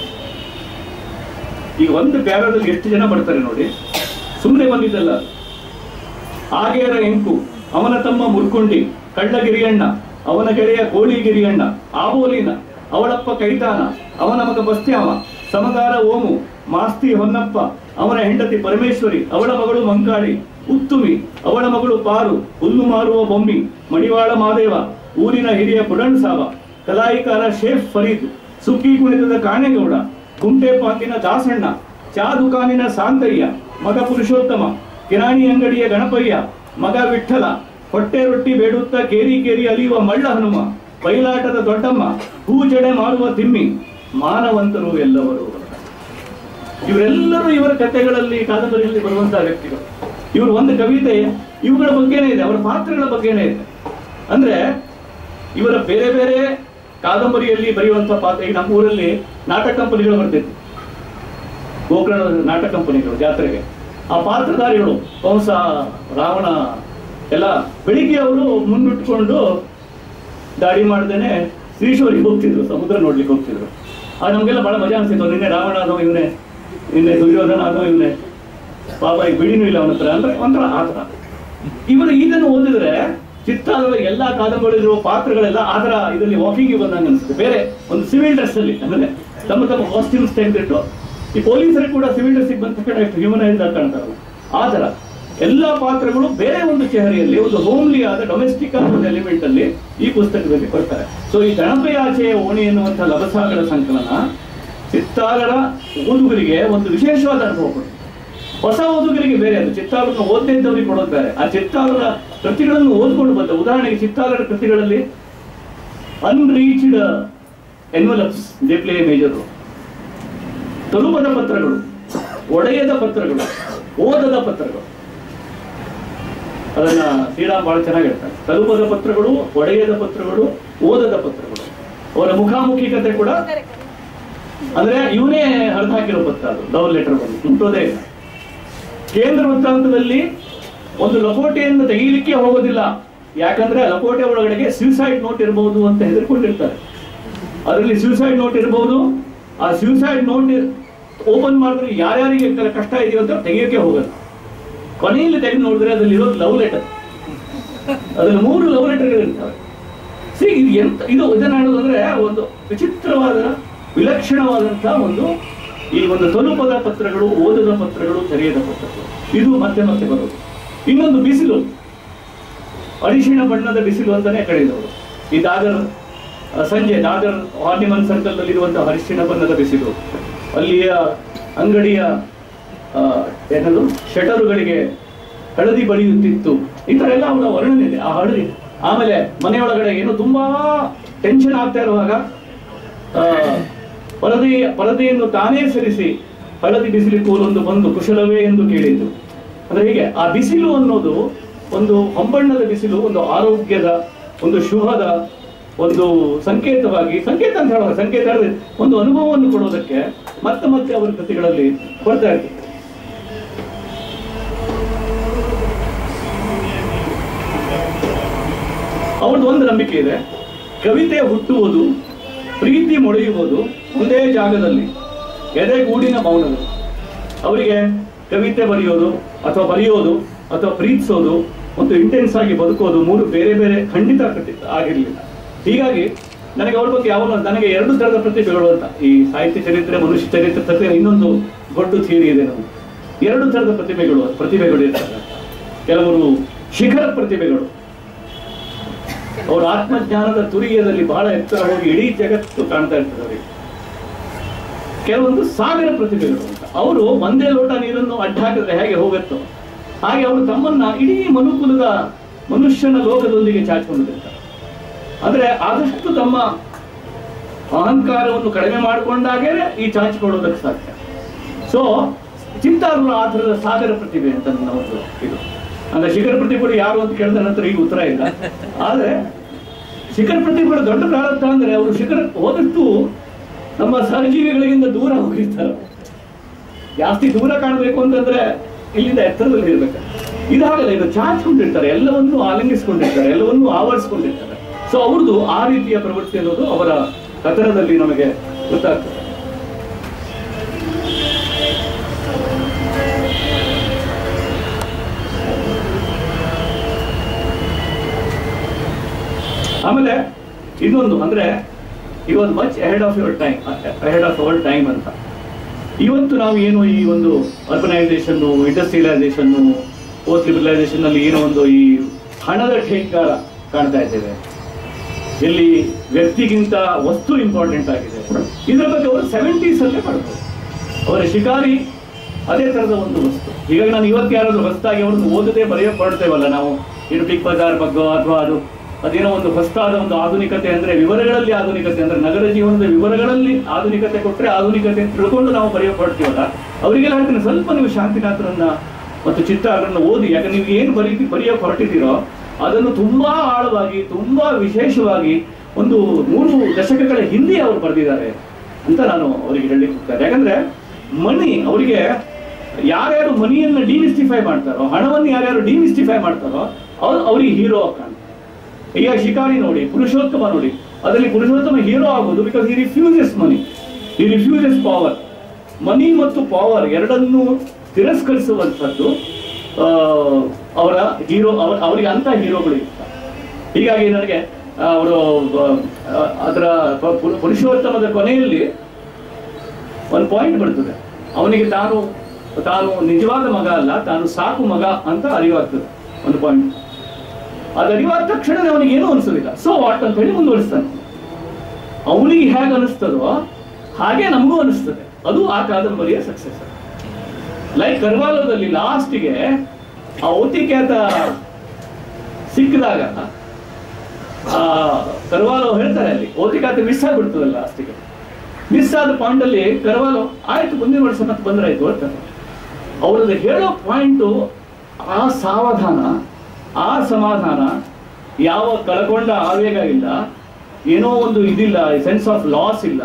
S4: ಈಗ ಒಂದು ಪ್ಯಾರಾದಲ್ಲಿ ಎಷ್ಟು ಜನ ಬರ್ತಾರೆ ನೋಡಿ ಸುಮ್ಮನೆ ಬಂದಿದ್ದಲ್ಲ ಆಗೇರ ಎಂಕು ಅವನ ತಮ್ಮ ಮುರ್ಕೊಂಡಿ ಕಳ್ಳಗಿರಿಯಣ್ಣ ಅವನ ಗೆಳೆಯ ಕೋಳಿಗಿರಿಯಣ್ಣ ಆಬೋಲಿನ ಅವಳಪ್ಪ ಕೈತಾನ ಅವನ ಮಗ ಬಸ್ತ್ಯಾವ ಸಮಗಾರ ಓಮು ಮಾಸ್ತಿ ಹೊನ್ನಪ್ಪ ಅವನ ಹೆಂಡತಿ ಪರಮೇಶ್ವರಿ ಅವಳ ಮಗಳು ಮಂಕಾಳಿ ಉತ್ತುಮಿ ಅವಳ ಮಗಳು ಪಾರು ಹುಲ್ಲು ಮಾರುವ ಬೊಮ್ಮಿ ಮಡಿವಾಳ ಮಾದೇವ ಊರಿನ ಹಿರಿಯ ಪುಡಣ್ ಸಾವ ಕಲಾಯಿಕಾರ ಶೇಫ್ ಫರೀದ್ ಸುಕ್ಕಿ ಕುಣಿತದ ಕಾಣೆಗೌಡ ಕುಂಟೆ ಪಾಕಿನ ದಾಸಣ್ಣ ಚಾ ದುಕಾನಿನ ಸಾಂತಯ್ಯ ಮಗ ಪುರುಷೋತ್ತಮ ಕಿರಾಣಿ ಅಂಗಡಿಯ ಗಣಪಯ್ಯ ಮಗ ವಿಠಲ ಹೊಟ್ಟೆ ರೊಟ್ಟಿ ಬೇಡುತ್ತಾ ಕೇರಿ ಕೇರಿ ಅಲಿಯುವ ಮಳ್ಳ ಹನುಮ ಬಯಲಾಟದ ದೊಡ್ಡಮ್ಮ ಹೂ ಜಡೆ ಮಾರುವ ತಿಮ್ಮಿ ಮಾನವಂತರು ಎಲ್ಲವರು ಇವರೆಲ್ಲರೂ ಇವರ ಕಥೆಗಳಲ್ಲಿ ಕಾದಂಬರಿಯಲ್ಲಿ ಬರುವಂತಹ ವ್ಯಕ್ತಿಗಳು ಇವರು ಒಂದು ಕವಿತೆ ಇವುಗಳ ಬಗ್ಗೆನೇ ಇದೆ ಅವರ ಪಾತ್ರಗಳ ಬಗ್ಗೆನೇ ಇದೆ ಅಂದ್ರೆ ಇವರ ಬೇರೆ ಬೇರೆ ಕಾದಂಬರಿಯಲ್ಲಿ ಬರೆಯುವಂತಹ ಪಾತ್ರ ಈಗ ನಮ್ಮ ಊರಲ್ಲಿ ನಾಟಕ ಕಂಪನಿಗಳು ಬರ್ತಿತ್ತು ಗೋಕರ್ಣ ನಾಟಕ ಕಂಪನಿಗಳು ಜಾತ್ರೆಗೆ ಆ ಪಾತ್ರಧಾರಿಗಳು ಕಂಸ ರಾವಣ ಎಲ್ಲ ಬೆಳಿಗ್ಗೆ ಅವರು ಮುನ್ನಿಟ್ಕೊಂಡು ದಾಡಿ ಮಾಡ್ದೇನೆ ಶ್ರೀಶೋರಿಗೆ ಹೋಗ್ತಿದ್ರು ಸಮುದ್ರ ನೋಡ್ಲಿಕ್ಕೆ ಹೋಗ್ತಿದ್ರು ಆಗ ನಮ್ಗೆಲ್ಲ ಬಹಳ ಮಜಾ ಅನ್ಸಿತ್ತು ನಿನ್ನೆ ರಾವಣ ಆದವ ಇವನೇ ನಿನ್ನೆ ದುರ್ಯೋಧನ ಆದವ ಇವನೇ ಪಾಪ ಈಗ ಬಿಡಿನೂ ಇಲ್ಲ ಅವನ ಹತ್ರ ಅಂದ್ರೆ ಒಂಥರ ಆತರ ಇವರು ಇದನ್ನು ಓದಿದ್ರೆ ಚಿತ್ತಾರದ ಎಲ್ಲಾ ಕಾದಂಬರಿಲಿರುವ ಪಾತ್ರಗಳೆಲ್ಲ ಆತರ ಇದರಲ್ಲಿ ವಾಕಿಂಗ್ ಬಂದಂಗೆ ಅನ್ಸುತ್ತೆ ಬೇರೆ ಒಂದು ಸಿವಿಲ್ ಡ್ರೆಸ್ ಅಲ್ಲಿ ಅಂದ್ರೆ ತಮ್ಮ ತಮ್ಮ ಕಾಸ್ಟ್ಯೂಮ್ಸ್ ತೆಗೆದಿಟ್ಟು ಈ ಪೊಲೀಸರು ಕೂಡ ಸಿವಿಲ್ ಡ್ರೆಸ್ ಬಂದ ತಕ್ಷಣ ಎಷ್ಟು ಹ್ಯೂಮನೈಸ್ ಆಗಿ ಕಾಣ್ತಾರಲ್ಲ ಆ ತರ ಎಲ್ಲಾ ಪಾತ್ರಗಳು ಬೇರೆ ಒಂದು ಚೆಹರೆಯಲ್ಲಿ ಒಂದು ಹೋಮ್ಲಿ ಆದ ಡೊಮೆಸ್ಟಿಕ್ ಆದ ಒಂದು ಎಲಿಮೆಂಟ್ ಅಲ್ಲಿ ಈ ಪುಸ್ತಕದಲ್ಲಿ ಕೊಡ್ತಾರೆ ಸೊ ಈ ಗಣಪಯಾಚೆಯ ಓಣಿ ಎನ್ನುವಂತಹ ಲಭಸಾಗಳ ಸಂಕಲನ ಚಿತ್ತಾರರ ಓದುಗರಿಗೆ ಒಂದು ವಿಶೇಷವಾದ ಅನುಭವ ಕೊಡುತ್ತೆ ಹೊಸ ಓದುಗರಿಗೆ ಬೇರೆ ಅದು ಚಿತ್ತಾರನ ಓದದೇ ಇದ್ದವರಿಗೆ ಕೊಡೋದು ಬೇರೆ ಆ ಚಿತ್ತಾರರ ಕೃತಿಗಳನ್ನು ಓದ್ಕೊಂಡು ಬಂದ ಉದಾಹರಣೆಗೆ ಚಿತ್ತಾರರ ಕೃತಿಗಳಲ್ಲಿ unreached envelopes they play major ತಲುಪದ ಪತ್ರಗಳು ಒಡೆಯದ ಪತ್ರಗಳು ಓದದ ಪತ್ರಗಳು ಅದನ್ನ ಶ್ರೀರಾಮ್ ಬಹಳ ಚೆನ್ನಾಗಿ ಹೇಳ್ತಾರೆ ತಲುಪದ ಪತ್ರಗಳು ಒಡೆಯದ ಪತ್ರಗಳು ಓದದ ಪತ್ರಗಳು ಅವರ ಮುಖಾಮುಖಿ ಕತೆ ಕೂಡ ಅಂದ್ರೆ ಇವನೇ ಹರಿದು ಹಾಕಿರೋ ಪತ್ರ ಅದು ಲವ್ ಲೆಟರ್ ಬಂದು ಮುಟ್ಟೋದೇ ಇಲ್ಲ ಕೇಂದ್ರ ವೃತ್ತಾಂತದಲ್ಲಿ ಒಂದು ಲಕೋಟೆಯನ್ನು ತೆಗೀಲಿಕ್ಕೆ ಹೋಗೋದಿಲ್ಲ ಯಾಕಂದ್ರೆ ಆ ಲಕೋಟೆ ಒಳಗಡೆಗೆ ಸ್ಯೂಸೈಡ್ ನೋಟ್ ಇರಬಹುದು ಅಂತ ಹೆದರ್ಕೊಂಡಿರ್ತಾರೆ ಅದರಲ್ಲಿ ಸ್ಯೂಸೈಡ್ ನೋಟ್ ಇರಬಹುದು ಆ ಸ್ಯೂಸೈಡ್ ನೋಟ್ ಓಪನ್ ಮಾಡಿದ್ರೆ ಯಾರ್ಯಾರಿಗೆ ಕ- ಕಷ್ಟ ಇದೆಯೋ ಅಂತ ತೆಗಿಯೋಕೆ ಹೋಗಲ್ಲ ಕೊನೆಯಲ್ಲಿ ತೆಗೆದು ನೋಡಿದ್ರೆ ಅದ್ರಲ್ಲಿ ಇರೋದು ಲವ್ ಲೆಟರ್ ಅದ್ರಲ್ಲಿ ಮೂರು ಲವ್ ಲೆಟರ್ಗಳು ಇರ್ತವೆ ಸಿ ಇದು ಎಂತ ಇದು ಇದನ್ನ ಹೇಳೋದಂದ್ರೆ ಒಂದು ವಿಚಿತ್ರವಾದ ವಿಲಕ್ಷಣವಾದಂತಹ ಒಂದು ಈ ಒಂದು ತಲುಪದ ಪತ್ರಗಳು ಓದದ ಪತ್ರಗಳು ತೆರೆಯದ ಪತ್ರಗಳು ಇದು ಮತ್ತೆ ಮತ್ತೆ ಬರೋದು ಇನ್ನೊಂದು ಬಿಸಿಲು ಅರಿಶಿಣ ಬಣ್ಣದ ಬಿಸಿಲು ಅಂತಾನೆ ಕರೆಯುವರು ಈ ದಾದರ್ ಆ, ಸಂಜೆ ದಾದರ್ ಹಾರ್ನಿಮನ್ ಸರ್ಕಲ್ ಅಲ್ಲಿ ಇರುವಂತಹ ಅರಿಶಿಣ ಬಣ್ಣದ ಬಿಸಿಲು ಅಲ್ಲಿಯ ಅಂಗಡಿಯ ಆ, ಏನದು ಶಟರುಗಳಿಗೆ ಹಳದಿ ಬಳಿಯುತ್ತಿತ್ತು ಈ ತರ ಎಲ್ಲ ಅವರ ವರ್ಣನೆ ಇದೆ ಆ ಹಳದಿ ಆಮೇಲೆ ಮನೆಯೊಳಗಡೆ ಏನು ತುಂಬಾ ಟೆನ್ಷನ್ ಆಗ್ತಾ ಇರುವಾಗ ಆ, ಪರದೆ ಪರದೆಯನ್ನು ತಾನೇ ಸರಿಸಿ ಹಳದಿ ಬಿಸಿಲು ಕೋಲೊಂದು ಬಂದು ಕುಶಲವೇ ಎಂದು ಕೇಳಿತು ಅಂದ್ರೆ ಹೀಗೆ ಆ ಬಿಸಿಲು ಅನ್ನೋದು ಒಂದು ಹೊಂಬಣ್ಣದ ಬಿಸಿಲು ಒಂದು ಆರೋಗ್ಯದ ಒಂದು ಶುಭದ ಒಂದು ಸಂಕೇತವಾಗಿ ಸಂಕೇತ ಅಂತ ಹೇಳುವ ಸಂಕೇತ ಹೇಳಿದ್ರೆ ಒಂದು ಅನುಭವವನ್ನು ಕೊಡೋದಕ್ಕೆ ಮತ್ತೆ ಮತ್ತೆ ಅವರ ಕೃತಿಗಳಲ್ಲಿ ಕೊಡ್ತಾ ಇರ್ತಾರೆ ಅವ್ರದ್ದು ಒಂದು ನಂಬಿಕೆ ಇದೆ ಕವಿತೆ ಹುಟ್ಟುವುದು ಪ್ರೀತಿ ಮೊಳೆಯುವುದು ಒಂದೇ ಜಾಗದಲ್ಲಿ ಎದೆಗೂಡಿನ ಮೌನದಲ್ಲಿ ಅವರಿಗೆ ಕವಿತೆ ಬರೆಯೋದು ಅಥವಾ ಬರೆಯೋದು ಅಥವಾ ಪ್ರೀತಿಸೋದು ಮತ್ತು ಇಂಟೆನ್ಸ್ ಆಗಿ ಬದುಕೋದು ಮೂರು ಬೇರೆ ಬೇರೆ ಖಂಡಿತ ಕಟ್ಟಿ ಆಗಿರಲಿಲ್ಲ ಹೀಗಾಗಿ ನನಗೆ ಅವ್ರ ಬಗ್ಗೆ ಯಾವ ನನಗೆ ಎರಡು ತರದ ಪ್ರತಿಭೆಗಳು ಅಂತ ಈ ಸಾಹಿತ್ಯ ಚರಿತ್ರೆ ಮನುಷ್ಯ ಚರಿತ್ರೆ ಪ್ರತಿಭೆ ಇನ್ನೊಂದು ದೊಡ್ಡ ಥಿಯರಿ ಇದೆ ನಮಗೆ ಎರಡು ತರದ ಪ್ರತಿಭೆಗಳು ಪ್ರತಿಭೆಗಳು ಇರ್ತಾರೆ ಕೆಲವರು ಶಿಖರ ಪ್ರತಿಭೆಗಳು ಅವರ ಆತ್ಮಜ್ಞಾನದ ತುರಿಯದಲ್ಲಿ ಬಹಳ ಎತ್ತರ ಹೋಗಿ ಇಡೀ ಜಗತ್ತು ಕಾಣ್ತಾ ಇರ್ತದೆ ಅವರಿಗೆ ಕೆಲವೊಂದು ಸಾಗರ ಪ್ರತಿಭೆಗಳು ಅಂತ ಅವರು ಒಂದೇ ಲೋಟ ನೀರನ್ನು ಅಡ್ಡ ಹಾಕಿದ್ರೆ ಹೇಗೆ ಹೋಗುತ್ತೋ ಹಾಗೆ ಅವರು ತಮ್ಮನ್ನ ಇಡೀ ಮನುಕುಲದ ಮನುಷ್ಯನ ಲೋಕದೊಂದಿಗೆ ಚಾಚಿಕೊಂಡಿರ್ತಾರೆ ಅಂದ್ರೆ ಆದಷ್ಟು ತಮ್ಮ ಅಹಂಕಾರವನ್ನು ಕಡಿಮೆ ಮಾಡಿಕೊಂಡಾಗೇ ಈ ಚಾಚಿಕೊಳ್ಳೋದಕ್ಕೆ ಸಾಧ್ಯ ಸೊ ಚಿತ್ತಾರನ ಆ ಥರದ ಸಾಗರ ಪ್ರತಿಭೆ ಅಂತ ನನ್ನ ಒಂದು ಇದು ಅಂದ್ರೆ ಶಿಖರ ಪ್ರತಿಭೆ ಯಾರು ಅಂತ ಕೇಳಿದ ನಂತರ ಈಗ ಉತ್ತರ ಇಲ್ಲ ಆದ್ರೆ ಶಿಖರ ಪ್ರತಿಭೆಗಳ ದೊಡ್ಡ ಪ್ರಾರಂಭ ಅಂದ್ರೆ ಅವರು ಶಿಖರ ಹೋದಷ್ಟು ನಮ್ಮ ಸಹಜೀವಿಗಳಿಗಿಂತ ದೂರ ಹೋಗಿರ್ತಾರೆ ಜಾಸ್ತಿ ದೂರ ಕಾಣಬೇಕು ಅಂತಂದ್ರೆ ಇಲ್ಲಿಂದ ಎತ್ತರದಲ್ಲಿ ಇರ್ಬೇಕು ಇದಾಗಲ್ಲ ಇದು ಚಾಚ್ಕೊಂಡಿರ್ತಾರೆ ಎಲ್ಲವನ್ನೂ ಆಲಿಂಗಿಸ್ಕೊಂಡಿರ್ತಾರೆ ಎಲ್ಲವನ್ನೂ ಆವರಿಸ್ಕೊಂಡಿರ್ತಾರೆ ಸೊ ಅವ್ರದ್ದು ಆ ರೀತಿಯ ಪ್ರವೃತ್ತಿ ಅನ್ನೋದು ಅವರ ಕಥನದಲ್ಲಿ ನಮಗೆ ಗೊತ್ತಾಗ್ತದೆ ಆಮೇಲೆ ಇನ್ನೊಂದು ಅಂದ್ರೆ he was much ahead of your time ahead of our time ಅಂತ ಇವತ್ತು ನಾವು ಏನು ಈ ಒಂದು ಅರ್ಬನೈಸೇಷನ್ ಇಂಡಸ್ಟ್ರಿಯಲೈಸೇಷನ್ ಪೋಸ್ಟ್ ಲಿಬರಲೈಸೇಷನ್ ಅಲ್ಲಿ ಏನೋ ಒಂದು ಈ ಹಣದ ಠೇಂಕಾರ ಕಾಣ್ತಾ ಇದ್ದೇವೆ ಎಲ್ಲಿ ವ್ಯಕ್ತಿಗಿಂತ ವಸ್ತು ಇಂಪಾರ್ಟೆಂಟ್ ಆಗಿದೆ ಇದರ ಬಗ್ಗೆ ಅವರು ಸೆವೆಂಟೀಸ್ ಅಲ್ಲೇ ಮಾಡ್ಬೋದು ಅವರ ಶಿಕಾರಿ ಅದೇ ತರದ ಒಂದು ವಸ್ತು ಹೀಗಾಗಿ ನಾನು ಇವತ್ತು ಯಾರಾದ್ರೂ ಹೊಸದಾಗಿ ಅವರನ್ನು ಓದದೆ ಬರೆಯೋಕೆ ಹೊರಡ್ತೇವಲ್ಲ ನಾವು ಏನು ಬಿಗ್ ಬಜಾರ್ ಬಗ್ಗೆ ಅಥವಾ ಅದು ಅದೇನೋ ಒಂದು ಹೊಸದಾದ ಒಂದು ಆಧುನಿಕತೆ ಅಂದ್ರೆ ವಿವರಗಳಲ್ಲಿ ಆಧುನಿಕತೆ ಅಂದ್ರೆ ನಗರ ಜೀವನದ ವಿವರಗಳಲ್ಲಿ ಆಧುನಿಕತೆ ಕೊಟ್ಟರೆ ಆಧುನಿಕತೆ ಅಂತ ತಿಳ್ಕೊಂಡು ನಾವು ಬರೆಯೋಕೆ ಹೊರಡ್ತೀವಲ್ಲ ಅವರಿಗೆಲ್ಲ ಹೇಳ್ತೀನಿ ಸ್ವಲ್ಪ ನೀವು ಶಾಂತಿನಾಥರನ್ನ ಮತ್ತು ಚಿತ್ತಾರನ್ನ ಓದಿ ಯಾಕಂದ್ರೆ ನೀವು ಏನು ಬರೀ ಬರೆಯೋಕೆ ಹೊರಟಿದ್ದೀರೋ ಅದನ್ನು ತುಂಬಾ ಆಳವಾಗಿ ತುಂಬಾ ವಿಶೇಷವಾಗಿ ಒಂದು ಮೂರು ದಶಕಗಳ ಹಿಂದೆ ಅವರು ಬರೆದಿದ್ದಾರೆ ಅಂತ ನಾನು ಅವರಿಗೆ ಹೇಳಲಿಕ್ಕೆ ಹೋಗ್ತಾರೆ ಯಾಕಂದ್ರೆ ಮನಿ ಅವರಿಗೆ ಯಾರ್ಯಾರು ಮನಿಯನ್ನ ಡಿಮಿಸ್ಟಿಫೈ ಮಾಡ್ತಾರೋ ಹಣವನ್ನು ಯಾರ್ಯಾರು ಡಿಮಿಸ್ಟಿಫೈ ಮಾಡ್ತಾರೋ ಅವ್ರು ಅವ್ರಿಗೆ ಹೀರೋ ಕಾಣ್ತಾರೆ ಈಗ ಶಿಕಾರಿ ನೋಡಿ ಪುರುಷೋತ್ತಮ ನೋಡಿ ಅದರಲ್ಲಿ ಪುರುಷೋತ್ತಮ ಹೀರೋ ಆಗೋದು ಬಿಕಾಸ್ ಈ ರಿಫ್ಯೂಸಸ್ ಮನಿ ಈ ರಿಫ್ಯೂಸಸ್ ಪವರ್ ಮನಿ ಮತ್ತು ಪವರ್ ಎರಡನ್ನೂ ತಿರಸ್ಕರಿಸುವಂಥದ್ದು ಆ, ಅವರ ಹೀರೋ ಅವರ ಅವರಿಗೆ ಅಂತ ಹೀರೋಗಳು ಇರ್ತಾರೆ ಹೀಗಾಗಿ ನನಗೆ ಅವರು ಅದರ ಪ- ಪುರು- ಪುರುಷೋತ್ತಮದ ಕೊನೆಯಲ್ಲಿ ಒಂದು ಪಾಯಿಂಟ್ ಬರ್ತದೆ ಅವನಿಗೆ ತಾನು ತಾನು ನಿಜವಾದ ಮಗ ಅಲ್ಲ ತಾನು ಸಾಕು ಮಗ ಅಂತ ಅರಿವಾಗ್ತದೆ ಒಂದು ಪಾಯಿಂಟ್ ಅದು ಅರಿವಾದ ತಕ್ಷಣ ಅವನಿಗೆ ಏನೂ ಅನಿಸೋದಿಲ್ಲ ಸೊ ವಾಟ್ ಅಂತ ಹೇಳಿ ಮುಂದುವರಿಸ್ತಾನೆ ಅವನಿಗೆ ಹೇಗೆ ಅನಿಸ್ತದೋ ಹಾಗೆ ನಮಗೂ ಅನಿಸ್ತದೆ ಅದು ಆ ಕಾದಂಬರಿಯ ಸಕ್ಸಸ್ ಲೈಕ್ ಕರ್ವಾಲೋದಲ್ಲಿ ಲಾಸ್ಟಿಗೆ ಆ ಓತಿಕ್ಯಾತ ಸಿಕ್ಕಿದಾಗ ಆ ಕರ್ವಾಲೋ ಹೇಳ್ತಾರೆ ಅಲ್ಲಿ ಓತಿಕಾತ ಮಿಸ್ ಆಗ್ಬಿಡ್ತದಲ್ಲ ಲಾಸ್ಟಿಗೆ ಮಿಸ್ ಆದ ಪಾಯಿಂಟ್ ಅಲ್ಲಿ ಕರ್ವಾಲೋ ಆಯ್ತು ಮುಂದಿನ ವರ್ಷ ಮತ್ತೆ ಬಂದ್ರಾಯ್ತು ಹೇಳ್ತಾರೆ ಅವ್ರದ್ದು ಹೇಳೋ ಪಾಯಿಂಟು ಆ ಸಾವಧಾನ ಆ ಸಮಾಧಾನ ಯಾವ ಕಳ್ಕೊಂಡ ಆವೇಗ ಇಲ್ಲ ಏನೋ ಒಂದು ಇದಿಲ್ಲ ಸೆನ್ಸ್ ಆಫ್ ಲಾಸ್ ಇಲ್ಲ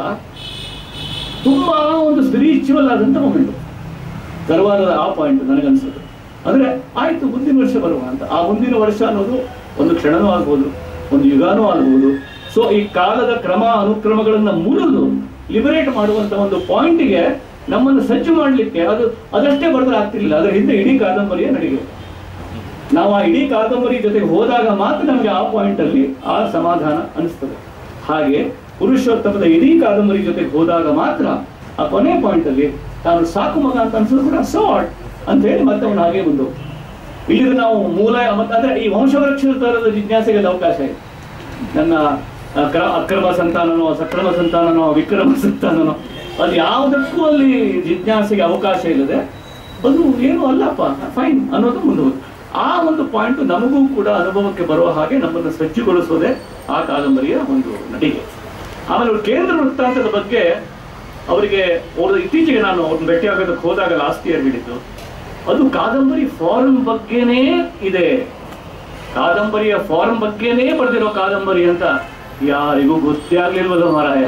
S4: ತುಂಬಾ ಒಂದು ಸ್ಪಿರಿಚುವಲ್ ಆದಂತ ಮೊಮೆಂಟ್ ಕರ್ವಾಲದ ಆ ಪಾಯಿಂಟ್ ನನಗನ್ಸುತ್ತೆ ಅಂದ್ರೆ ಆಯ್ತು ಮುಂದಿನ ವರ್ಷ ಬರುವ ಅಂತ ಆ ಮುಂದಿನ ವರ್ಷ ಅನ್ನೋದು ಒಂದು ಕ್ಷಣನೂ ಆಗ್ಬೋದು ಒಂದು ಯುಗಾನೂ ಆಗ್ಬೋದು ಸೊ ಈ ಕಾಲದ ಕ್ರಮ ಅನುಕ್ರಮಗಳನ್ನ ಮುರಿದು ಲಿಬರೇಟ್ ಮಾಡುವಂತ ಒಂದು ಪಾಯಿಂಟ್ಗೆ ನಮ್ಮನ್ನು ಸಜ್ಜು ಮಾಡಲಿಕ್ಕೆ ಅದು ಅದಷ್ಟೇ ಬರೆದ್ರೆ ಆಗ್ತಿರ್ಲಿಲ್ಲ ಅದರ ಹಿಂದೆ ಇಡೀ ಕಾದಂಬರಿಯ ನಡಿಗೆ ನಾವು ಆ ಇಡೀ ಕಾದಂಬರಿ ಜೊತೆಗೆ ಹೋದಾಗ ಮಾತ್ರ ನಮಗೆ ಆ ಪಾಯಿಂಟ್ ಅಲ್ಲಿ ಆ ಸಮಾಧಾನ ಅನಿಸ್ತದೆ ಹಾಗೆ ಪುರುಷೋತ್ತಮದ ಇಡೀ ಕಾದಂಬರಿ ಜೊತೆಗೆ ಹೋದಾಗ ಮಾತ್ರ ಆ ಕೊನೆ ಪಾಯಿಂಟ್ ಅಲ್ಲಿ ತಾನು ಸಾಕು ಮಗ ಅಂತ ಅನ್ಸೋದು ಕೂಡ ಸಾಟ್ ಅಂತ ಹೇಳಿ ಮತ್ತೆ ಅವನು ಹಾಗೆ ಮುಂದೆ ಹೋಗ್ತಾನೆ. ಇಲ್ಲಿದ್ರೆ ನಾವು ಮೂಲ ಮತ್ತೆ ಅಂದ್ರೆ ಈ ವಂಶವೃಕ್ಷ ತರದ ಜಿಜ್ಞಾಸೆಗೆ ಅವಕಾಶ ಇದೆ ನನ್ನ ಅಕ್ರ- ಅಕ್ರಮ ಸಂತಾನನೋ ಸಕ್ರಮ ಸಂತಾನನೋ ವಿಕ್ರಮ ಸಂತಾನನೋ ಅದು ಯಾವುದಕ್ಕೂ ಅಲ್ಲಿ ಜಿಜ್ಞಾಸೆಗೆ ಅವಕಾಶ ಇಲ್ಲದೆ ಅದು ಏನು ಅಲ್ಲಪ್ಪ ಫೈನ್ ಅನ್ನೋದು ಮುಂದೆ ಹೋಗುತ್ತೆ. ಆ ಒಂದು ಪಾಯಿಂಟ್ ನಮಗೂ ಕೂಡ ಅನುಭವಕ್ಕೆ ಬರುವ ಹಾಗೆ ನಮ್ಮನ್ನು ಸಜ್ಜುಗೊಳಿಸೋದೇ ಆ ಕಾದಂಬರಿಯ ಒಂದು ನಟಿಗೆ ಆಮೇಲೆ ಅವ್ರ ಕೇಂದ್ರ ವೃತ್ತಾಂತದ ಬಗ್ಗೆ ಅವರಿಗೆ ಅವ್ರ ಇತ್ತೀಚೆಗೆ ನಾನು ಅವ್ರನ್ನ ಭೇಟಿಯಾಗೋದಕ್ಕೆ ಹೋದಾಗ ಲಾಸ್ಟ್ ಇಯರ್ ಹೇಳಿದ್ದು ಅದು ಕಾದಂಬರಿ ಫಾರ್ಮ್ ಬಗ್ಗೆನೇ ಇದೆ ಕಾದಂಬರಿಯ ಫಾರ್ಮ್ ಬಗ್ಗೆನೇ ಬರೆದಿರೋ ಕಾದಂಬರಿ ಅಂತ ಯಾರಿಗೂ ಗೊತ್ತೇ ಆಗ್ಲಿಲ್ವಲ್ಲ ಮಾರಾಯ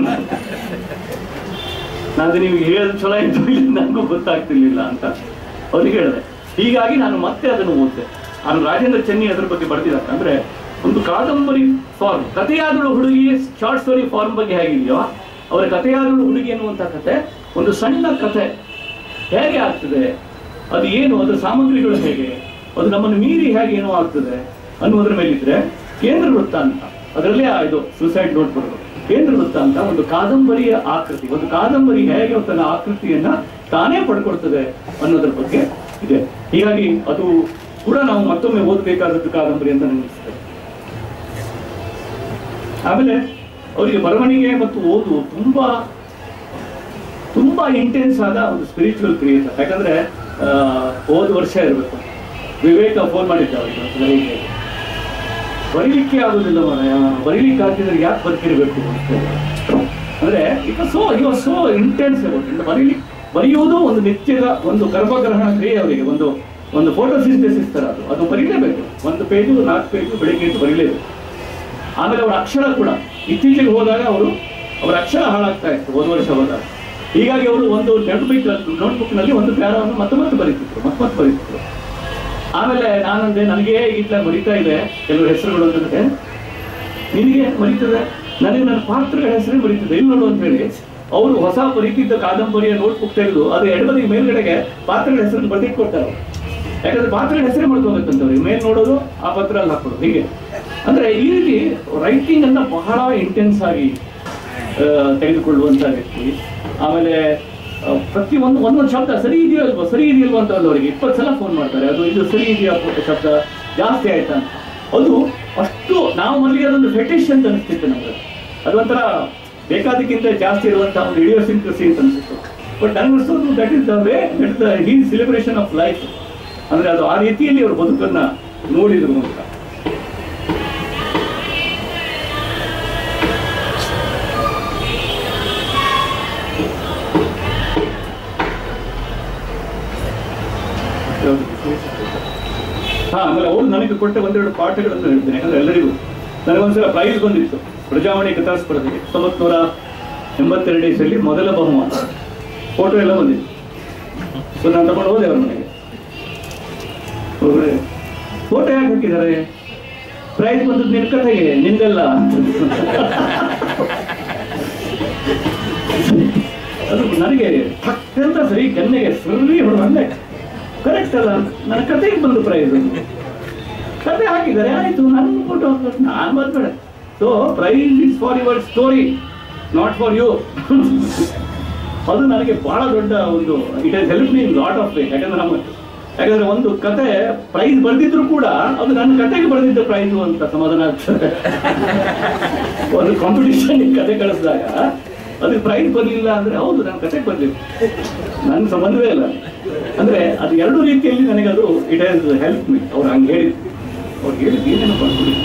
S4: ನಾನು ನಿಮ್ಗೆ ಹೇಳೋದು ಚಲೋ ಆಯ್ತು ಇಲ್ಲ ನನಗೂ ಗೊತ್ತಾಗ್ತಿರ್ಲಿಲ್ಲ ಅಂತ ಅವ್ರಿಗೆ ಹೇಳಿದೆ ಹೀಗಾಗಿ ನಾನು ಮತ್ತೆ ಅದನ್ನು ಓದಿದೆ ನಾನು ರಾಜೇಂದ್ರ ಚೆನ್ನಿ ಅದ್ರ ಬಗ್ಗೆ ಬರ್ತಿದ್ದಾರೆ ಅಂದ್ರೆ ಒಂದು ಕಾದಂಬರಿ ಫಾರ್ಮ್ ಕಥೆಯಾದಳು ಹುಡುಗಿ ಶಾರ್ಟ್ ಸ್ಟೋರಿ ಫಾರ್ಮ್ ಬಗ್ಗೆ ಹೇಗಿದೆಯೋ ಅವರ ಕಥೆಯಾದಳು ಹುಡುಗಿ ಎನ್ನುವಂತ ಕತೆ ಒಂದು ಸಣ್ಣ ಕಥೆ ಹೇಗೆ ಆಗ್ತದೆ ಅದು ಏನು ಅದರ ಸಾಮಗ್ರಿಗಳು ಹೇಗೆ ಅದು ನಮ್ಮನ್ನು ಮೀರಿ ಹೇಗೆ ಏನೋ ಆಗ್ತದೆ ಅನ್ನುವುದರ ಮೇಲಿದ್ರೆ ಕೇಂದ್ರ ವೃತ್ತ ಅಂತ ಅದರಲ್ಲೇ ಆ ಇದು ಸೂಸೈಡ್ ನೋಟ್ ಬರೋದು ಕೇಂದ್ರ ವೃತ್ತ ಅಂತ ಒಂದು ಕಾದಂಬರಿಯ ಆಕೃತಿ ಒಂದು ಕಾದಂಬರಿ ಹೇಗೆ ತನ್ನ ಆಕೃತಿಯನ್ನ ತಾನೇ ಪಡ್ಕೊಳ್ತದೆ ಅನ್ನೋದ್ರ ಬಗ್ಗೆ ಇದೆ ಹೀಗಾಗಿ ಅದು ಕೂಡ ನಾವು ಮತ್ತೊಮ್ಮೆ ಓದಬೇಕಾದದ್ದು ಕಾದಂಬರಿ ಅಂತ ನನಗಿಸ್ತದೆ ಆಮೇಲೆ ಅವರಿಗೆ ಬರವಣಿಗೆ ಮತ್ತು ಓದು ತುಂಬಾ ತುಂಬಾ ಇಂಟೆನ್ಸ್ ಆದ ಒಂದು ಸ್ಪಿರಿಚುವಲ್ ಕ್ರಿಯೇಟರ್ ಯಾಕಂದ್ರೆ ಆ, ಹೋದ ವರ್ಷ ಇರಬೇಕು ವಿವೇಕ ಫೋನ್ ಮಾಡಿದ್ದ ಅವರಿಗೆ ಒಂದು ಬರೀಲಿಕ್ಕೆ ಬರೀಲಿಕ್ಕೆ ಆಗುದಿಲ್ಲ ಮಾರಾಯ ಬರೀಲಿಕ್ಕೆ ಆಗ್ತಿದ್ರೆ ಯಾಕೆ ಬರ್ತಿರ್ಬೇಕು ಅಂತ ಹೇಳಿ. ಅಂದ್ರೆ ಈಗ ಸೋ ಇವ ಸೋ ಇಂಟೆನ್ಸ್ ಬರೀಲಿ ಬರೆಯುವುದು ಒಂದು ನಿತ್ಯದ ಒಂದು ಗರ್ಭಗ್ರಹಣ ಕ್ರಿಯೆ ಅವರಿಗೆ ಒಂದು ಒಂದು ಫೋಟೋ ಸಿಂಥೆಸಿಸ್ ತರ ಅದು ಅದು ಬರೀಲೇಬೇಕು ಒಂದು ಪೇಜು ನಾಲ್ಕು ಪೇಜು ಬೆಳಿಗ್ಗೆ ಎದ್ದು ಬರೀಲೇಬೇಕು ಆಮೇಲೆ ಅವರ ಅಕ್ಷರ ಕೂಡ ಇತ್ತೀಚೆಗೆ ಹೋದಾಗ ಅವರು ಅವರ ಅಕ್ಷರ ಹಾಳಾಗ್ತಾ ಇತ್ತು ಹೋದ ವರ್ಷ ಹೋದಾಗ ಹೀಗಾಗಿ ಅವರು ಒಂದು ನೋಟ್ಬುಕ್ ನೋಟ್ಬುಕ್ನಲ್ಲಿ ಒಂದು ಪ್ಯಾರವನ್ನು ಮತ್ತೆ ಮತ್ತೆ ಬರೀತಿದ್ರು ಮತ್ತೆ ಮತ್ತೆ ಬರೀತಿದ್ರು ಆಮೇಲೆ ನಾನಂದೆ ನನಗೆ ಇಟ್ಲ ಬರೀತಾ ಇದೆ ಕೆಲವು ಹೆಸರುಗಳು ಅಂತಂದ್ರೆ ನಿನಗೆ ಬರೀತದೆ ನನಗೆ ನನ್ನ ಪಾತ್ರಗಳ ಹೆಸರೇ ಬರೀತದೆ ಇಲ್ಲಿ ನೋಡು ಅಂತ ಹೇಳಿ ಅವರು ಹೊಸ ಬರೀತಿದ್ದ ಕಾದಂಬರಿಯ ನೋಟ್ಬುಕ್ ತೆಗೆದು ಅದು ಎಡಬದಿ ಮೇಲ್ಗಡೆಗೆ ಪಾತ್ರಗಳ ಹೆಸರನ್ನು ಬರ್ದಿಟ್ಟು ಕೊಡ್ತಾರೆ ಅವ್ರು. ಯಾಕಂದ್ರೆ ಪಾತ್ರಗಳ ಹೆಸರೇ ಮಾಡ್ಕೋಬೇಕಂತವ್ರಿಗೆ ಮೇಲ್ ನೋಡೋದು ಆ ಪತ್ರ ಅಲ್ಲಿ ಹಾಕೋದು ಹೀಗೆ ಅಂದ್ರೆ ಈ ರೀತಿ ರೈಟಿಂಗ್ ಅನ್ನ ಬಹಳ ಇಂಟೆನ್ಸ್ ಆಗಿ ಆ, ತೆಗೆದುಕೊಳ್ಳುವಂತ ವ್ಯಕ್ತಿ ಆಮೇಲೆ ಆ, ಪ್ರತಿ ಒಂದು ಒಂದೊಂದು ಶಬ್ದ ಸರಿ ಇದೆಯೋ ಅಲ್ವಾ ಸರಿ ಇದೆಯಲ್ವಾ ಅಂತ ಒಂದು ಅವರಿಗೆ ಇಪ್ಪತ್ತು ಸಲ ಫೋನ್ ಮಾಡ್ತಾರೆ ಅದು ಇದು ಸರಿ ಇದೆಯಾ ಶಬ್ದ ಜಾಸ್ತಿ ಆಯ್ತಾ ಅಂತ ಅದು ಅಷ್ಟು ನಾವು ಮೊದಲಿಗೆ ಅದೊಂದು ಫೆಟಿಶ್ ಅಂತ ಅನಿಸ್ತಿತ್ತು ನಮಗೆ ಅದೊಂಥರ ಬೇಕಾದಕ್ಕಿಂತ ಜಾಸ್ತಿ ಇರುವಂತಹ ಒಂದು ಇಡಿಯೋಸಿಂಕ್ರಸಿ ಅಂತ ಅನಿಸ್ತು ಬಟ್ ನನಗನ್ಸೋದು that is the way that is the he celebration of life ಅಂದ್ರೆ ಅದು ಆ ರೀತಿಯಲ್ಲಿ ಅವರು ಬದುಕನ್ನ ನೋಡಿದ್ರು ಅಂತ ಹಾ ಆಮೇಲೆ ಅವರು ನನಗೆ ಕೊಟ್ಟ ಒಂದೆರಡು ಪಾಠಗಳನ್ನು ಹೇಳ್ತೇನೆ ಯಾಕಂದ್ರೆ ಎಲ್ಲರಿಗೂ ನನಗೊಂದ್ಸಲ ಪ್ರೈಸ್ ಬಂದಿತ್ತು ಪ್ರಜಾವಾಣಿ ಕಥಾ ಸ್ಪರ್ಧೆಗೆ ಹತ್ತೊಂಬತ್ತು ನೂರ ಎಂಬತ್ತೆರಡು ಇಸಲ್ಲಿ ಮೊದಲ ಬಹುಮಾನ ಫೋಟೋ ಎಲ್ಲ ಬಂದಿತ್ತು ಸೊ ನಾನು ತಗೊಂಡು ಹೋದೆ ಅವ್ರ ಮನೆಗೆ ಫೋಟೋ ಯಾಕೆ ಹಾಕಿದ್ದಾರೆ ಪ್ರೈಸ್ ಬಂದದ್ದು ನಿನ್ ಕಥೆಗೆ ನಿಂದಲ್ಲ ಅದು ನನಗೆ ಅತ್ಯಂತ ಸರಿ ಕೆನ್ನೆಗೆ ಸರಿ ಹೊಡೆದಂಗೆ ಕರೆಕ್ಟ್ ಅಲ್ಲ ನನ್ನ ಕಥೆಗೆ ಬಂದು ಪ್ರೈಸ್ ಕತೆ ಹಾಕಿದ್ದಾರೆ ಆಯ್ತು ನನ್ನ ಫೋಟೋ ನಾನು ಬರ್ಬೇಡ so prize is for your story not for you ಅದು ನನಗೆ ಬಹಳ ದೊಡ್ಡ ಒಂದು it has help me lot of way ಯಾಕಂದ್ರೆ ನಮ್ಮ ಯಾಕಂದ್ರೆ ಒಂದು ಕತೆ ಪ್ರೈಸ್ ಬರ್ದಿದ್ರು ಕೂಡ ಅದು ನನ್ನ ಕತೆಗೆ ಬರೆದಿದ್ದ ಪ್ರೈಸ್ ಅಂತ ಸಮಾಧಾನ ಆಗ್ತದೆ ಒಂದು ಕಾಂಪಿಟಿಷನ್ ಕತೆ ಕಳಿಸಿದಾಗ ಅದಕ್ಕೆ ಪ್ರೈಸ್ ಬರ್ಲಿಲ್ಲ ಅಂದ್ರೆ ಹೌದು ನನ್ನ ಕತೆಗೆ ಬರ್ಲಿಲ್ಲ ನನ್ನ ಸಂಬಂಧವೇ ಇಲ್ಲ ಅಂದ್ರೆ ಅದು ಎರಡು ರೀತಿಯಲ್ಲಿ ನನಗೆ ಅದು ಇಟ್ ಹ್ಯಾಸ್ ಹೆಲ್ಪ್ ಮೀ ಅವ್ರು ಹಂಗೆ ಹೇಳಿದ್ರು ಅವ್ರು ಹೇಳಿದ್ದು ಏನೇನು ಬರ್ಕೊಳ್ಳಿ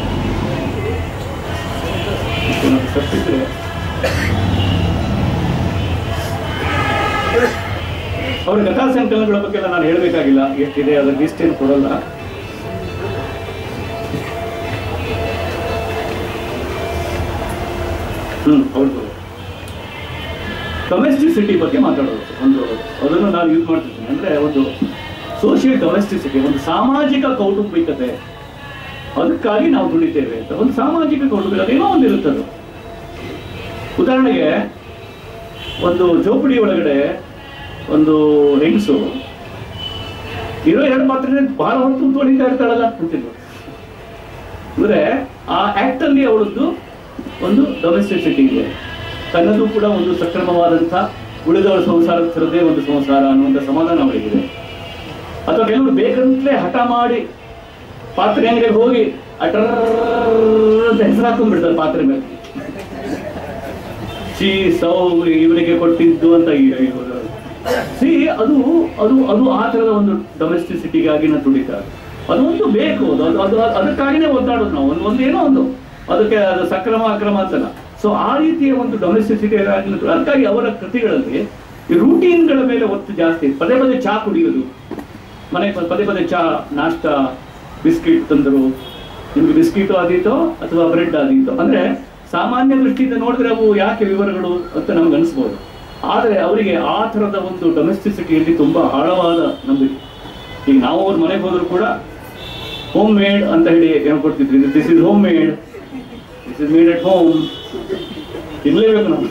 S4: ತಪ್ಪಿದ್ರೆ ಅವ್ರ ಕಥಾ ಸಂಕಲನಗಳ ಬಗ್ಗೆ ಎಲ್ಲ ನಾನು ಹೇಳಬೇಕಾಗಿಲ್ಲ ಎಷ್ಟಿದೆ ಅದರ ಲಿಸ್ಟ್ ಏನು ಕೊಡಲ್ಲ ಹ್ಮ್ ಹೌದು ಡೊಮೆಸ್ಟಿಸಿಟಿ ಬಗ್ಗೆ ಮಾತಾಡೋದು ಒಂದು ಅದನ್ನು ನಾನು ಯೂಸ್ ಮಾಡ್ತಿದ್ದೀನಿ ಅಂದ್ರೆ ಒಂದು ಸೋಷಿಯಲ್ ಡೊಮೆಸ್ಟಿಸಿಟಿ ಒಂದು ಸಾಮಾಜಿಕ ಕೌಟುಂಬಿಕತೆ ಅದಕ್ಕಾಗಿ ನಾವು ದುಡಿತೇವೆ ಅಂತ ಒಂದು ಸಾಮಾಜಿಕ ಕೌಟುಂಬಿಕತೆ ಏನೋ ಒಂದು ಇರುತ್ತೆ ಅದು ಉದಾಹರಣೆಗೆ ಒಂದು ಜೋಪಡಿ ಒಳಗಡೆ ಒಂದು ಹೆಂಗಸು ಇರೋ ಎರಡು ಪಾತ್ರೆ ಬಹಳ ಹೊತ್ತು ತೊಳಿತಾ ಇರ್ತಾಳಲ್ಲ ಅಂತಿದ್ರು ಅಂದ್ರೆ ಆ ಆಕ್ಟ್ ಅಲ್ಲಿ ಅವಳದ್ದು ಒಂದು ಡೊಮೆಸ್ಟಿಸಿಟಿ ಇದೆ ತನ್ನದು ಕೂಡ ಒಂದು ಸಕ್ರಮವಾದಂಥ ಉಳಿದವರ ಸಂಸಾರದ ಥರದೇ ಒಂದು ಸಂಸಾರ ಅನ್ನುವಂಥ ಸಮಾಧಾನ ಅವಳಿಗಿದೆ ಅಥವಾ ಕೆಲವರು ಬೇಕಂತಲೇ ಹಠ ಮಾಡಿ ಪಾತ್ರೆ ಅಂಗಡಿಗೆ ಹೋಗಿ ಅಟರ್ ಅಂತ ಹೆಸರು ಹಾಕೊಂಡ್ಬಿಡ್ತಾರೆ ಪಾತ್ರೆ ಮೇಲೆ ಸಿ ಸೌ ಇವರಿಗೆ ಕೊಟ್ಟಿದ್ದು ಅಂತ ಸಿ ಅದು ಅದು ಅದು ಆ ತರದ ಒಂದು ಡೊಮೆಸ್ಟಿಸಿಟಿಗಾಗಿ ನಾವು ದುಡಿತಾರೆ ಅದು ಒಂದು ಬೇಕು ಅದು ಅದು ಅದು ಅದಕ್ಕಾಗಿನೇ ಒದ್ದಾಡೋದು ನಾವು ಒಂದು ಒಂದು ಏನೋ ಒಂದು ಅದಕ್ಕೆ ಅದು ಸಕ್ರಮ ಅಕ್ರಮ ಅಂತಲ್ಲ ಸೊ ಆ ರೀತಿಯ ಒಂದು ಡೊಮೆಸ್ಟಿಸಿಟಿ ಅದಕ್ಕಾಗಿ ಅವರ ಕೃತಿಗಳಲ್ಲಿ ಈ ರೂಟೀನ್ಗಳ ಮೇಲೆ ಒತ್ತು ಜಾಸ್ತಿ ಪದೇ ಪದೇ ಚಾ ಕುಡಿಯೋದು ಮನೆ ಪದೇ ಪದೇ ಚಾ ನಾಷ್ಟ ಬಿಸ್ಕಿಟ್ ತಂದರು ನಿಮ್ಗೆ ಬಿಸ್ಕಿಟ್ ಆದೀತೋ ಅಥವಾ ಬ್ರೆಡ್ ಆದೀತೋ ಅಂದ್ರೆ ಸಾಮಾನ್ಯ ದೃಷ್ಟಿಯಿಂದ ನೋಡಿದ್ರೆ ಅವು ಯಾಕೆ ವಿವರಗಳು ಅಂತ ನಮ್ಗೆ ಅನಿಸ್ಬೋದು ಆದರೆ ಅವರಿಗೆ ಆ ಥರದ ಒಂದು ಡೊಮೆಸ್ಟಿಸಿಟಿಯಲ್ಲಿ ತುಂಬಾ ಆಳವಾದ ನಂಬಿಕೆ ಈಗ ನಾವು ಅವ್ರ ಮನೆಗೆ ಹೋದ್ರು ಕೂಡ ಹೋಮ್ ಮೇಡ್ ಅಂತ ಹೇಳಿ ಏನು ಕೊಡ್ತಿದ್ರಿ this is home made this is made at home ತಿನ್ಲೇಬೇಕು ನಾವು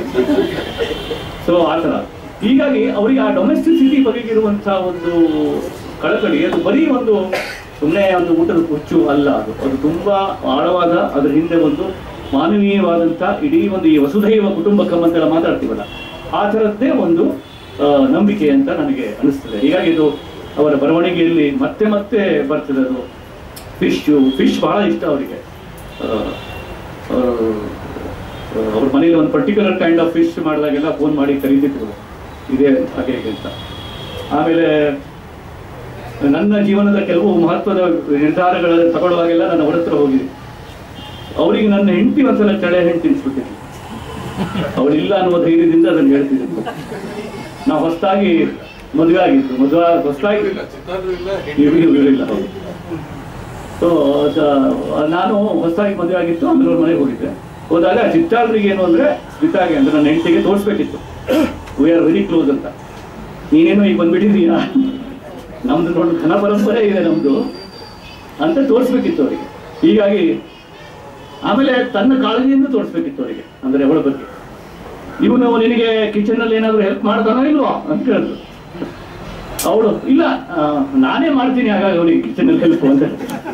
S4: ಸೊ ಆ ಥರ ಹೀಗಾಗಿ ಅವರಿಗೆ ಆ ಡೊಮೆಸ್ಟಿಸಿಟಿ ಬಗೆಗಿರುವಂತಹ ಒಂದು ಕಳಕಳಿ ಅದು ಬರೀ ಒಂದು ಸುಮ್ಮನೆ ಒಂದು ಊಟದ ಹುಚ್ಚು ಅಲ್ಲ ಅದು ಅದು ತುಂಬಾ ಆಳವಾದ ಅದ್ರ ಹಿಂದೆ ಒಂದು ಮಾನವೀಯವಾದಂಥ ಇಡೀ ಒಂದು ಈ ವಸುಧೈವ ಕುಟುಂಬಕಂ ಅಂತೆಲ್ಲ ಮಾತಾಡ್ತೀವಲ್ಲ ಆ ಥರದ್ದೇ ಒಂದು ಆ, ನಂಬಿಕೆ ಅಂತ ನನಗೆ ಅನಿಸ್ತದೆ ಹೀಗಾಗಿ ಇದು ಅವರ ಬರವಣಿಗೆಯಲ್ಲಿ ಮತ್ತೆ ಮತ್ತೆ ಬರ್ತದೆ ಅದು ಫಿಶ್ ಫಿಶ್ ಬಹಳ ಇಷ್ಟ ಅವರಿಗೆ ಅವ್ರ ಮನೇಲಿ ಒಂದು ಪರ್ಟಿಕ್ಯುಲರ್ ಕೈಂಡ್ ಆಫ್ ಫಿಶ್ ಮಾಡಿದಾಗೆಲ್ಲ ಫೋನ್ ಮಾಡಿ ಕರೀತಿದ್ರು ಇದೆ ಹಾಗೆ ಹೀಗೆ ಅಂತ ಆಮೇಲೆ ನನ್ನ ಜೀವನದ ಕೆಲವು ಮಹತ್ವದ ನಿರ್ಧಾರಗಳನ್ನು ತಗೊಳ್ಳುವಾಗೆಲ್ಲ ನನ್ನ ಅವ್ರ ಹತ್ರ ಹೋಗಿದೆ ಅವರಿಗೆ ನನ್ನ ಹೆಂಡತಿ ಒಂದ್ಸಲ ತಳೆ ಹೆಂಡತಿ ತಿನ್ಸ್ಬಿಟ್ಟಿದ್ಲು ಅವಳಿಲ್ಲ ಅನ್ನುವ ಧೈರ್ಯದಿಂದ ಅದನ್ನು ಹೇಳ್ತಿದ್ರು ನಾವು ಹೊಸದಾಗಿ ಮದುವೆ ಆಗಿತ್ತು ಮದುವೆ ಹೊಸದಾಗಿ ಇವ್ರು- ಇವ್ರು ಇಲ್ಲ ಹೌದು. ಸೊ ನಾನು ಹೊಸದಾಗಿ ಮದುವೆ ಆಗಿತ್ತು ಆಮೇಲೆ ಅವ್ರ ಮನೆಗೆ ಹೋಗಿದ್ದೆ ಹೋದಾಗ ಚಿತ್ತಾಳ್ರಿಗೆ ಏನು ಅಂದ್ರೆ ಸ್ಮಿತಾಗೆ ಅಂದ್ರೆ ನನ್ನ ಹೆಂಡತಿಗೆ ತೋರಿಸ್ಬೇಕಿತ್ತು ವಿ ಆರ್ ವೆರಿ ಕ್ಲೋಸ್ ಅಂತ ನೀನೇನೋ ಈಗ ಬಂದ್ಬಿಟ್ಟಿದೀಯಾ ನಮ್ದು ನೋಡಿ ಘನ ಪರಂಪರೆ ಇದೆ ನಮ್ದು ಅಂತ ತೋರಿಸ್ಬೇಕಿತ್ತು ಅವರಿಗೆ ಹೀಗಾಗಿ ಆಮೇಲೆ ತನ್ನ ಕಾಳಜಿಯಿಂದ ತೋರಿಸ್ಬೇಕಿತ್ತು ಅವರಿಗೆ ಅಂದ್ರೆ ಅವಳ ಬಗ್ಗೆ ಇವನು ನಿನಗೆ ಕಿಚನ್ ಅಲ್ಲಿ ಏನಾದ್ರು ಹೆಲ್ಪ್ ಮಾಡ್ತಾನೋ ಇಲ್ವೋ ಅಂತ ಕೇಳಿದ್ರು ಅವಳು ಇಲ್ಲ ಆ, ನಾನೇ ಮಾಡ್ತೀನಿ ಹಾಗಾಗಿ ಅವನಿಗೆ ಕಿಚನ್ ಅಲ್ಲಿ ಹೆಲ್ಪ್ ಅಂತ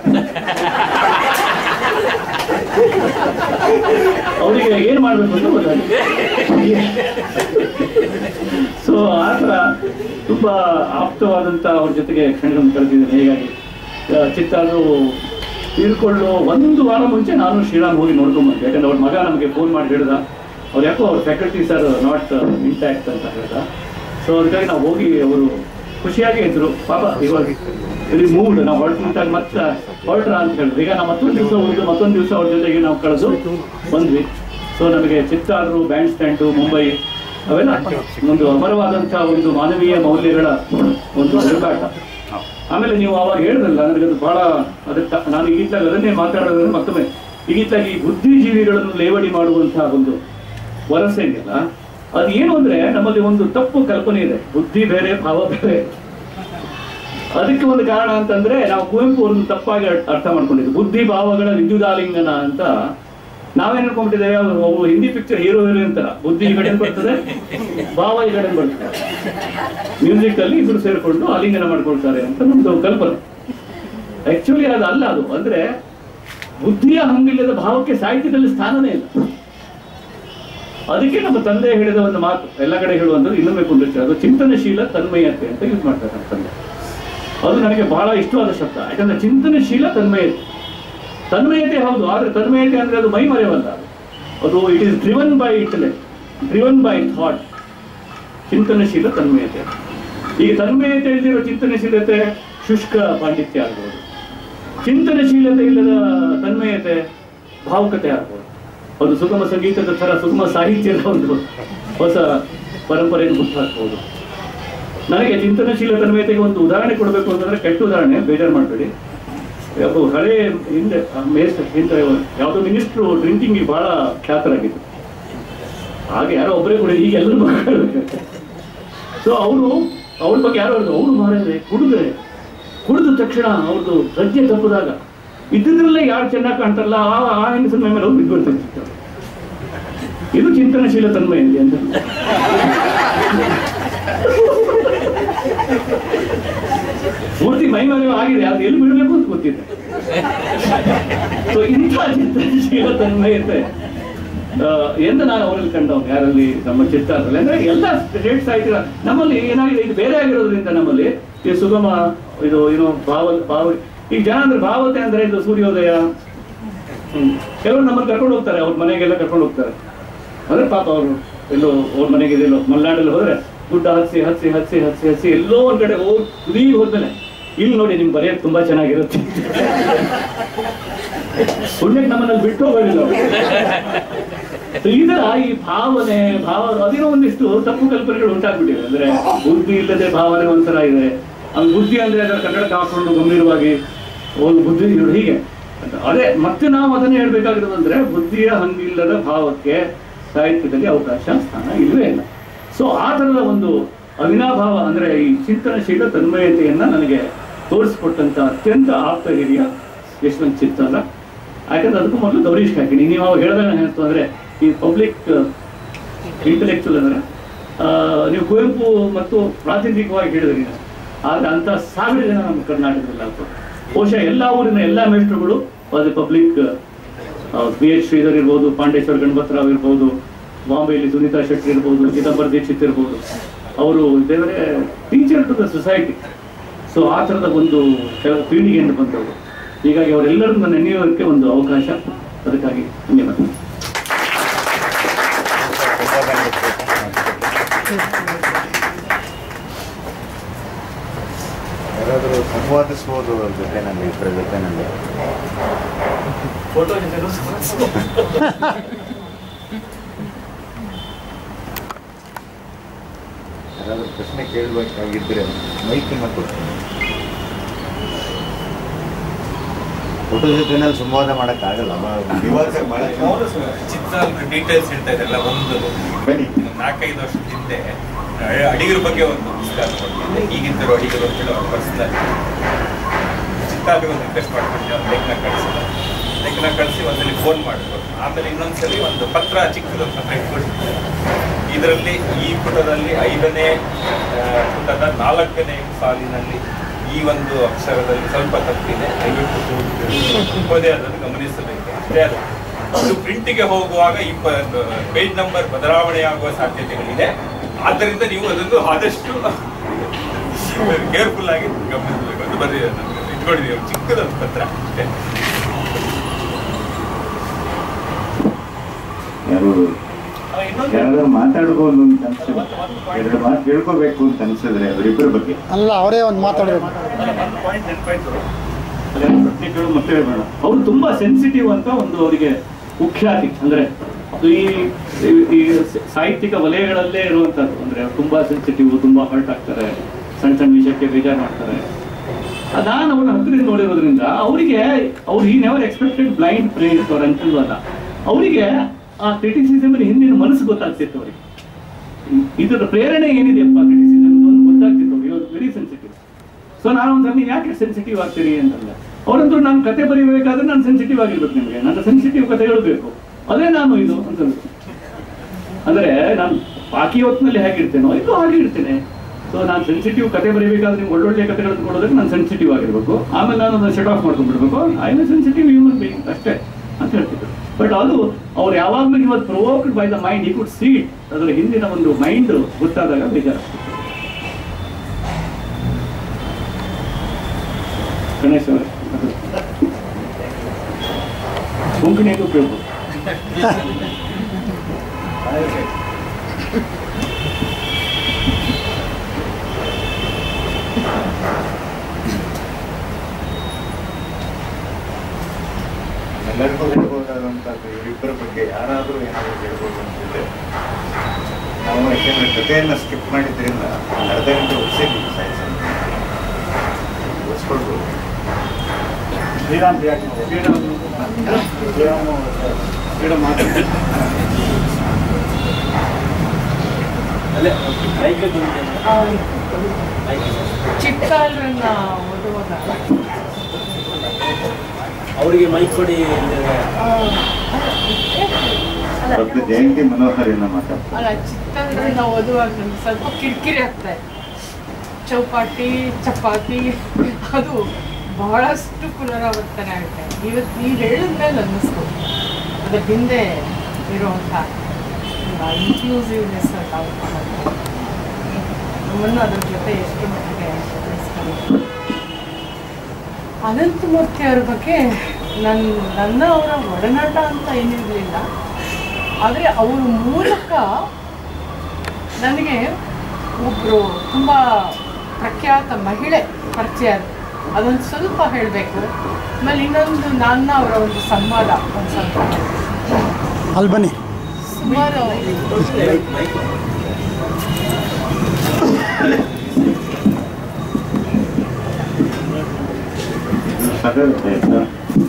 S4: ಅವರಿಗೆ ಏನ್ ಮಾಡ್ಬೇಕು ಅಂತ ಗೊತ್ತಾಗಿದೆ ಸೊ ಆ ಥರ ತುಂಬಾ ಆಪ್ತವಾದಂತ ಅವ್ರ ಜೊತೆಗೆ ಕ್ಷಣಗಳನ್ನು ಕಳೆದಿದ್ದೇನೆ ಹೀಗಾಗಿ ಆ, ಚಿತ್ತಾರು ತೀರ್ಕೊಳ್ಳೋ ಒಂದು ವಾರ ಮುಂಚೆ ನಾನು ಶ್ರೀರಾಮ್ ಹೋಗಿ ನೋಡ್ಕೊಂಡ್ ಬಂದೆ ಯಾಕಂದ್ರೆ ಅವ್ರ ಮಗ ನಮಗೆ ಫೋನ್ ಮಾಡಿ ಹೇಳ್ದ ಅವ್ರು ಯಾಕೋ ಅವ್ರ ಫ್ಯಾಕಲ್ಟೀಸ್ ಆರ್ ನಾಟ್ ಇಂಟ್ಯಾಕ್ಟ್ ಅಂತ ಹೇಳ್ದ ಸೊ ಅದಕ್ಕಾಗಿ ನಾವು ಹೋಗಿ ಅವರು ಖುಷಿಯಾಗಿ ಇದ್ರು ಪಾಪ ಇವಾಗ ವೆರಿ ಮೂಡ್ ನಾವು ಹೊರಟಿಂತಾಗ ಮತ್ತೆ ಹೊರಟ್ರ ಅಂತ ಹೇಳಿದ್ರು ಈಗ ನಾವು ಮತ್ತೊಂದು ದಿವಸ ಹೋಗಿದ್ದು ಮತ್ತೊಂದು ದಿವಸ ಅವ್ರ ಜೊತೆಗೆ ನಾವು ಕಳೆದು ಬಂದ್ವಿ ಸೊ ನಮಗೆ ಚಿತ್ತಾರು ಬ್ಯಾಂಡ್ ಸ್ಟ್ಯಾಂಡು ಮುಂಬೈ ಅವೆಲ್ಲ ಒಂದು ಅಮರವಾದಂತಹ ಒಂದು ಮಾನವೀಯ ಮೌಲ್ಯಗಳ ಒಂದು ಹುಡುಕಾಟ ಆಮೇಲೆ ನೀವು ಅವಾಗ ಹೇಳಿದ್ರಲ್ಲ ನನಗೆ ಅದು ಬಹಳ ಅದಕ್ಕೆ ನಾನು ಈಗಿದ್ದಾಗ ಅದನ್ನೇ ಮಾತಾಡೋದ್ರೆ ಮತ್ತೊಮ್ಮೆ ಈಗಿದ್ದಾಗಿ ಬುದ್ಧಿಜೀವಿಗಳನ್ನು ಲೇವಡಿ ಮಾಡುವಂತಹ ಒಂದು ವರಸೆ ಇದೆಯಲ್ಲ ಅದು ಏನು ಅಂದ್ರೆ ನಮ್ಮಲ್ಲಿ ಒಂದು ತಪ್ಪು ಕಲ್ಪನೆ ಇದೆ ಬುದ್ಧಿ ಬೇರೆ ಭಾವ ಬೇರೆ ಅದಕ್ಕೆ ಒಂದು ಕಾರಣ ಅಂತಂದ್ರೆ ನಾವು ಕುವೆಂಪು ಅವ್ರನ್ನ ತಪ್ಪಾಗಿ ಅರ್- ಅರ್ಥ ಮಾಡ್ಕೊಂಡಿದ್ವಿ ಬುದ್ಧಿ ಭಾವಗಳ ವಿದ್ಯುದಾಲಿಂಗನ ಅಂತ ನಾವೇನ್ ಅನ್ಕೊಂಡ್ಬಿಟ್ಟಿದ್ದೇವೆ ಅವ್ರು ಅವು ಹಿಂದಿ ಪಿಕ್ಚರ್ ಹೀರೋ ಹೀರೋಯಿನ್ ತರ ಬುದ್ಧಿ ಈ ಕಡೆ ಬರ್ತದೆ ಭಾವ ಈ ಕಡೆ ಬರ್ತದೆ ಮ್ಯೂಸಿಕ್ ಅಲ್ಲಿ ಇಬ್ರು ಸೇರ್ಕೊಂಡು ಆಲಿಂಗನ ಮಾಡ್ಕೊಳ್ತಾರೆ ಅಂತ ನಮ್ದು ಕಲ್ಪನೆ ಆಕ್ಚುಲಿ ಅದು ಅಲ್ಲ ಅದು ಅಂದ್ರೆ ಬುದ್ಧಿಯ ಹಂಗಿಲ್ಲದ ಭಾವಕ್ಕೆ ಸಾಹಿತ್ಯದಲ್ಲಿ ಸ್ಥಾನನೇ ಇಲ್ಲ ಅದಕ್ಕೆ ನಮ್ಮ ತಂದೆ ಹೇಳಿದ ಒಂದು ಮಾತು ಎಲ್ಲ ಕಡೆ ಹೇಳುವಂಥದ್ದು ಇನ್ನೊಮ್ಮೆ ಕುಂದಿರ್ತಾರೆ ಅದು ಚಿಂತನಶೀಲ ತನ್ಮಯತೆ ಅಂತ ಯೂಸ್ ಮಾಡ್ತಾರೆ ನಮ್ಮ ತಂದೆ ಅದು ನನಗೆ ಬಹಳ ಇಷ್ಟವಾದ ಶಬ್ದ ಯಾಕಂದ್ರೆ ಚಿಂತನಶೀಲ ತನ್ಮಯತೆ ತನ್ಮಯತೆ ಹೌದು ಆದ್ರೆ ತನ್ಮಯತೆ ಅಂದ್ರೆ ಅದು ಮೈ ಮರೆಯವಲ್ಲ ಅದು. ಅದು it is driven by intellect driven by thought ಚಿಂತನಶೀಲ ತನ್ಮಯತೆ ಈಗ ತನ್ಮಯತೆ ಇಲ್ದಿರೋ ಚಿಂತನಶೀಲತೆ ಶುಷ್ಕ ಪಾಂಡಿತ್ಯ ಆಗ್ಬೋದು ಚಿಂತನಶೀಲತೆ ಇಲ್ಲದ ತನ್ಮಯತೆ ಭಾವುಕತೆ ಆಗ್ಬೋದು ಅದು ಸುಗಮ ಸಂಗೀತದ ಥರ ಸುಗಮ ಸಾಹಿತ್ಯದ ಒಂದು ಹೊಸ ಪರಂಪರೆಯನ್ನು ಹುಟ್ಟಾಕ್ಬೋದು ನನಗೆ ಚಿಂತನಶೀಲ ತನ್ಮಯತೆಗೆ ಒಂದು ಉದಾಹರಣೆ ಕೊಡಬೇಕು ಅಂತಂದ್ರೆ ಕೆಟ್ಟ ಉದಾಹರಣೆ ಬೇಜಾರು ಮಾಡಬೇಡಿ ಒಬ್ಬ ಹಳೆ ಹಿಂದೆ ಆ ಮೇಸ್ ಹಿಂದೆ ಯಾವುದೋ ಮಿನಿಸ್ಟ್ರು ಡ್ರಿಂಕಿಂಗ್ ಬಹಳ ಖ್ಯಾತರಾಗಿತ್ತು ಹಾಗೆ ಯಾರೋ ಒಬ್ಬರೇ ಕೂಡ ಈಗ ಎಲ್ಲರೂ ಸೊ ಅವರು ಅವ್ರ ಬಗ್ಗೆ ಯಾರೋ ಹೇಳಿದ್ರು ಅವರು ಮಾರಿದ್ರೆ ಕುಡಿದ್ರೆ ಕುಡಿದ ತಕ್ಷಣ ಅವ್ರದ್ದು ಪ್ರಜ್ಞೆ ತಪ್ಪದಾಗ ಇದ್ದಿದ್ರಲ್ಲೇ ಯಾರು ಚೆನ್ನಾಗಿ ಕಾಣ್ತಾರಲ್ಲ ಆ ಆ ಹೆಂಗಸರ ಮೇಲೆ ಅವ್ರು ಬಿದ್ದುಬಿಡ್ತಾರೆ ಇದು ಚಿಂತನಶೀಲ ತನ್ಮಯಲ್ಲಿ ಅಂತ ಪೂರ್ತಿ ಮೈ ಮೇಲೆ ಆಗಿದೆ ಅದು ಎಲ್ಲಿ ಬಿಡಬೇಕು ಅಂತ ಗೊತ್ತಿದೆ ಸೊ ಇಂಥ ಚಿಂತನಶೀಲ ತನ್ಮಯತೆ ಆ, ಎಂದು ನಾನು ಅವರಲ್ಲಿ ಕಂಡವನು ಯಾರಲ್ಲಿ ನಮ್ಮ ಚಿತ್ತಾರದಲ್ಲಿ ಅಂದ್ರೆ ಎಲ್ಲ ಸ್ಟೇಟ್ ಸಾಹಿತ್ಯ ನಮ್ಮಲ್ಲಿ ಏನಾಗಿದೆ ಇದು ಬೇರೆ ಆಗಿರೋದ್ರಿಂದ ನಮ್ಮಲ್ಲಿ ಈ ಸುಗಮ ಇದು ಏನು ಭಾವ ಭಾವ ಈಗ ಜನ ಅಂದ್ರೆ ಭಾವತೆ ಅಂದ್ರೆ ಇದು ಸೂರ್ಯೋದಯ ಹ್ಮ್. ಕೆಲವರು ನಮ್ಮನ್ನು ಕರ್ಕೊಂಡು ಹೋಗ್ತಾರೆ ಅವ್ರ ಮನೆಗೆಲ್ಲ ಕರ್ಕೊಂಡು ಹೋಗ್ತಾರೆ ಅಂದ್ರೆ ಪಾಪ ಅವರು ಎಲ್ಲೋ ಅವ್ರ ಮನೆಗೆ ಎಲ್ಲೋ ಮಲೆನಾಡಲ್ಲಿ ಹೋದ್ರೆ ದುಡ್ಡು ಹಚ್ಚಿ ಹಚ್ಚಿ ಹಚ್ಚಿ ಹಚ್ಚಿ ಹಚ್ಚಿ ಎಲ್ಲೋ ಒಂದ್ ಕಡೆ ಹೋಗಿ ತುದಿ ಹೋದ್ಮೇಲೆ ಇಲ್ಲಿ ನೋಡಿ ನಿಮ್ ಬರೆಯೋದು ತುಂಬಾ ಚೆನ್ನಾಗಿರುತ್ತೆ ಪುಣ್ಯಕ್ಕೆ ನಮ್ಮನ್ನಲ್ಲಿ ಬಿಟ್ಟು ಹೋಗೋದಿಲ್ಲ ಅವ್ರು. So ಇದರ ಈ ಭಾವನೆ ಭಾವ ಅದೇನೋ ಒಂದಿಷ್ಟು ತಪ್ಪು ಕಲ್ಪನೆಗಳು ಉಂಟಾಗ್ಬಿಟ್ಟಿವೆ ಅಂದ್ರೆ ಬುದ್ಧಿ ಇಲ್ಲದೆ ಭಾವನೆ ಒಂಥರ ಇದೆ ಅವ್ನು ಬುದ್ಧಿ ಅಂದ್ರೆ ಅದರ ಕನ್ನಡಕ್ಕೆ ಹಾಕೊಂಡು ಗಂಭೀರವಾಗಿ ಒಂದು ಬುದ್ಧಿ ಇವ್ರು ಹೀಗೆ ಅಂತ. ಅದೇ ಮತ್ತೆ ನಾವು ಅದನ್ನೇ ಹೇಳ್ಬೇಕಾಗಿರೋದು ಅಂದ್ರೆ ಬುದ್ಧಿಯ ಹಂಗಿಲ್ಲದ ಭಾವಕ್ಕೆ ಸಾಹಿತ್ಯದಲ್ಲಿ ಅವಕಾಶ ಸ್ಥಾನ ಇಲ್ಲವೇ ಇಲ್ಲ ಸೊ ಆ ತರದ ಒಂದು ಅವಿನಾಭಾವ ಅಂದ್ರೆ ಈ ಚಿಂತನಶೀಲ ತನ್ಮಯತೆಯನ್ನ ನನಗೆ ತೋರಿಸ್ಕೊಟ್ಟಂತ ಅತ್ಯಂತ ಆಪ್ತ ಹಿರಿಯ ಯಶವಂತ್ ಚಿತ್ತಲ್ಲ ಯಾಕಂದ್ರೆ ಅದಕ್ಕೂ ಮೊದಲು ಗೌರೀಶ್ ಕಾಕಿನಿ ನೀವು ಅವಾಗ ಹೇಳಿದಾಗ ಏನಿಸ್ತು ಅಂದ್ರೆ ಈ ಪಬ್ಲಿಕ್ ಇಂಟೆಲೆಕ್ಚುಯಲ್ ಅಂದ್ರೆ ಆ, ನೀವು ಕುವೆಂಪು ಮತ್ತು ಪ್ರಾತಿನಿಧಿಕವಾಗಿ ಹೇಳಿದ್ರಿ ನೀವು. ಆದ್ರೆ ಅಂತ ಸಾವಿರ ಜನ ನಮ್ಮ ಕರ್ನಾಟಕದಲ್ಲಿ ಆಗ್ತದೆ ಬಹುಶಃ ಎಲ್ಲ ಊರಿನ ಎಲ್ಲ ಮೇಷ್ಟ್ರುಗಳು ಅದು ಪಬ್ಲಿಕ್ ಬಿ ಎಚ್ ಶ್ರೀಧರ್ ಇರ್ಬೋದು ಪಾಂಡೇಶ್ವರ ಗಣಪತರಾವ್ ಇರ್ಬೋದು ಬಾಂಬೆಯಲ್ಲಿ ಸುನೀತಾ ಶೆಟ್ಟಿ ಇರ್ಬೋದು ಚಿದಂಬರ ದೀಕ್ಷಿತ್ ಇರ್ಬೋದು ಅವರು ದೇವರೇ teacher to the society so ಆ ಥರದ ಒಂದು ಕೆಲವು ಪೀಳಿಗೆಯಿಂದ ಬಂದವರು ಹೀಗಾಗಿ ಅವರೆಲ್ಲರೂ ನನ್ನ ನೆನೆಯೋದಕ್ಕೆ ಒಂದು ಅವಕಾಶ ಅದಕ್ಕಾಗಿ ಧನ್ಯವಾದ
S5: ಯಾರಾದರೂ ಸಂವಾದಿಸ್ಬೋದು ಅವ್ರ ಜೊತೆನಲ್ಲಿ ಇಬ್ಬರ ಜೊತೆನಲ್ಲಿ
S4: ಫೋಟೋ
S5: ಯಾರಾದರೂ ಪ್ರಶ್ನೆ ಕೇಳಬೇಕಾಗಿದ್ದರೆ ಮೈಕನ್ನು ಕೊಡ್ತೀನಿ ಫೋಟೋ ಜೊತೆನಲ್ಲಿ ಸಂವಾದ ಮಾಡೋಕ್ಕಾಗಲ್ಲ ಇವಾಗ ಭಾಳ
S6: ಚಿತ್ರ ಡೀಟೇಲ್ಸ್ ಹೇಳ್ತಾ ಇದ್ರಲ್ಲ ಒಂದು
S1: ಬನ್ನಿ
S6: ನಾಲ್ಕೈದು ವರ್ಷದ ಹಿಂದೆ ಅ- ಅಡಿಗರ ಬಗ್ಗೆ ಒಂದು ಪುಸ್ತಕ ಕೊಟ್ಟಿದ್ದೆ ಈಗಿದ್ದರು ಅಡಿಗರು ಅಂತ ಹೇಳಿ ಅವ್ರ ಪರ್ಸನಲ್ ಚಿತ್ತಾಗಿ ಒಂದು ರಿಕ್ವೆಸ್ಟ್ ಮಾಡ್ಕೊಂಡು ಒಂದು ಲೇಖನ ಕಳಿಸಿದ ಲೇಖನ ಕಳಿಸಿ ಒಂದ್ಸಲಿ ಫೋನ್ ಮಾಡಿದ್ರು ಆಮೇಲೆ ಇನ್ನೊಂದ್ಸಲಿ ಒಂದು ಪತ್ರ ಚಿಕ್ಕದೊಂದು ಪತ್ರ ಇಟ್ಕೊಟ್ಟಿದ್ದೆ ಇದರಲ್ಲಿ ಈ ಪುಟದಲ್ಲಿ ಐದನೇ ಆ, ಪುಟದ ನಾಲ್ಕನೇ ಸಾಲಿನಲ್ಲಿ ಈ ಒಂದು ಅಕ್ಷರದಲ್ಲಿ ಸ್ವಲ್ಪ ತಪ್ಪಿದೆ ದಯವಿಟ್ಟು ಓದಿ ಅದನ್ನು ಗಮನಿಸಬೇಕು ಅಷ್ಟೇ ಅಲ್ಲ ಇದು ಪ್ರಿಂಟಿಗೆ ಹೋಗುವಾಗ ಈ ಪೇಜ್ ನಂಬರ್ ಬದಲಾವಣೆಯಾಗುವ ಸಾಧ್ಯತೆಗಳಿದೆ ಆದ್ದರಿಂದ ನೀವು ಅದನ್ನು ಆದಷ್ಟು ಕೇರ್ಫುಲ್ ಆಗಿ ಗಮನಿಸಬೇಕು ಅದು ಬರೀ ಇಟ್ಕೊಂಡಿದ್ದೀವಿ ಚಿಕ್ಕದೊಂದು ಪತ್ರ ಅಷ್ಟೇ
S1: ಯಾರು
S4: ಆ, ಇನ್ನೊಂದು
S1: ಯಾರಾದ್ರೂ ಮಾತಾಡ್ಬೋದು ಅಂತ ಅನ್ಸಿದ್ರೆ ಎರಡು ಮಾತು ಹೇಳ್ಕೋಬೇಕು ಅಂತ ಅನ್ಸಿದ್ರೆ ಅವರಿಬ್ಬರ ಬಗ್ಗೆ
S2: ಅಲ್ಲ ಅವರೇ ಒಂದು ಮಾತಾಡಬೇಕು
S4: ಪಾಯಿಂಟ್ ನೆನಪಾಯ್ತು ಅದೇನೋ ಪ್ರಶ್ನೆಗಳು ಮತ್ತೆ ಬೇಡ ಅವರು ತುಂಬಾ ಸೆನ್ಸಿಟಿವ್ ಅಂತ ಒಂದು ಅವರಿಗೆ ಕುಖ್ಯಾತಿ ಅಂದ್ರೆ ಅದು ಈ ಈ- ಈ ಸಾಹಿತ್ಯಿಕ ವಲಯಗಳಲ್ಲೇ ಇರುವಂತದ್ದು ಅಂದ್ರೆ ಅವ್ರು ತುಂಬಾ ಸೆನ್ಸಿಟಿವ್ ತುಂಬಾ ಹರ್ಟ್ ಆಗ್ತಾರೆ ಸಣ್ಣ ಸಣ್ಣ ವಿಷಯಕ್ಕೆ ಬೇಜಾರು ಮಾಡ್ತಾರೆ ಅದ್ ನಾನು ಅವ್ರನ್ನ ಹತ್ತಿರದಿಂದ ನೋಡಿರೋದ್ರಿಂದ ಅವರಿಗೆ ಅವ್ರು ಈ ನೆವರ್ ಎಕ್ಸ್ಪೆಕ್ಟೆಡ್ ಬ್ಲೈಂಡ್ ಪ್ರೇಸ್ ಅವ್ರ ಅಂತಂದು ಅಲ್ಲ ಅವರಿಗೆ ಆ ಕ್ರಿಟಿಸಿಸಮ್ ಹಿಂದಿನ ಮನಸ್ಸು ಗೊತ್ತಾಗ್ತಿತ್ತು ಅವರಿಗೆ ಇದರ ಪ್ರೇರಣೆ ಏನಿದೆಯಪ್ಪ ಕ್ರಿಟಿಸಿಸಮ್ ಒಂದು ಗೊತ್ತಾಗ್ತಿತ್ತು ಅವ್ರಿಗೆ ವೆರಿ ಸೆನ್ಸಿಟಿವ್ ಸೊ ನಾನು ಒಂದ್ಸಲ ನೀವು ಯಾಕೆ ಸೆನ್ಸಿಟಿವ್ ಆಗ್ತೀರಿ ಅಂತಂದ್ರೆ ಅವರಂದ್ರು ನಾನು ಕತೆ ಬರೀಬೇಕಾದ್ರೆ ನಾನು ಸೆನ್ಸಿಟಿವ್ ಆಗಿರ್ಬೇಕು ನಿಮಗೆ ನನ್ನ ಸೆನ್ಸಿಟಿವ್ ಕಥೆಗಳು ಬೇಕು ಅದೇ ನಾನು ಇದು ಅಂತಂದ್ರು ಅಂದ್ರೆ ನಾನು ಬಾಕಿ ಹೊತ್ತಿನಲ್ಲಿ ಹೇಗಿರ್ತೇನೋ ಇದು ಹಾಗೆ ಇರ್ತೇನೆ ಸೊ ನಾನು ಸೆನ್ಸಿಟಿವ್ ಕತೆ ಬರೀಬೇಕಾದ್ರೆ ನೀವು ಒಳ್ಳೊಳ್ಳೆ ಕಥೆಗಳನ್ನು ಕೊಡೋದಕ್ಕೆ ನಾನು ಸೆನ್ಸಿಟಿವ್ ಆಗಿರ್ಬೇಕು ಆಮೇಲೆ ನಾನು ಅದನ್ನ ಶೆಟ್ ಆಫ್ ಮಾಡ್ಕೊಂಡ್ಬಿಡ್ಬೇಕು I am sensitive human being ಅಷ್ಟೇ ಅಂತ ಹೇಳ್ತಿದ್ರು ಬಟ್ ಅದು ಅವ್ರು ಯಾವಾಗಲೂ ಇವತ್ತು ಪ್ರೊವೋಕ್ಡ್ ಬೈ ದ ಮೈಂಡ್ ಈ ಕುಡ್ ಸಿ ಅದರ ಹಿಂದಿನ ಒಂದು ಮೈಂಡ್ ಗೊತ್ತಾದಾಗ ಬೇಜಾರಾಗ್ತಿತ್ತು ಗಣೇಶ್ ಅವರೇ ಅದು. ಕೊಂಕಣಿಗೂ ಉಪಯೋಗ
S5: ಎಲ್ಲರಿಗೂ ಹೇಳ್ಬೋದಾದಂಥದ್ದು ಇವರಿಬ್ಬರ ಬಗ್ಗೆ ಯಾರಾದರೂ ಏನಾದರೂ ಹೇಳ್ಬೋದು ಅಂತಿದ್ರೆ ನಾವು ಯಾಕೆಂದ್ರೆ ಕಥೆಯನ್ನು ಸ್ಕಿಪ್ ಮಾಡಿದ್ರಿಂದ ಒಂದು ಅರ್ಧ ಗಂಟೆ ಉಳಿಸಿದ್ವಿ ಸಾಯಿಸಿ ಉಳಿಸ್ಕೊಳ್ಬೋದು
S4: ಶ್ರೀರಾಮ್ ಶ್ರೀರಾಮ್ ಶ್ರೀರಾಮ್ ಶ್ರೀರಾಮ್ ಮಾತಾಡ್ತಾರೆ
S7: ಚಿಕ್ಕಲ್ರನ್ನ ಓದುವಾಗ
S8: ಅವರಿಗೆ ಮೈಕ್ ಕೊಡಿ
S1: ಡಾಕ್ಟರ್ ಜಯಂತಿ ಮನೋಹರಿನ ಮಾತಾಡ್ತಾರೆ
S7: ಅಲ್ಲ ಚಿಕ್ಕಲ್ರನ್ನ ಓದುವಾಗ ನಮ್ಗೆ ಸ್ವಲ್ಪ ಕಿರಿಕಿರಿ ಆಗ್ತಾ ಇದೆ ಚೌಪಾಟಿ ಚಪಾತಿ ಅದು ಬಹಳಷ್ಟು ಪುನರಾವರ್ತನೆ ಆಗುತ್ತೆ ಇವತ್ತು ನೀವು ಹೇಳಿದ್ಮೇಲೆ ಅನ್ನಿಸ್ತು ಅದರ ಹಿಂದೆ ಇರುವಂಥ ಇನ್ಕ್ಲೂಸಿವ್ನೆಸ್ ಅಂತ ನಮ್ಮನ್ನು ಅದ್ರ ಜೊತೆ ಎಷ್ಟು ಮಟ್ಟಿಗೆ ಬೆಳೆಸ್ಕೊಂಡು ಅನಂತಮೂರ್ತಿ ಅವ್ರ ಬಗ್ಗೆ ನನ್ನ ನನ್ನ ಅವರ ಒಡನಾಟ ಅಂತ ಏನಿರಲಿಲ್ಲ ಆದರೆ ಅವರ ಮೂಲಕ ನನಗೆ ಒಬ್ಬರು ತುಂಬ ಪ್ರಖ್ಯಾತ ಮಹಿಳೆ ಪರಿಚಯ ಆದ್ರು. ಅದೊಂದು ಸ್ವಲ್ಪ ಹೇಳಬೇಕು ಆಮೇಲೆ ಇನ್ನೊಂದು ನನ್ನ ಅವರ ಒಂದು ಸಂವಾದ ಒಂದು ಸ್ವಲ್ಪ
S2: ಅಲ್ಲಿ ಬನ್ನಿ
S7: ಸುಮಾರು
S1: ಸಾಕಾಗುತ್ತೆ ಆಯ್ತಾ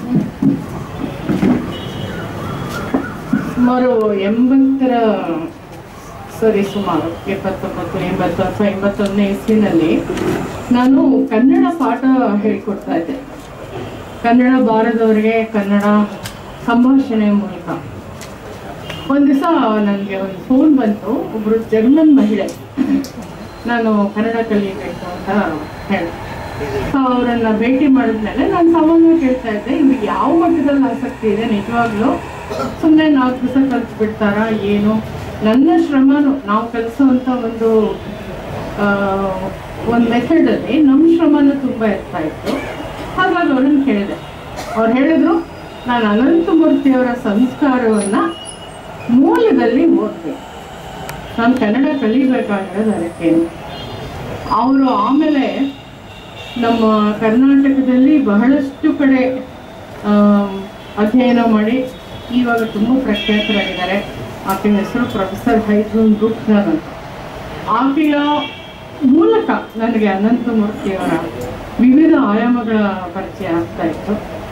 S7: ಸುಮಾರು ಎಂಬತ್ತರ ಸರಿ ಸುಮಾರು ಎಪ್ಪತ್ತೊಂಬತ್ತು ಎಂಬತ್ತು ಅಥವಾ ಎಂಬತ್ತೊಂದನೇ ಇಸ್ವಿನಲ್ಲಿ ನಾನು ಕನ್ನಡ ಪಾಠ ಹೇಳ್ಕೊಡ್ತಾ ಇದ್ದೆ ಕನ್ನಡ ಬಾರದವರಿಗೆ ಕನ್ನಡ ಸಂಭಾಷಣೆ ಮೂಲಕ ಒಂದು ದಿವಸ ನನಗೆ ಒಂದು ಫೋನ್ ಬಂತು ಒಬ್ಬರು ಜರ್ಮನ್ ಮಹಿಳೆ ನಾನು ಕನ್ನಡ ಕಲಿಯಬೇಕು ಅಂತ ಹೇಳಿ ಅವರನ್ನ ಭೇಟಿ ಮಾಡಿದ್ಮೇಲೆ ನಾನು ಸಾಮಾನ್ಯವಾಗಿ ಕೇಳ್ತಾ ಇದ್ದೆ ಇವ್ರಿಗೆ ಯಾವ ಮಟ್ಟದಲ್ಲಿ ಆಸಕ್ತಿ ಇದೆ ನಿಜವಾಗ್ಲೂ ಸುಮ್ಮನೆ ನಾಲ್ಕು ದಿವಸ ಕಲ್ತು ಬಿಡ್ತಾರಾ ಏನು ನನ್ನ ಶ್ರಮನು ನಾವು ಕಲಿಸುವಂತ ಒಂದು ಆ, ಒಂದು ಮೆಥಡಲ್ಲಿ ನಮ್ಮ ಶ್ರಮನೂ ತುಂಬ ಇರ್ತಾ ಇತ್ತು ಹಾಗಾಗಿ ಅವ್ರನ್ನ ಕೇಳಿದೆ ಅವ್ರು ಹೇಳಿದ್ರು ನಾನು ಅನಂತಮೂರ್ತಿಯವರ ಸಂಸ್ಕಾರವನ್ನ ಮೂಲದಲ್ಲಿ ಓದ್ಬೇಕು ನಾನು ಕನ್ನಡ ಕಲಿಬೇಕಾಗಿರೋದು ಅದಕ್ಕೆ ಅವರು ಆಮೇಲೆ ನಮ್ಮ ಕರ್ನಾಟಕದಲ್ಲಿ ಬಹಳಷ್ಟು ಕಡೆ ಆ, ಅಧ್ಯಯನ ಮಾಡಿ ಇವಾಗ ತುಂಬ ಪ್ರಖ್ಯಾತರಾಗಿದ್ದಾರೆ ಆಕೆಯ ಹೆಸರು ಪ್ರೊಫೆಸರ್ ಹೈದ್ರೂನ್ ಬುಕ್ನರ್ ಅಂತ ಆಕೆಯ ಮೂಲಕ ನನಗೆ ಅನಂತಮೂರ್ತಿಯವರ ವಿವಿಧ ಆಯಾಮಗಳ ಪರಿಚಯ ಆಗ್ತಾ ಇತ್ತು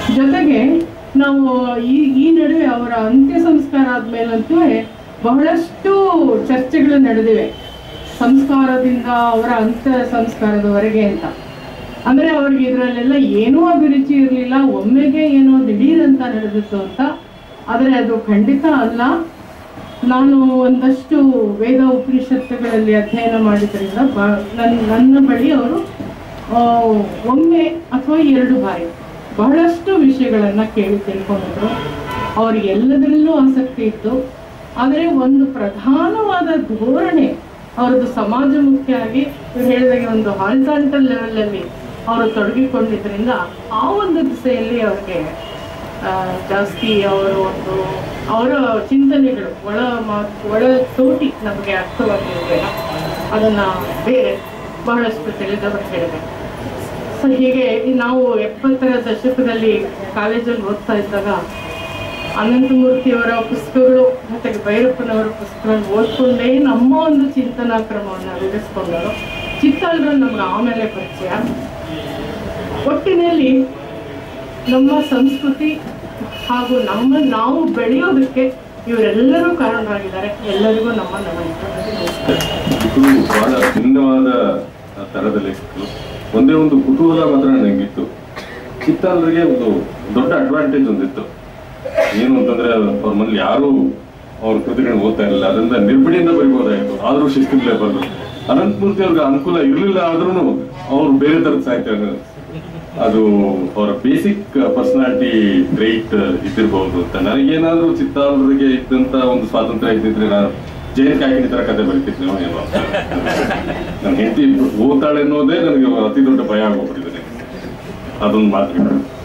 S7: ಜೊತೆಗೆ ನಾವು ಈ ಈ ನಡುವೆ ಅವರ ಅಂತ್ಯ ಸಂಸ್ಕಾರ ಆದ್ಮೇಲಂತೂ ಬಹಳಷ್ಟು ಚರ್ಚೆಗಳು ನಡೆದಿವೆ ಸಂಸ್ಕಾರದಿಂದ ಅವರ ಅಂತ್ಯ ಸಂಸ್ಕಾರದವರೆಗೆ ಅಂತ ಅಂದ್ರೆ ಅವ್ರಿಗೆ ಇದರಲ್ಲೆಲ್ಲ ಏನೂ ಅಭಿರುಚಿ ಇರಲಿಲ್ಲ ಒಮ್ಮೆಗೆ ಏನೋ ದಿಢೀರಂತ ನಡೆದಿತ್ತು ಅಂತ ಆದರೆ ಅದು ಖಂಡಿತ ಅಲ್ಲ ನಾನು ಒಂದಷ್ಟು ವೇದ ಉಪನಿಷತ್ತುಗಳಲ್ಲಿ ಅಧ್ಯಯನ ಮಾಡಿದ್ರಿಂದ ಬ ನನ್ನ ನನ್ನ ಬಳಿ ಅವರು ಆ, ಒಮ್ಮೆ ಅಥವಾ ಎರಡು ಬಾರಿ ಬಹಳಷ್ಟು ವಿಷಯಗಳನ್ನು ಕೇಳಿ ತಿಳ್ಕೊಂಡಿದ್ರು ಅವ್ರಿಗೆ ಎಲ್ಲದರಲ್ಲೂ ಆಸಕ್ತಿ ಇತ್ತು ಆದರೆ ಒಂದು ಪ್ರಧಾನವಾದ ಧೋರಣೆ ಅವ್ರದ್ದು ಸಮಾಜಮುಖಿಯಾಗಿ ಇವ್ರು ಹೇಳಿದಾಗೆ ಒಂದು ಹಾರಿಸಾಂಟಲ್ ಲೆವೆಲಲ್ಲಿ ಅವರು ತೊಡಗಿಕೊಂಡಿದ್ರಿಂದ ಆ ಒಂದು ದಿಸೆಯಲ್ಲಿ ಅವ್ರಿಗೆ ಆ, ಜಾಸ್ತಿ ಅವರು ಒಂದು ಅವರ ಚಿಂತನೆಗಳು ಒಳ ಮಾತು ಒಳ ತೋಟಿ ನಮಗೆ ಅರ್ಥವಾಗಿರಬೇಕು ಅದನ್ನ ಬೇರೆ ಬಹಳಷ್ಟು ತಿಳಿದವರು ಹೇಳಬೇಕು ಸೊ ಹೀಗೆ ಈ ನಾವು ಎಪ್ಪತ್ತರ ದಶಕದಲ್ಲಿ ಕಾಲೇಜಲ್ಲಿ ಓದ್ತಾ ಇದ್ದಾಗ ಅನಂತಮೂರ್ತಿಯವರ ಪುಸ್ತಕಗಳು ಜೊತೆಗೆ ಭೈರಪ್ಪನವರ ಪುಸ್ತಕಗಳನ್ನು ಓದ್ಕೊಂಡೇ ನಮ್ಮ ಒಂದು ಚಿಂತನಾ ಕ್ರಮವನ್ನು ರೂಢಿಸ್ಕೊಂಡರು ಚಿತ್ತಾಲ್ರು ನಮ್ಗೆ ಆಮೇಲೆ ಪರಿಚಯ ಒಟ್ಟಿನಲ್ಲಿ ನಮ್ಮ ಸಂಸ್ಕೃತಿ ಹಾಗೂ ನಮ್ಮ ನಾವು ಬೆಳೆಯೋದಕ್ಕೆ ಇವರೆಲ್ಲರೂ ಕಾರಣರಾಗಿದ್ದಾರೆ ಎಲ್ಲರಿಗೂ ನಮ್ಮ ನಮನ
S8: ಇದು ಬಹಳ ಭಿನ್ನವಾದ ತರದ ಲೇಖಕರು ಒಂದೇ ಒಂದು ಕುತೂಹಲ ಮಾತ್ರ ನನಗಿತ್ತು ಚಿತ್ತಾಲರಿಗೆ ಒಂದು ದೊಡ್ಡ ಅಡ್ವಾಂಟೇಜ್ ಒಂದಿತ್ತು ಏನು ಅಂತಂದ್ರೆ ಅವ್ರ ಮನೇಲಿ ಯಾರು ಅವ್ರ ಕೃತಿಗಳನ್ನ ಓದ್ತಾ ಇರಲಿಲ್ಲ ಅದರಿಂದ ನಿರ್ಬಿಡಿಯಿಂದ ಬರಿಬೋದಾಗಿತ್ತು ಆದ್ರೂ ಶಿಸ್ತಿರ್ಲೇ ಬರಲು ಅನಂತಮೂರ್ತಿ ಅವ್ರಿಗೆ ಅನುಕೂಲ ಇರಲಿಲ್ಲ ಆದ್ರೂ ಅವ್ರು ಬೇರೆ ತರದ ಸಾಹಿತ್ಯ ಅದು ಅವರ ಬೇಸಿಕ್ ಪರ್ಸನಾಲಿಟಿ ಟ್ರೈಟ್ ಇದ್ದಿರಬಹುದು ಅಂತ ನನಗೇನಾದ್ರೂ ಚಿತ್ತಾಲರಿಗೆ ಇದ್ದಂತ ಒಂದು ಸ್ವಾತಂತ್ರ್ಯ ಇದ್ದಿದ್ರೆ ನಾನು ಜೈನ್ ಕಾಕಿನ ತರ ಕತೆ ಬರೀತಿದ್ನೋ ಏನೋ ಅಂತ. ನನ್ನ ಹೆಂಡತಿ ಓದ್ತಾಳೆ ಅನ್ನೋದೇ ನನಗೆ ಅತಿ ದೊಡ್ಡ ಭಯ ಆಗೋಗ್ಬಿಟ್ಟಿದೆ ಅದೊಂದು ಮಾತು